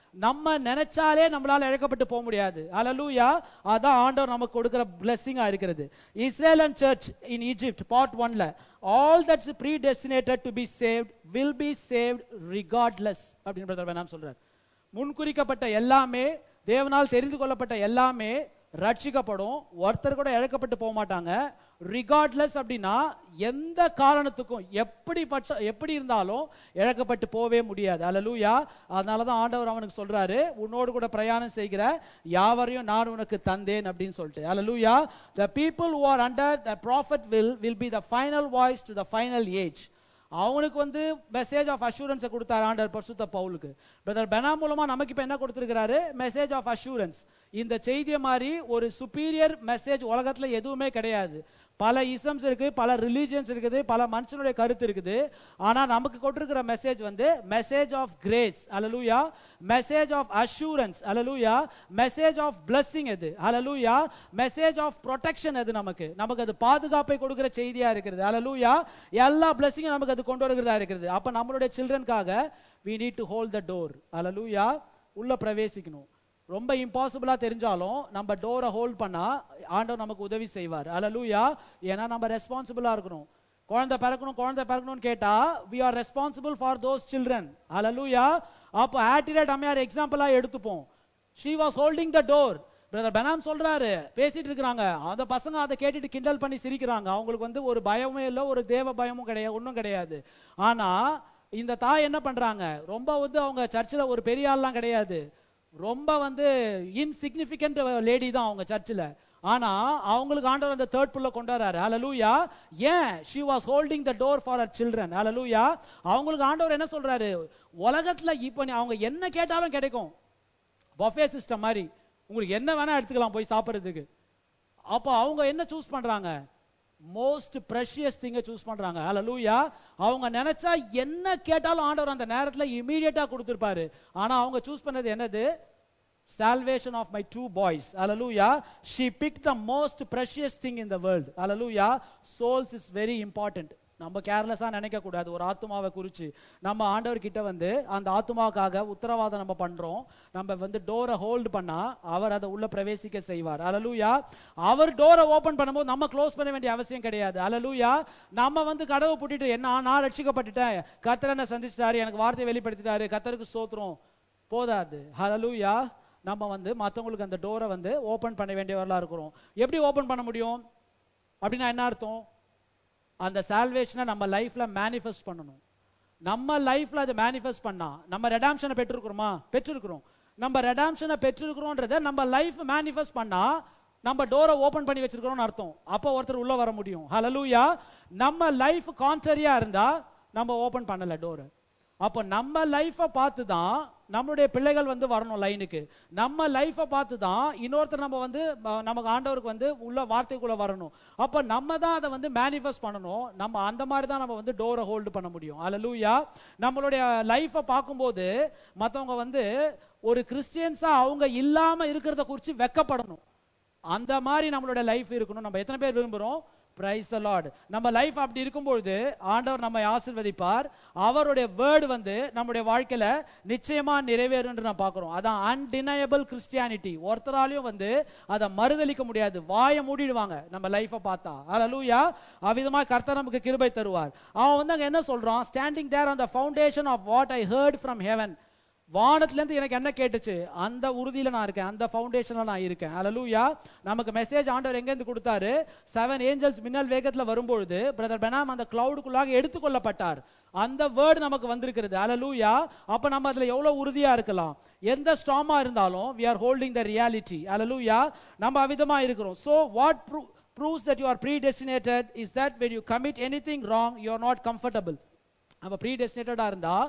நம்ம நினைச்சாலே நம்மளால இழக்கப்பட்டு போக முடியாது அல்லூயா அதான் ஆண்டவர் நமக்கு கொடுக்கிற பிளெஸிங்கா இருக்கிறது Israel and church in Egypt part ஒன்ல all that's predestinated to be saved will be saved regardless brother Branham வேணாம் சொல்றார் முன்குறிக்கப்பட்ட எல்லாமே தேவனால் தெரிந்து கொள்ளப்பட்ட எல்லாமே ரட்சிக்கப்படும் ஒருத்தர் கூட இழக்கப்பட்டு போக மாட்டாங்க ரிகார்ட்லெஸ் அப்படின்னா எந்த காரணத்துக்கும் எப்படிப்பட்ட எப்படி இருந்தாலும் இழக்கப்பட்டு போவே முடியாது அல்லலூயா அதனால தான் ஆண்டவர் அவனுக்கு சொல்றாரு உன்னோடு கூட பிரயாணம் செய்கிற யாவரையும் நான் உனக்கு தந்தேன் அப்படின்னு சொல்லிட்டு அல்லலூயா the people who are under the prophet will will be the final voice to the final age அவனுக்கு வந்து மெசேஜ் ஆஃப் அஷூரன்ஸை கொடுத்தாரு ஆண்டவர் பரிசுத்த பவுலுக்கு பிரதர் பெனா மூலமா நமக்கு இப்ப என்ன கொடுத்திருக்கிறாரு மெசேஜ் ஆஃப் அஷூரன்ஸ் இந்த செய்தியை மாதிரி ஒரு சுப்பீரியர் மெசேஜ் உலகத்துல எதுவுமே கிடையாது பல இசம்ஸ் இருக்கு பல ரிலீஜியன்ஸ் இருக்குது பல மனுஷனுடைய கருத்து இருக்குது ஆனா நமக்கு கொடுத்திருக்கிற மெசேஜ் வந்து மெசேஜ் ஆஃப் கிரேஸ் அலலூயா மெசேஜ் ஆஃப் அஷூரன்ஸ் அலலூயா மெசேஜ் ஆஃப் பிளஸ்ஸிங் அது அலலூயா மெசேஜ் ஆஃப் ப்ரொடெக்ஷன் அது நமக்கு நமக்கு அது பாதுகாப்பை கொடுக்கிற செய்தியா இருக்கிறது அலலூயா எல்லா பிளஸ்ஸிங்கும் நமக்கு அது கொண்டு வருகிறதா இருக்கிறது அப்ப நம்மளுடைய சில்ட்ரனுக்காக we need to hold the door அலலூயா உள்ள பிரவேசிக்கணும் ரொம்ப இம்பாசிபிளா தெரிஞ்சாலும் நம்ம டோரை ஹோல்ட் பண்ணா ஆண்டவர் நமக்கு உதவி செய்வார் அலலூயா ஏன்னா நம்ம ரெஸ்பான்சிபிளா இருக்கணும் குழந்தை பிறக்கணும் குழந்தை பிறக்கணும்னு கேட்டா we are responsible for those children அலலூயா அப்போ ஆட்டிரேட் அம்மையார் எக்ஸாம்பிளா எடுத்துப்போம் she was holding the door brother Branham சொல்றாரு பேசிட்டு இருக்கிறாங்க அந்த பசங்க அதை கேட்டுட்டு கிண்டல் பண்ணி சிரிக்கிறாங்க அவங்களுக்கு வந்து ஒரு பயமே இல்லை ஒரு தேவ பயமும் கிடையாது ஒன்றும் கிடையாது ஆனா இந்த தாய் என்ன பண்றாங்க ரொம்ப வந்து அவங்க சர்ச்சில் ஒரு பெரிய ஆள்லாம் கிடையாது ரொம்ப வந்து இன்சிக்னிஃபிகண்ட் லேடி தான் அவங்க சர்ச்சில் ஆனா அவங்களுக்கு ஆண்டவர் அந்த தேர்ட் புல்ல கொண்டு வராரு ஹalleluya ஏன் she was holding the door for her children ஹalleluya அவங்களுக்கு ஆண்டவர் என்ன சொல்றாரு உலகத்துல இப்போ நீ- அவங்க என்ன கேட்டாலும் கிடைக்கும் பஃபே சிஸ்டம் மாதிரி உங்களுக்கு என்ன வேணா எடுத்துக்கலாம் போய் சாப்பிடுறதுக்கு அப்போ அவங்க என்ன சூஸ் பண்றாங்க மோஸ்ட் ப்ரெஷியஸ் திங்கை சூஸ் பண்றாங்க ஹalleluya அவங்க நினைச்சா என்ன கேட்டாலும் ஆண்டவர் அந்த நேரத்துல இமீடியட்டா கொடுத்திருப்பாரு ஆனா அவங்க சூஸ் பண்ணது என்னது salvation of my two boys hallelujah she picked the most precious thing in the world hallelujah souls is very important நம்ம கேர்லெஸ்ஸா நினைக்க கூடாது ஒரு ஆத்துமாவை குறிச்சு நம்ம ஆண்டவர் கிட்ட வந்து அந்த ஆத்துமாவுக்காக உத்தரவாதம் நம்ம பண்றோம் நம்ம வந்து டோரை ஹோல்ட் பண்ணா அவர் அதை உள்ள பிரவேசிக்க செய்வார் அலலூயா அவர் டோரை ஓபன் பண்ணும்போது நம்ம க்ளோஸ் பண்ண வேண்டிய அவசியம் கிடையாது அலலூயா நம்ம வந்து கடவை பூட்டிட்டு என்ன நான் ரட்சிக்கப்பட்டுட்டேன் கத்தர் என்ன சந்திச்சிட்டாரு எனக்கு வார்த்தையை வெளிப்படுத்திட்டாரு கத்தருக்கு சோத்துறோம் போதாது ஹalleluya நம்ம வந்து மற்றவங்களுக்கு அந்த டோரை வந்து ஓபன் பண்ண வேண்டியவர்களா இருக்கிறோம் எப்படி ஓபன் பண்ண முடியும் அப்படின்னா என்ன அர்த்தம் அந்த சால்வேஷனை நம்ம லைஃப்ல மேனிஃபெஸ்ட் பண்ணணும் நம்ம லைஃப்ல அதை மேனிஃபெஸ்ட் பண்ணா நம்ம ரெடாம்ஷனை பெற்றிருக்கிறோமா பெற்றிருக்கிறோம் நம்ம ரெடாம்ஷனை பெற்றிருக்கிறோன்றத நம்ம லைஃப் மேனிஃபெஸ்ட் பண்ணா நம்ம டோரை ஓபன் பண்ணி வச்சிருக்கிறோம்னு அர்த்தம் அப்போ ஒருத்தர் உள்ள வர முடியும் ஹalleluya நம்ம லைஃப் கான்ட்ரரியா இருந்தா நம்ம ஓபன் பண்ணல டோரை அப்போ நம்ம லைஃபை பார்த்து தான் நம்மளுடைய பிள்ளைகள் வந்து வரணும் லைனுக்கு நம்ம லைஃபை பார்த்து தான் இன்னொருத்தர் நம்ம வந்து ம- நமக்கு ஆண்டவருக்கு வந்து உள்ள வார்த்தைக்குள்ள வரணும் அப்போ நம்ம தான் அதை வந்து மேனிஃபெஸ்ட் பண்ணணும் நம்ம அந்த மாதிரி தான் நம்ம வந்து டோரை ஹோல்டு பண்ண முடியும் அல்லூயா நம்மளுடைய லைஃபை பார்க்கும்போது மற்றவங்க வந்து ஒரு கிறிஸ்டியன்ஸா அவங்க இல்லாம இருக்கிறத குறித்து வெக்கப்படணும் அந்த மாதிரி நம்மளோட லைஃப் இருக்கணும் நம்ம எத்தனை பேர் விரும்புறோம் பிரைஸ் த லார்ட் நம்ம லைஃப் அப்படி இருக்கும்பொழுது ஆண்டவர் நம்மை ஆசீர்வதிப்பார் அவருடைய வேர்டு வந்து நம்முடைய வாழ்க்கையில நிச்சயமா நிறைவேறும் என்று நான் பார்க்கிறோம் அதான் அன்டினயபிள் கிறிஸ்டியானிட்டி ஒருத்தராலையும் வந்து அதை மறுதலிக்க முடியாது வாயை மூடிடுவாங்க நம்ம லைஃபை பார்த்தா அல்லூயா அவ்விதமா கர்த்தர் நமக்கு கிருபை தருவார் அவன் வந்து அங்க என்ன சொல்றான் standing there on the foundation of what I heard from heaven வானத்துல இருந்து எனக்கு என்ன கேட்டுச்சு அந்த உறுதியில நான் இருக்கேன் அந்த ஃபவுண்டேஷன்ல நான் இருக்கேன் அலலூயா நமக்கு மெசேஜ் ஆண்டவர் எங்க இருந்து கொடுத்தாரு செவன் ஏஞ்சல்ஸ் மின்னல் வேகத்துல வரும்பொழுது பிரதர் பெனாம் அந்த கிளவுடுக்குள்ளாக எடுத்துக்கொள்ளப்பட்டார் அந்த வேர்டு நமக்கு வந்திருக்கிறது அலலூயா அப்ப நம்ம அதுல எவ்வளவு உறுதியா இருக்கலாம் எந்த ஸ்டாமா இருந்தாலும் we are holding the reality அலலூயா நம்ம அவிதமா இருக்கிறோம் so what pro- proves that you are predestinated is that when you commit anything wrong you are not comfortable நம்ம predestinatedஆ இருந்தா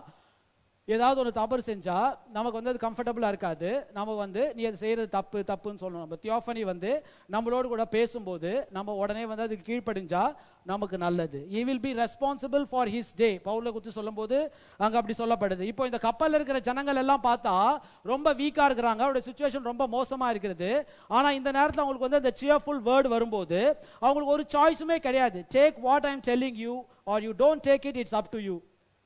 ஏதாவது ஒரு தவறு செஞ்சா நமக்கு வந்து அது கம்ஃபர்டபுளா இருக்காது நம்ம வந்து நீ அது செய்யறது தப்பு தப்புன்னு சொல்லணும் நம்ம தியோஃபனி வந்து நம்மளோடு கூட பேசும்போது நம்ம உடனே வந்து அதுக்கு கீழ்ப்படிஞ்சா நமக்கு நல்லது he will be responsible for his day பவுல குத்து சொல்லும்போது அங்க அப்படி சொல்லப்படுது இப்போ இந்த கப்பல்ல இருக்கிற ஜனங்கள் எல்லாம் பார்த்தா ரொம்ப வீக்கா இருக்கிறாங்க அவருடைய சுச்சுவேஷன் ரொம்ப மோசமா இருக்கிறது ஆனா இந்த நேரத்துல அவங்களுக்கு வந்து அந்த சியர்ஃபுல் வேர்டு வரும்போது அவங்களுக்கு ஒரு சாய்ஸுமே கிடையாது take what I am telling you are you don't take it it's up to you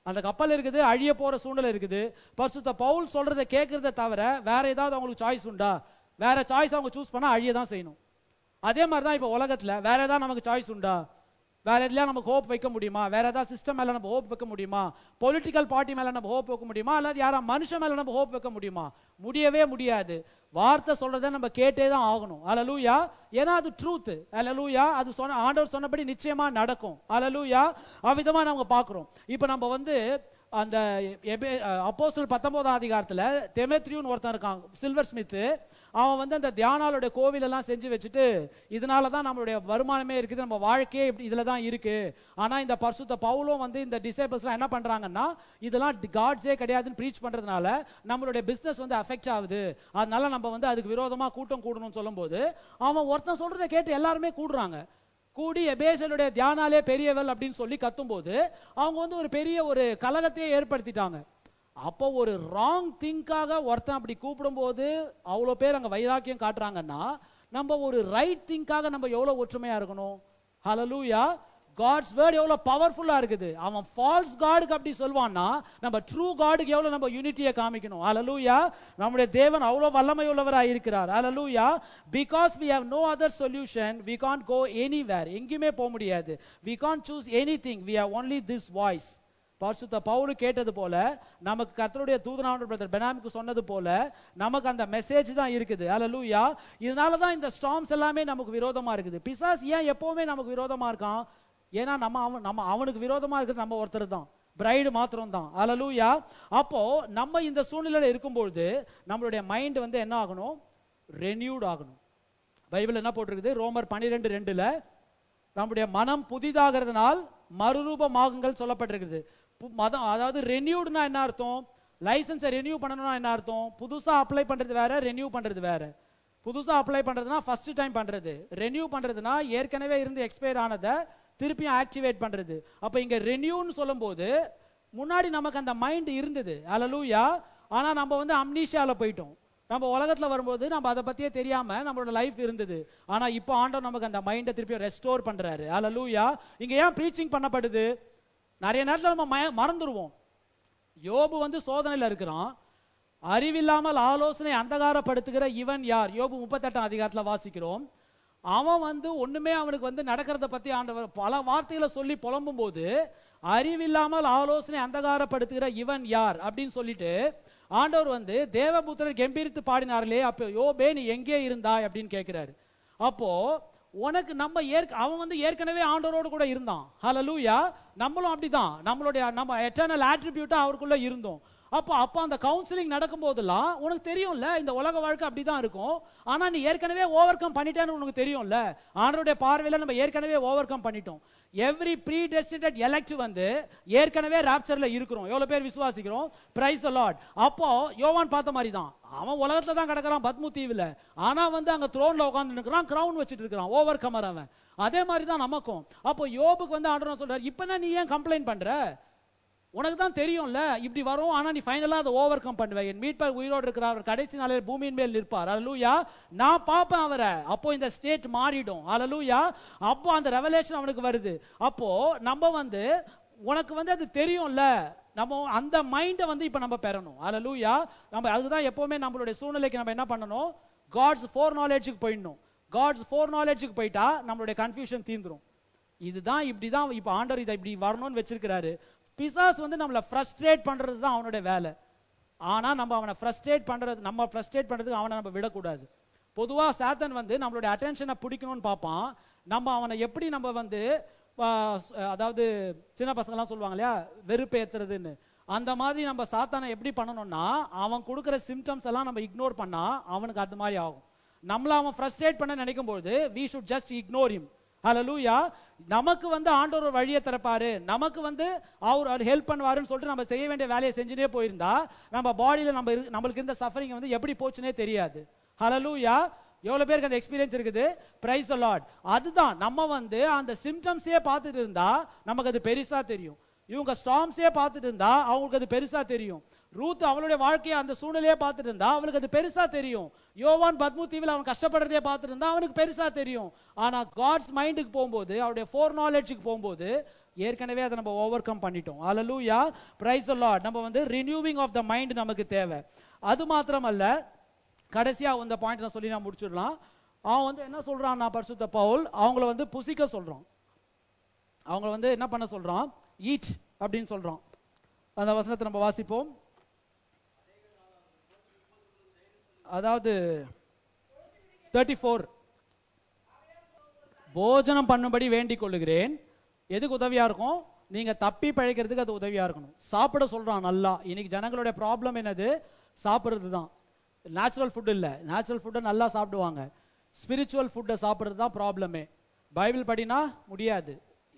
அந்த கப்பல் இருக்குது அழிய போற சூழ்நிலை இருக்குது பரிசுத்த பவுல் சொல்றதை கேட்கறத தவிர வேற ஏதாவது அவங்களுக்கு சாய்ஸ் உண்டா வேற சாய்ஸ் அவங்க சூஸ் பண்ணா அழிய தான் செய்யணும் அதே மாதிரி தான் இப்போ உலகத்துல வேற ஏதாவது நமக்கு சாய்ஸ் உண்டா வேற எதுலயா நமக்கு ஹோப் வைக்க முடியுமா வேற ஏதாவது சிஸ்டம் மேல நம்ம ஹோப் வைக்க முடியுமா பொலிட்டிக்கல் பார்ட்டி மேல நம்ம ஹோப் வைக்க முடியுமா அல்லது யாரா மனுஷன் மேல நம்ம ஹோப் வைக்க முடியுமா முடியவே முடியாது வார்த்தை சொல்றதை நம்ம கேட்டே தான் ஆகணும் அலலூயா ஏன்னா அது ட்ரூத் அலலூயா அது சொன்ன ஆண்டவர் சொன்னபடி நிச்சயமா நடக்கும் அலலூயா அவ்விதமா நம்ம பார்க்கிறோம் இப்போ நம்ம வந்து அந்த அப்போஸ்தலர் பத்தொன்பதாம் அதிகாரத்துல தெமெத்ரியூன்னு ஒருத்தன் இருக்கான் சில்வர் ஸ்மித் அவன் வந்து அந்த தியானாளுடைய கோவில் எல்லாம் செஞ்சு வச்சுட்டு இதனால தான் நம்மளுடைய வருமானமே இருக்குது நம்ம வாழ்க்கையே இப்படி இதுல தான் இருக்கு ஆனா இந்த பரிசுத்த பவுலும் வந்து இந்த டிசேபிள்ஸ்லாம் என்ன பண்றாங்கன்னா இதெல்லாம் காட்ஸே கிடையாதுன்னு ப்ரீச் பண்றதுனால நம்மளுடைய பிசினஸ் வந்து அஃபெக்ட் ஆகுது அதனால நம்ம வந்து அதுக்கு விரோதமா கூட்டம் கூடணும்னு சொல்லும்போது அவன் ஒருத்தன் சொல்றதை கேட்டு எல்லாருமே கூடுறாங்க கூடி எபேசலுடைய தியானாலே பெரியவள் அப்படின்னு சொல்லி கத்தும்போது அவங்க வந்து ஒரு பெரிய ஒரு கலகத்தையே ஏற்படுத்திட்டாங்க அப்போ ஒரு ராங் திங்காக ஒருத்தன் அப்படி கூப்பிடும்போது அவ்வளோ பேர் அங்கே வைராக்கியம் காட்டுறாங்கன்னா நம்ம ஒரு ரைட் திங்காக நம்ம எவ்வளோ ஒற்றுமையா இருக்கணும் ஹalleluya காட்ஸ் வேர்ட் எவ்வளோ பவர்ஃபுல்லா இருக்குது அவன் ஃபால்ஸ் காடுக்கு அப்படி சொல்வான்னா நம்ம ட்ரூ காடுக்கு எவ்வளோ நம்ம யூனிட்டியை காமிக்கணும் ஹalleluya நம்முடைய தேவன் அவ்வளோ வல்லமை உள்ளவராக இருக்கிறார் ஹalleluya because we have no other solution we can't go anywhere எங்கேயுமே போக முடியாது we can't choose anything we have only this voice பரிசுத்த பவுல் கேட்டது போல நமக்கு கர்த்தருடைய தூதனான பிரதர் பெனாமிக்கு சொன்னது போல நமக்கு அந்த மெசேஜ் தான் இருக்குது அல்லூயா இதனால தான் இந்த ஸ்டாம்ஸ் எல்லாமே நமக்கு விரோதமா இருக்குது பிசாஸ் ஏன் எப்பவுமே நமக்கு விரோதமா இருக்கான் ஏன்னா நம்ம அவன் நம்ம அவனுக்கு விரோதமா இருக்கிறது நம்ம ஒருத்தர் தான் பிரைடு மாத்திரம் தான் அலலூயா அப்போ நம்ம இந்த சூழ்நிலையில இருக்கும்பொழுது நம்மளுடைய மைண்ட் வந்து என்ன ஆகணும் ரெனியூட் ஆகணும் பைபிள் என்ன போட்டிருக்குது ரோமர் பன்னிரெண்டு ரெண்டுல நம்முடைய மனம் புதிதாகிறதுனால் மறுரூபமாகுங்கள் சொல்லப்பட்டிருக்குது பு- மதம் அதாவது ரெனியூட்னா என்ன அர்த்தம் லைசன்ஸை ரெனியூ பண்ணணும்னா என்ன அர்த்தம் புதுசா அப்ளை பண்றது வேற ரெனியூ பண்றது வேற புதுசா அப்ளை பண்றதுனா ஃபர்ஸ்ட் டைம் பண்றது ரெனியூ பண்றதுனா ஏற்கனவே இருந்து எக்ஸ்பயர் ஆனதை திருப்பியும் ஆக்டிவேட் பண்றது அப்ப இங்க ரெனியூன்னு சொல்லும்போது முன்னாடி நமக்கு அந்த மைண்ட் இருந்தது அலலூயா ஆனா நம்ம வந்து அம்னீஷியால போயிட்டோம் நம்ம உலகத்துல வரும்போது நம்ம அதை பத்தியே தெரியாம நம்மளோட லைஃப் இருந்தது ஆனா இப்போ ஆண்டவர் நமக்கு அந்த மைண்டை திருப்பி ரெஸ்டோர் பண்றாரு அலலூயா இங்க ஏன் ப்ரீச்சிங் பண்ணப்படுது நிறைய நேரத்துல நம்ம மய- மறந்துடுவோம் யோபு வந்து சோதனையில இருக்கிறான் அறிவில்லாமல் ஆலோசனை அந்தகாரப்படுத்துகிற இவன் யார் யோபு முப்பத்தெட்டாம் அதிகாரத்துல வாசிக்கிறோம் அவன் வந்து ஒண்ணுமே அவனுக்கு வந்து நடக்கிறத பத்தி ஆண்டவர் பல வார்த்தைகளை சொல்லி புலம்பும் போது அறிவில்லாமல் ஆலோசனை அந்தகாரப்படுத்துகிற இவன் யார் அப்படின்னு சொல்லிட்டு ஆண்டவர் வந்து தேவபுத்திரர் கம்பீரித்து பாடினார்களே அப்போ யோபே நீ எங்கே இருந்தாய் அப்படின்னு கேட்கிறாரு அப்போ உனக்கு நம்ம ஏற்க அவன் வந்து ஏற்கனவே ஆண்டவரோடு கூட இருந்தான் ஹalleluya நம்மளும் அப்படிதான் நம்மளுடைய நம்ம எட்டர்னல் ஆட்ரிபியூட்டா அவருக்குள்ள இருந்தோம் அப்போ அப்போ அந்த கவுன்சிலிங் நடக்கும் போதெல்லாம் உனக்கு தெரியும்ல இந்த உலக வாழ்க்கை அப்படிதான் இருக்கும் ஆனா நீ ஏற்கனவே ஓவர் கம் பண்ணிட்டேன்னு உனக்கு தெரியும்ல ஆண்டவருடைய பார்வையில நம்ம ஏற்கனவே ஓவர் கம் பண்ணிட்டோம் எவ்ரி ப்ரீ டெஸ்டினேட் எலெக்ட் வந்து ஏற்கனவே ராப்சர்ல இருக்கிறோம் எவ்வளவு பேர் விசுவாசிக்கிறோம் பிரைஸ் லார்ட் அப்போ யோவான் பார்த்த மாதிரி தான் அவன் உலகத்துல தான் கிடக்குறான் பத்மு தீவுல ஆனா வந்து அங்க த்ரோன்ல உட்கார்ந்து இருக்கிறான் கிரவுன் வச்சிட்டு இருக்கிறான் ஓவர் கமர் அவன் அதே மாதிரி தான் நமக்கும் அப்போ யோபுக்கு வந்து ஆண்டவர் சொல்றாரு இப்ப நீ ஏன் கம்ப்ளைண்ட் பண்ற உனக்கு தான் தெரியும்ல இப்படி வரும் ஆனா நீ ஃபைனலா அதை ஓவர் கம் பண்ணுவ என் மீட்பர் உயிரோடு இருக்கிற அவர் கடைசி நாளில் பூமியின் மேல் நிற்பார் அல்லூயா நான் பார்ப்பேன் அவரை அப்போ இந்த ஸ்டேட் மாறிடும் அல்லூயா அப்போ அந்த ரெவலேஷன் அவனுக்கு வருது அப்போ நம்ம வந்து உனக்கு வந்து அது தெரியும்ல நம்ம அந்த மைண்டை வந்து இப்ப நம்ம பெறணும் அல்லூயா நம்ம அதுதான் எப்பவுமே நம்மளுடைய சூழ்நிலைக்கு நம்ம என்ன பண்ணணும் காட்ஸ் ஃபோர் நாலேஜுக்கு போயிடணும் காட்ஸ் ஃபோர் நாலேஜுக்கு போயிட்டா நம்மளுடைய கன்ஃபியூஷன் தீந்துரும் இதுதான் இப்படிதான் இப்ப ஆண்டவர் இதை இப்படி வரணும்னு வச்சிருக்கிறாரு பிசாஸ் வந்து நம்மளை ஃப்ரஸ்ட்ரேட் பண்றது தான் அவனுடைய வேலை ஆனா நம்ம அவனை ஃப்ரஸ்ட்ரேட் பண்றது நம்ம ஃப்ரஸ்ட்ரேட் பண்றதுக்கு அவனை நம்ம விடக்கூடாது பொதுவா சாத்தன் வந்து நம்மளுடைய அட்டென்ஷனை பிடிக்கணும்னு பார்ப்பான் நம்ம அவனை எப்படி நம்ம வந்து ஆ, ஸ்- அதாவது சின்ன பசங்கலாம் சொல்லுவாங்க இல்லையா வெறுப்பேத்துறதுன்னு அந்த மாதிரி நம்ம சாத்தானை எப்படி பண்ணணும்னா அவன் கொடுக்குற சிம்டம்ஸ் எல்லாம் நம்ம இக்னோர் பண்ணா அவனுக்கு அது மாதிரி ஆகும் நம்மள அவன் ஃப்ரஸ்ட்ரேட் பண்ண நினைக்கும் போது we should just ignore him ஹalleluya நமக்கு வந்து ஆண்டவர் ஒரு வழியை திறப்பாரு நமக்கு வந்து அவர் அவர் ஹெல்ப் பண்ணுவாருன்னு சொல்லிட்டு நம்ம செய்ய வேண்டிய வேலையை செஞ்சுட்டே போயிருந்தா நம்ம பாடியில நம்ம இரு- நம்மளுக்கு இந்த சஃபரிங் வந்து எப்படி போச்சுனே தெரியாது ஹalleluya எவ்வளவு பேருக்கு அந்த எக்ஸ்பீரியன்ஸ் இருக்குது பிரைஸ் லார்ட் அதுதான் நம்ம வந்து அந்த சிம்டம்ஸே பார்த்துட்டு இருந்தா நமக்கு அது பெருசா தெரியும் இவங்க ஸ்டாம்ஸே பார்த்துட்டு இருந்தா அவங்களுக்கு அது பெருசா தெரியும் ரூத் அவளுடைய வாழ்க்கையை அந்த சூழ்நிலையே பார்த்துட்டு இருந்தா அவளுக்கு அது பெருசா தெரியும் யோவான் பத்மு தீவில் அவன் கஷ்டப்படுறதே பார்த்துட்டு இருந்தா அவனுக்கு பெருசா தெரியும் ஆனா காட்ஸ் மைண்டுக்கு போகும்போது அவருடைய ஃபோர் நாலேஜுக்கு போகும்போது ஏற்கனவே அதை நம்ம ஓவர் கம் பண்ணிட்டோம் அலலூயா பிரைஸ் லார்ட் நம்ம வந்து ரினியூவிங் ஆஃப் த மைண்ட் நமக்கு தேவை அது மாத்திரமல்ல கடைசியா இந்த பாயிண்ட் நான் சொல்லி நான் முடிச்சிடலாம் அவன் வந்து என்ன சொல்றான் நான் பரிசுத்த பவுல் அவங்கள வந்து புசிக்க சொல்றான் அவங்கள வந்து என்ன பண்ண சொல்றான் ஈட் அப்படின்னு சொல்றான் அந்த வசனத்தை நம்ம வாசிப்போம் அதாவது தேர்ட்டி ஃபோர் போஜனம் பண்ணும்படி வேண்டிக் கொள்ளுகிறேன் எதுக்கு உதவியா இருக்கும் நீங்க தப்பி பழைக்கிறதுக்கு அது உதவியா இருக்கணும் சாப்பிட சொல்றான் நல்லா இன்னைக்கு ஜனங்களுடைய ப்ராப்ளம் என்னது சாப்பிடுறது தான் நேச்சுரல் ஃபுட் இல்ல நேச்சுரல் ஃபுட்டை நல்லா சாப்பிடுவாங்க ஸ்பிரிச்சுவல் ஃபுட்டை சாப்பிடுறது தான் ப்ராப்ளமே பைபிள் படினா முடியாது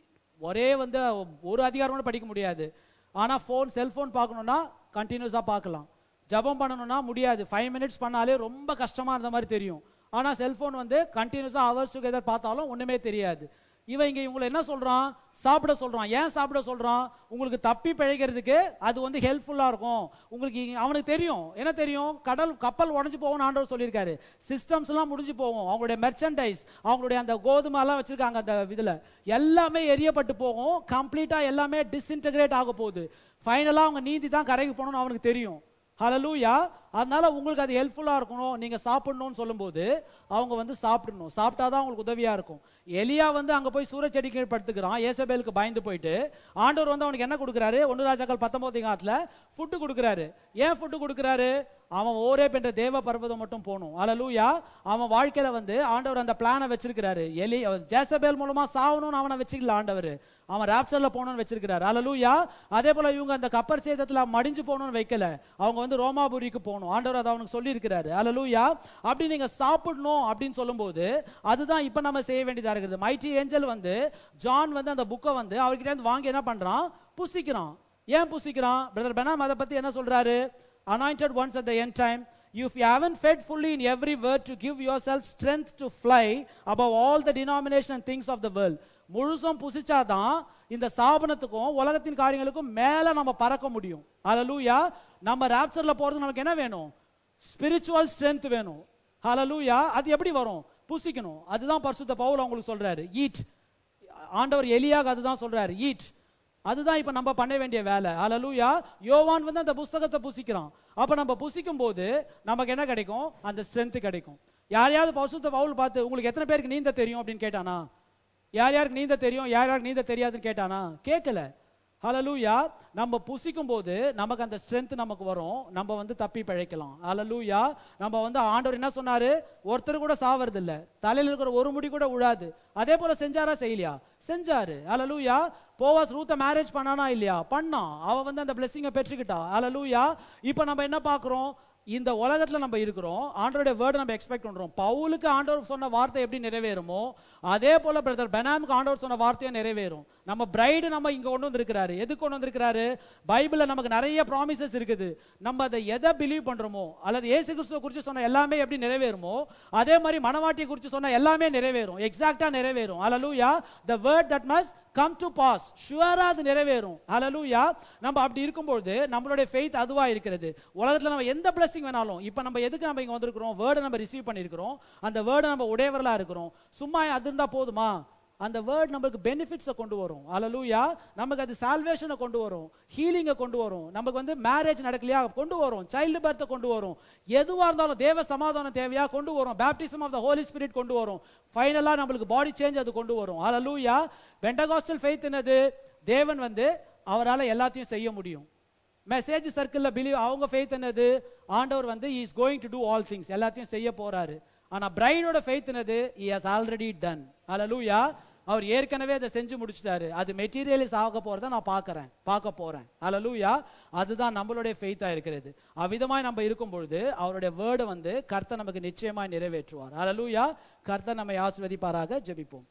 ஒரே வந்து ஒரு அதிகாரம் கூட படிக்க முடியாது ஆனா ஃபோன் செல்போன் பார்க்கணும்னா கண்டினியூஸா பார்க்கலாம் ஜெபம் பண்ணணும்னா முடியாது ஃபைவ் மினிட்ஸ் பண்ணாலே ரொம்ப கஷ்டமா இருந்த மாதிரி தெரியும் ஆனா செல்போன் வந்து கண்டினியூஸா ஹவர்ஸ் டுகெதர் பார்த்தாலும் ஒண்ணுமே தெரியாது இவன் இங்க இவங்களை என்ன சொல்றான் சாப்பிட சொல்றான் ஏன் சாப்பிட சொல்றான் உங்களுக்கு தப்பி பிழைக்கிறதுக்கு அது வந்து ஹெல்ப்ஃபுல்லா இருக்கும் உங்களுக்கு இங்க- அவனுக்கு தெரியும் என்ன தெரியும் கடல் கப்பல் உடைஞ்சு போகும்னு ஆண்டவர் சொல்லியிருக்காரு சிஸ்டம்ஸ் எல்லாம் முடிஞ்சு போகும் அவங்களுடைய மெர்ச்சன்டைஸ் அவங்களுடைய அந்த கோதுமை எல்லாம் வச்சிருக்காங்க அந்த இதுல எல்லாமே எரியப்பட்டு போகும் கம்ப்ளீட்டா எல்லாமே டிஸ்இன்டகிரேட் ஆக போகுது ஃபைனலா அவங்க நீந்தி தான் கரைக்கு போகணும்னு அவனுக்கு தெரியும் ஹalleluya அதனால உங்களுக்கு அது ஹெல்ப்ஃபுல்லா இருக்கணும் நீங்க சாப்பிடணும்னு சொல்லும்போது அவங்க வந்து சாப்பிடணும் சாப்பிட்டாதான் உங்களுக்கு உதவியா இருக்கும் எலியா வந்து அங்க போய் சூரச்செடி கீழ் படுத்துக்கிறான் ஏசபேலுக்கு பயந்து போயிட்டு ஆண்டவர் வந்து அவனுக்கு என்ன கொடுக்குறாரு ஒன்று ராஜாக்கள் பத்தொன்பது காலத்துல ஃபுட்டு கொடுக்குறாரு ஏன் ஃபுட்டு கொடுக்குறாரு அவன் ஓரே என்ற தேவ பர்வதம் மட்டும் போகணும் ஹalleluya அவன் வாழ்க்கையில வந்து ஆண்டவர் அந்த பிளானை வச்சிருக்கிறாரு எலி ஜேசபேல் மூலமா சாவணும்னு அவனை வச்சுக்கல ஆண்டவர் அவன் ராப்சர்ல போகணும்னு வச்சிருக்கிறாரு ஹalleluya அதே போல இவங்க அந்த கப்பர் சேதத்துல மடிஞ்சு போகணும்னு வைக்கல அவங்க வந்து ரோமாபுரிக்கு போகணும் ஆண்டவர் அதை அவனுக்கு சொல்லி இருக்கிறாரு ஹalleluya அப்படி நீங்க சாப்பிடணும் அப்படின்னு சொல்லும்போது அதுதான் இப்ப நம்ம செய்ய வேண்டியதா இருக்குது மைட்டி ஏஞ்சல் வந்து ஜான் வந்து அந்த புக்கை வந்து அவர்கிட்ட இருந்து வாங்கி என்ன பண்றான் புசிக்கிறான் ஏன் புசிக்கிறான் பிரதர் பெனாம் அதை பத்தி என்ன சொல்றாரு anointed ones at the end time if you haven't fed fully in every word to give yourself strength to fly above all the denomination and things of the world முழுசும் புசிச்சாதான் இந்த ஸ்தாபனத்துக்கும் உலகத்தின் காரியங்களுக்கும் மேல நம்ம பறக்க முடியும் ஹalleluya நம்ம ராப்சர்ல போறது நமக்கு என்ன வேணும் ஸ்பிரிச்சுவல் ஸ்ட்ரென்த் வேணும் ஹalleluya அது எப்படி வரும் புசிக்கணும் அதுதான் பரிசுத்த பவுல் உங்களுக்கு சொல்றாரு ஈட் ஆண்டவர் எலியாக அதுதான் சொல்றாரு ஈட் அதுதான் இப்ப நம்ம பண்ண வேண்டிய வேலை ஹalleluya யோவான் வந்து அந்த புஸ்தகத்தை புசிக்கிறான் அப்ப நம்ம புசிக்கும் போது நமக்கு என்ன கிடைக்கும் அந்த ஸ்ட்ரென்த் கிடைக்கும் யாரையாவது பரிசுத்த பவுல் பார்த்து உங்களுக்கு எத்தனை பேருக்கு நீந்த தெரியும் அப்படின்னு கேட்டானா யார் யாருக்கு நீந்த தெரியும் யார் யாருக்கு நீந்த தெரியாதுன்னு கேட்டானா கேட்கல ஹalleluya நம்ம புசிக்கும் போது நமக்கு அந்த ஸ்ட்ரென்த் நமக்கு வரும் நம்ம வந்து தப்பி பிழைக்கலாம் ஹalleluya நம்ம வந்து ஆண்டவர் என்ன சொன்னாரு ஒருத்தர் கூட சாவறது இல்ல தலையில இருக்கிற ஒரு முடி கூட விழாது அதே போல செஞ்சாரா செய்யலையா செஞ்சாரு ஹalleluya போவாஸ் ரூத்த மேரேஜ் பண்ணானா இல்லையா பண்ணான் அவ வந்து அந்த பிளெஸிங்கை பெற்றுக்கிட்டா ஹalleluya இப்போ நம்ம என்ன பார்க்கிறோம் இந்த உலகத்துல நம்ம இருக்கிறோம் ஆண்டவருடைய வேர்டை நம்ம எக்ஸ்பெக்ட் பண்றோம் பவுலுக்கு ஆண்டவர் சொன்ன வார்த்தை எப்படி நிறைவேறுமோ அதே போல பிரதர் பெனாமுக்கு ஆண்டவர் சொன்ன வார்த்தையும் நிறைவேறும் நம்ம பிரைடு நம்ம இங்க கொண்டு வந்திருக்கிறாரு எதுக்கு கொண்டு வந்திருக்கிறாரு பைபிள்ல நமக்கு நிறைய ப்ராமிசஸ் இருக்குது நம்ம அதை எதை பிலீவ் பண்றோமோ அல்லது இயேசு கிறிஸ்துவ குறித்து சொன்ன எல்லாமே எப்படி நிறைவேறுமோ அதே மாதிரி மனவாட்டியை குறித்து சொன்ன எல்லாமே நிறைவேறும் எக்ஸாக்ட்டா நிறைவேறும் ஹalleluya the word that must come to pass ஷுவரா அது நிறைவேறும் ஹalleluya நம்ம அப்படி இருக்கும்போது நம்மளுடைய ஃபெய்த் அதுவா இருக்கிறது உலகத்துல நம்ம எந்த blessing வேணாலும் இப்போ நம்ம எதுக்கு நம்ம இங்க வந்திருக்கிறோம் வேர்டை நம்ம ரிசீவ் பண்ணியிருக்கிறோம் அந்த வேர்டை நம்ம உடையவர்களா இருக்கிறோம் சும்மா அது இருந்தா போதுமா அந்த வேர்ட் நமக்கு பெனிஃபிட்ஸை கொண்டு வரும் ஹalleluya நமக்கு அது சால்வேஷனை கொண்டு வரும் ஹீலிங்கை கொண்டு வரும் நமக்கு வந்து மேரேஜ் நடக்கலையா கொண்டு வரும் சைல்டு பர்த்தை கொண்டு வரும் எதுவா இருந்தாலும் தேவ சமாதானம் தேவையா கொண்டு வரும் baptism of the Holy Spirit கொண்டு வரும் ஃபைனலா நம்மளுக்கு பாடி சேஞ்ச் அது கொண்டு வரும் ஹalleluya பெண்டகாஸ்டல் ஃபெய்த் என்னது தேவன் வந்து அவரால எல்லாத்தையும் செய்ய முடியும் மெசேஜ் சர்க்கிள்ல பிலீவ் அவங்க ஃபெய்த் என்னது ஆண்டவர் வந்து is going to do all things எல்லாத்தையும் செய்ய போறாரு ஆனா பிரைடோட ஃபெய்த் என்னது he has already done ஹalleluya அவர் ஏற்கனவே அதை செஞ்சு முடிச்சிட்டாரு அது மெட்டீரியலிஸ் ஆக போறத நான் பார்க்கறேன் பார்க்க போறேன் ஹalleluya அதுதான் நம்மளுடைய ஃபெய்த்தா இருக்கிறது அவ்விதமாய் நம்ம இருக்கும் பொழுது அவருடைய வேர்டை வந்து கர்த்தர் நமக்கு நிச்சயமாய் நிறைவேற்றுவார் ஹalleluya கர்த்தர் நம்மை ஆசீர்வதிப்பாராக ஜெபிப்போம்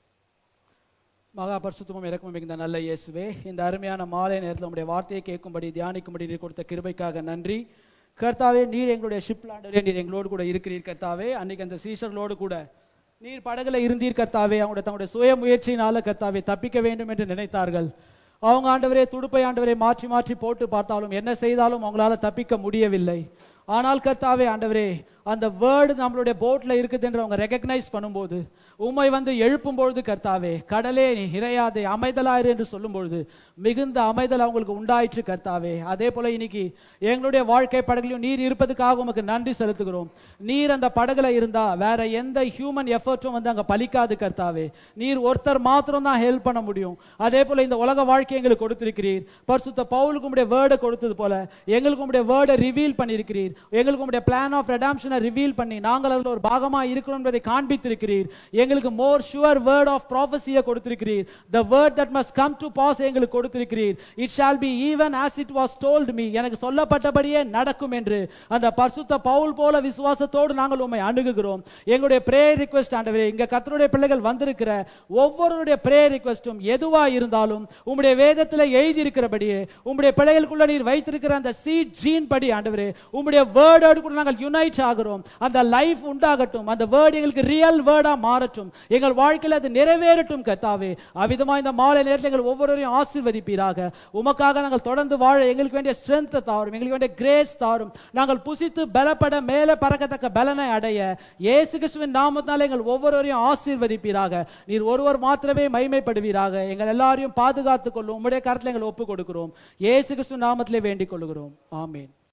மகா பரிசுத்தமும் இறக்கமும் மிகுந்த நல்ல இயேசுவே இந்த அருமையான மாலை நேரத்தில் உங்களுடைய வார்த்தையை கேட்கும்படி தியானிக்கும்படி நீர் கொடுத்த கிருபைக்காக நன்றி கர்த்தாவே நீர் எங்களுடைய ஷிப்லாண்டரே நீர் எங்களோடு கூட இருக்கிறீர் கர்த்தாவே அன்னைக்கு அந்த சீஷர்களோடு கூட நீர் படகுல இருந்தீர் கர்த்தாவே அவங்களுடைய தங்களுடைய சுய முயற்சியினால கர்த்தாவே தப்பிக்க வேண்டும் என்று நினைத்தார்கள் அவங்க ஆண்டவரே துடுப்பை ஆண்டவரை மாற்றி மாற்றி போட்டு பார்த்தாலும் என்ன செய்தாலும் அவங்களால தப்பிக்க முடியவில்லை ஆனால் கர்த்தாவே ஆண்டவரே அந்த வேர்டு நம்மளுடைய போட்ல இருக்குது என்று அவங்க ரெகக்னைஸ் பண்ணும்போது உம்மை வந்து எழுப்பும் பொழுது கர்த்தாவே கடலே நீ இறையாதே அமைதலாயிரு என்று சொல்லும் பொழுது மிகுந்த அமைதல் அவங்களுக்கு உண்டாயிற்று கர்த்தாவே அதே போல இன்னைக்கு எங்களுடைய வாழ்க்கை படகுலையும் நீர் இருப்பதுக்காக உமக்கு நன்றி செலுத்துகிறோம் நீர் அந்த படகுல இருந்தா வேற எந்த ஹியூமன் எஃபர்ட்டும் வந்து அங்க பலிக்காது கர்த்தாவே நீர் ஒருத்தர் மாத்திரம் தான் ஹெல்ப் பண்ண முடியும் அதே போல இந்த உலக வாழ்க்கை எங்களுக்கு கொடுத்திருக்கிறீர் பரிசுத்த பவுலுக்கு உடைய வேர்டை கொடுத்தது போல எங்களுக்கு உடைய வேர்டை ரிவீல் பண்ணியிருக்கிறீர் எங்களுக்கு உடைய பிளான் ஆஃப் ரெடாம்ஷனை ரிவீல் பண்ணி நாங்கள் அதில் ஒரு பாகமா இருக்கிறோம் என்பதை காண்பித்திருக்கிறீர் எங்களுக்கு மோர் ஷுவர் வேர்ட் ஆஃப் ப்ராஃபஸியை கொடுத்திருக்கிறீர் the word that must come to pass எங்களுக்கு கொடுத்திருக்கிறீர் it shall be even as it was told me எனக்கு சொல்லப்பட்டபடியே நடக்கும் என்று அந்த பரிசுத்த பவுல் போல விசுவாசத்தோடு நாங்கள் உண்மை அணுகுகிறோம் எங்களுடைய பிரேயர் ரிக்வெஸ்ட் ஆண்டவரே இங்க கர்த்தருடைய பிள்ளைகள் வந்திருக்கிற ஒவ்வொருடைய பிரேயர் ரிக்வெஸ்டும் எதுவா இருந்தாலும் உம்முடைய வேதத்தில் எழுதி இருக்கிறபடியே உம்முடைய பிள்ளைகளுக்குள்ள நீர் வைத்திருக்கிற அந்த சீட் ஜீன் படி ஆண்டவரே உம்முடைய வேர்டோடு கூட நாங்கள் யுனைட் ஆகிறோம் அந்த லைஃப் உண்டாகட்டும் அந்த வேர்டு எங்களுக்கு ரியல் வேர்டா மாறட்டும் எங்கள் வாழ்க்கையில் அது நிறைவேறட்டும் கர்த்தாவே அவ்விதமா இந்த மாலை நேரத்தில் எங்கள் ஒவ்வொருவரையும் ஆசீர்வதிப்பீராக உமக்காக நாங்கள் தொடர்ந்து வாழ எங்களுக்கு வேண்டிய ஸ்ட்ரென்த் தாரும் எங்களுக்கு வேண்டிய கிரேஸ் தாரும் நாங்கள் புசித்து பலப்பட மேலே பறக்கத்தக்க பலனை அடைய இயேசு கிறிஸ்துவின் நாமத்தால் எங்கள் ஒவ்வொருவரையும் ஆசீர்வதிப்பீராக நீர் ஒருவர் மாத்திரமே மைமைப்படுவீராக எங்கள் எல்லாரையும் பாதுகாத்துக் கொள்ளும் உம்முடைய கருத்தில் எங்கள் ஒப்பு கொடுக்கிறோம் இயேசு கிறிஸ்து நாமத்திலே வேண்டிக் கொள்கிறோம் ஆமீன்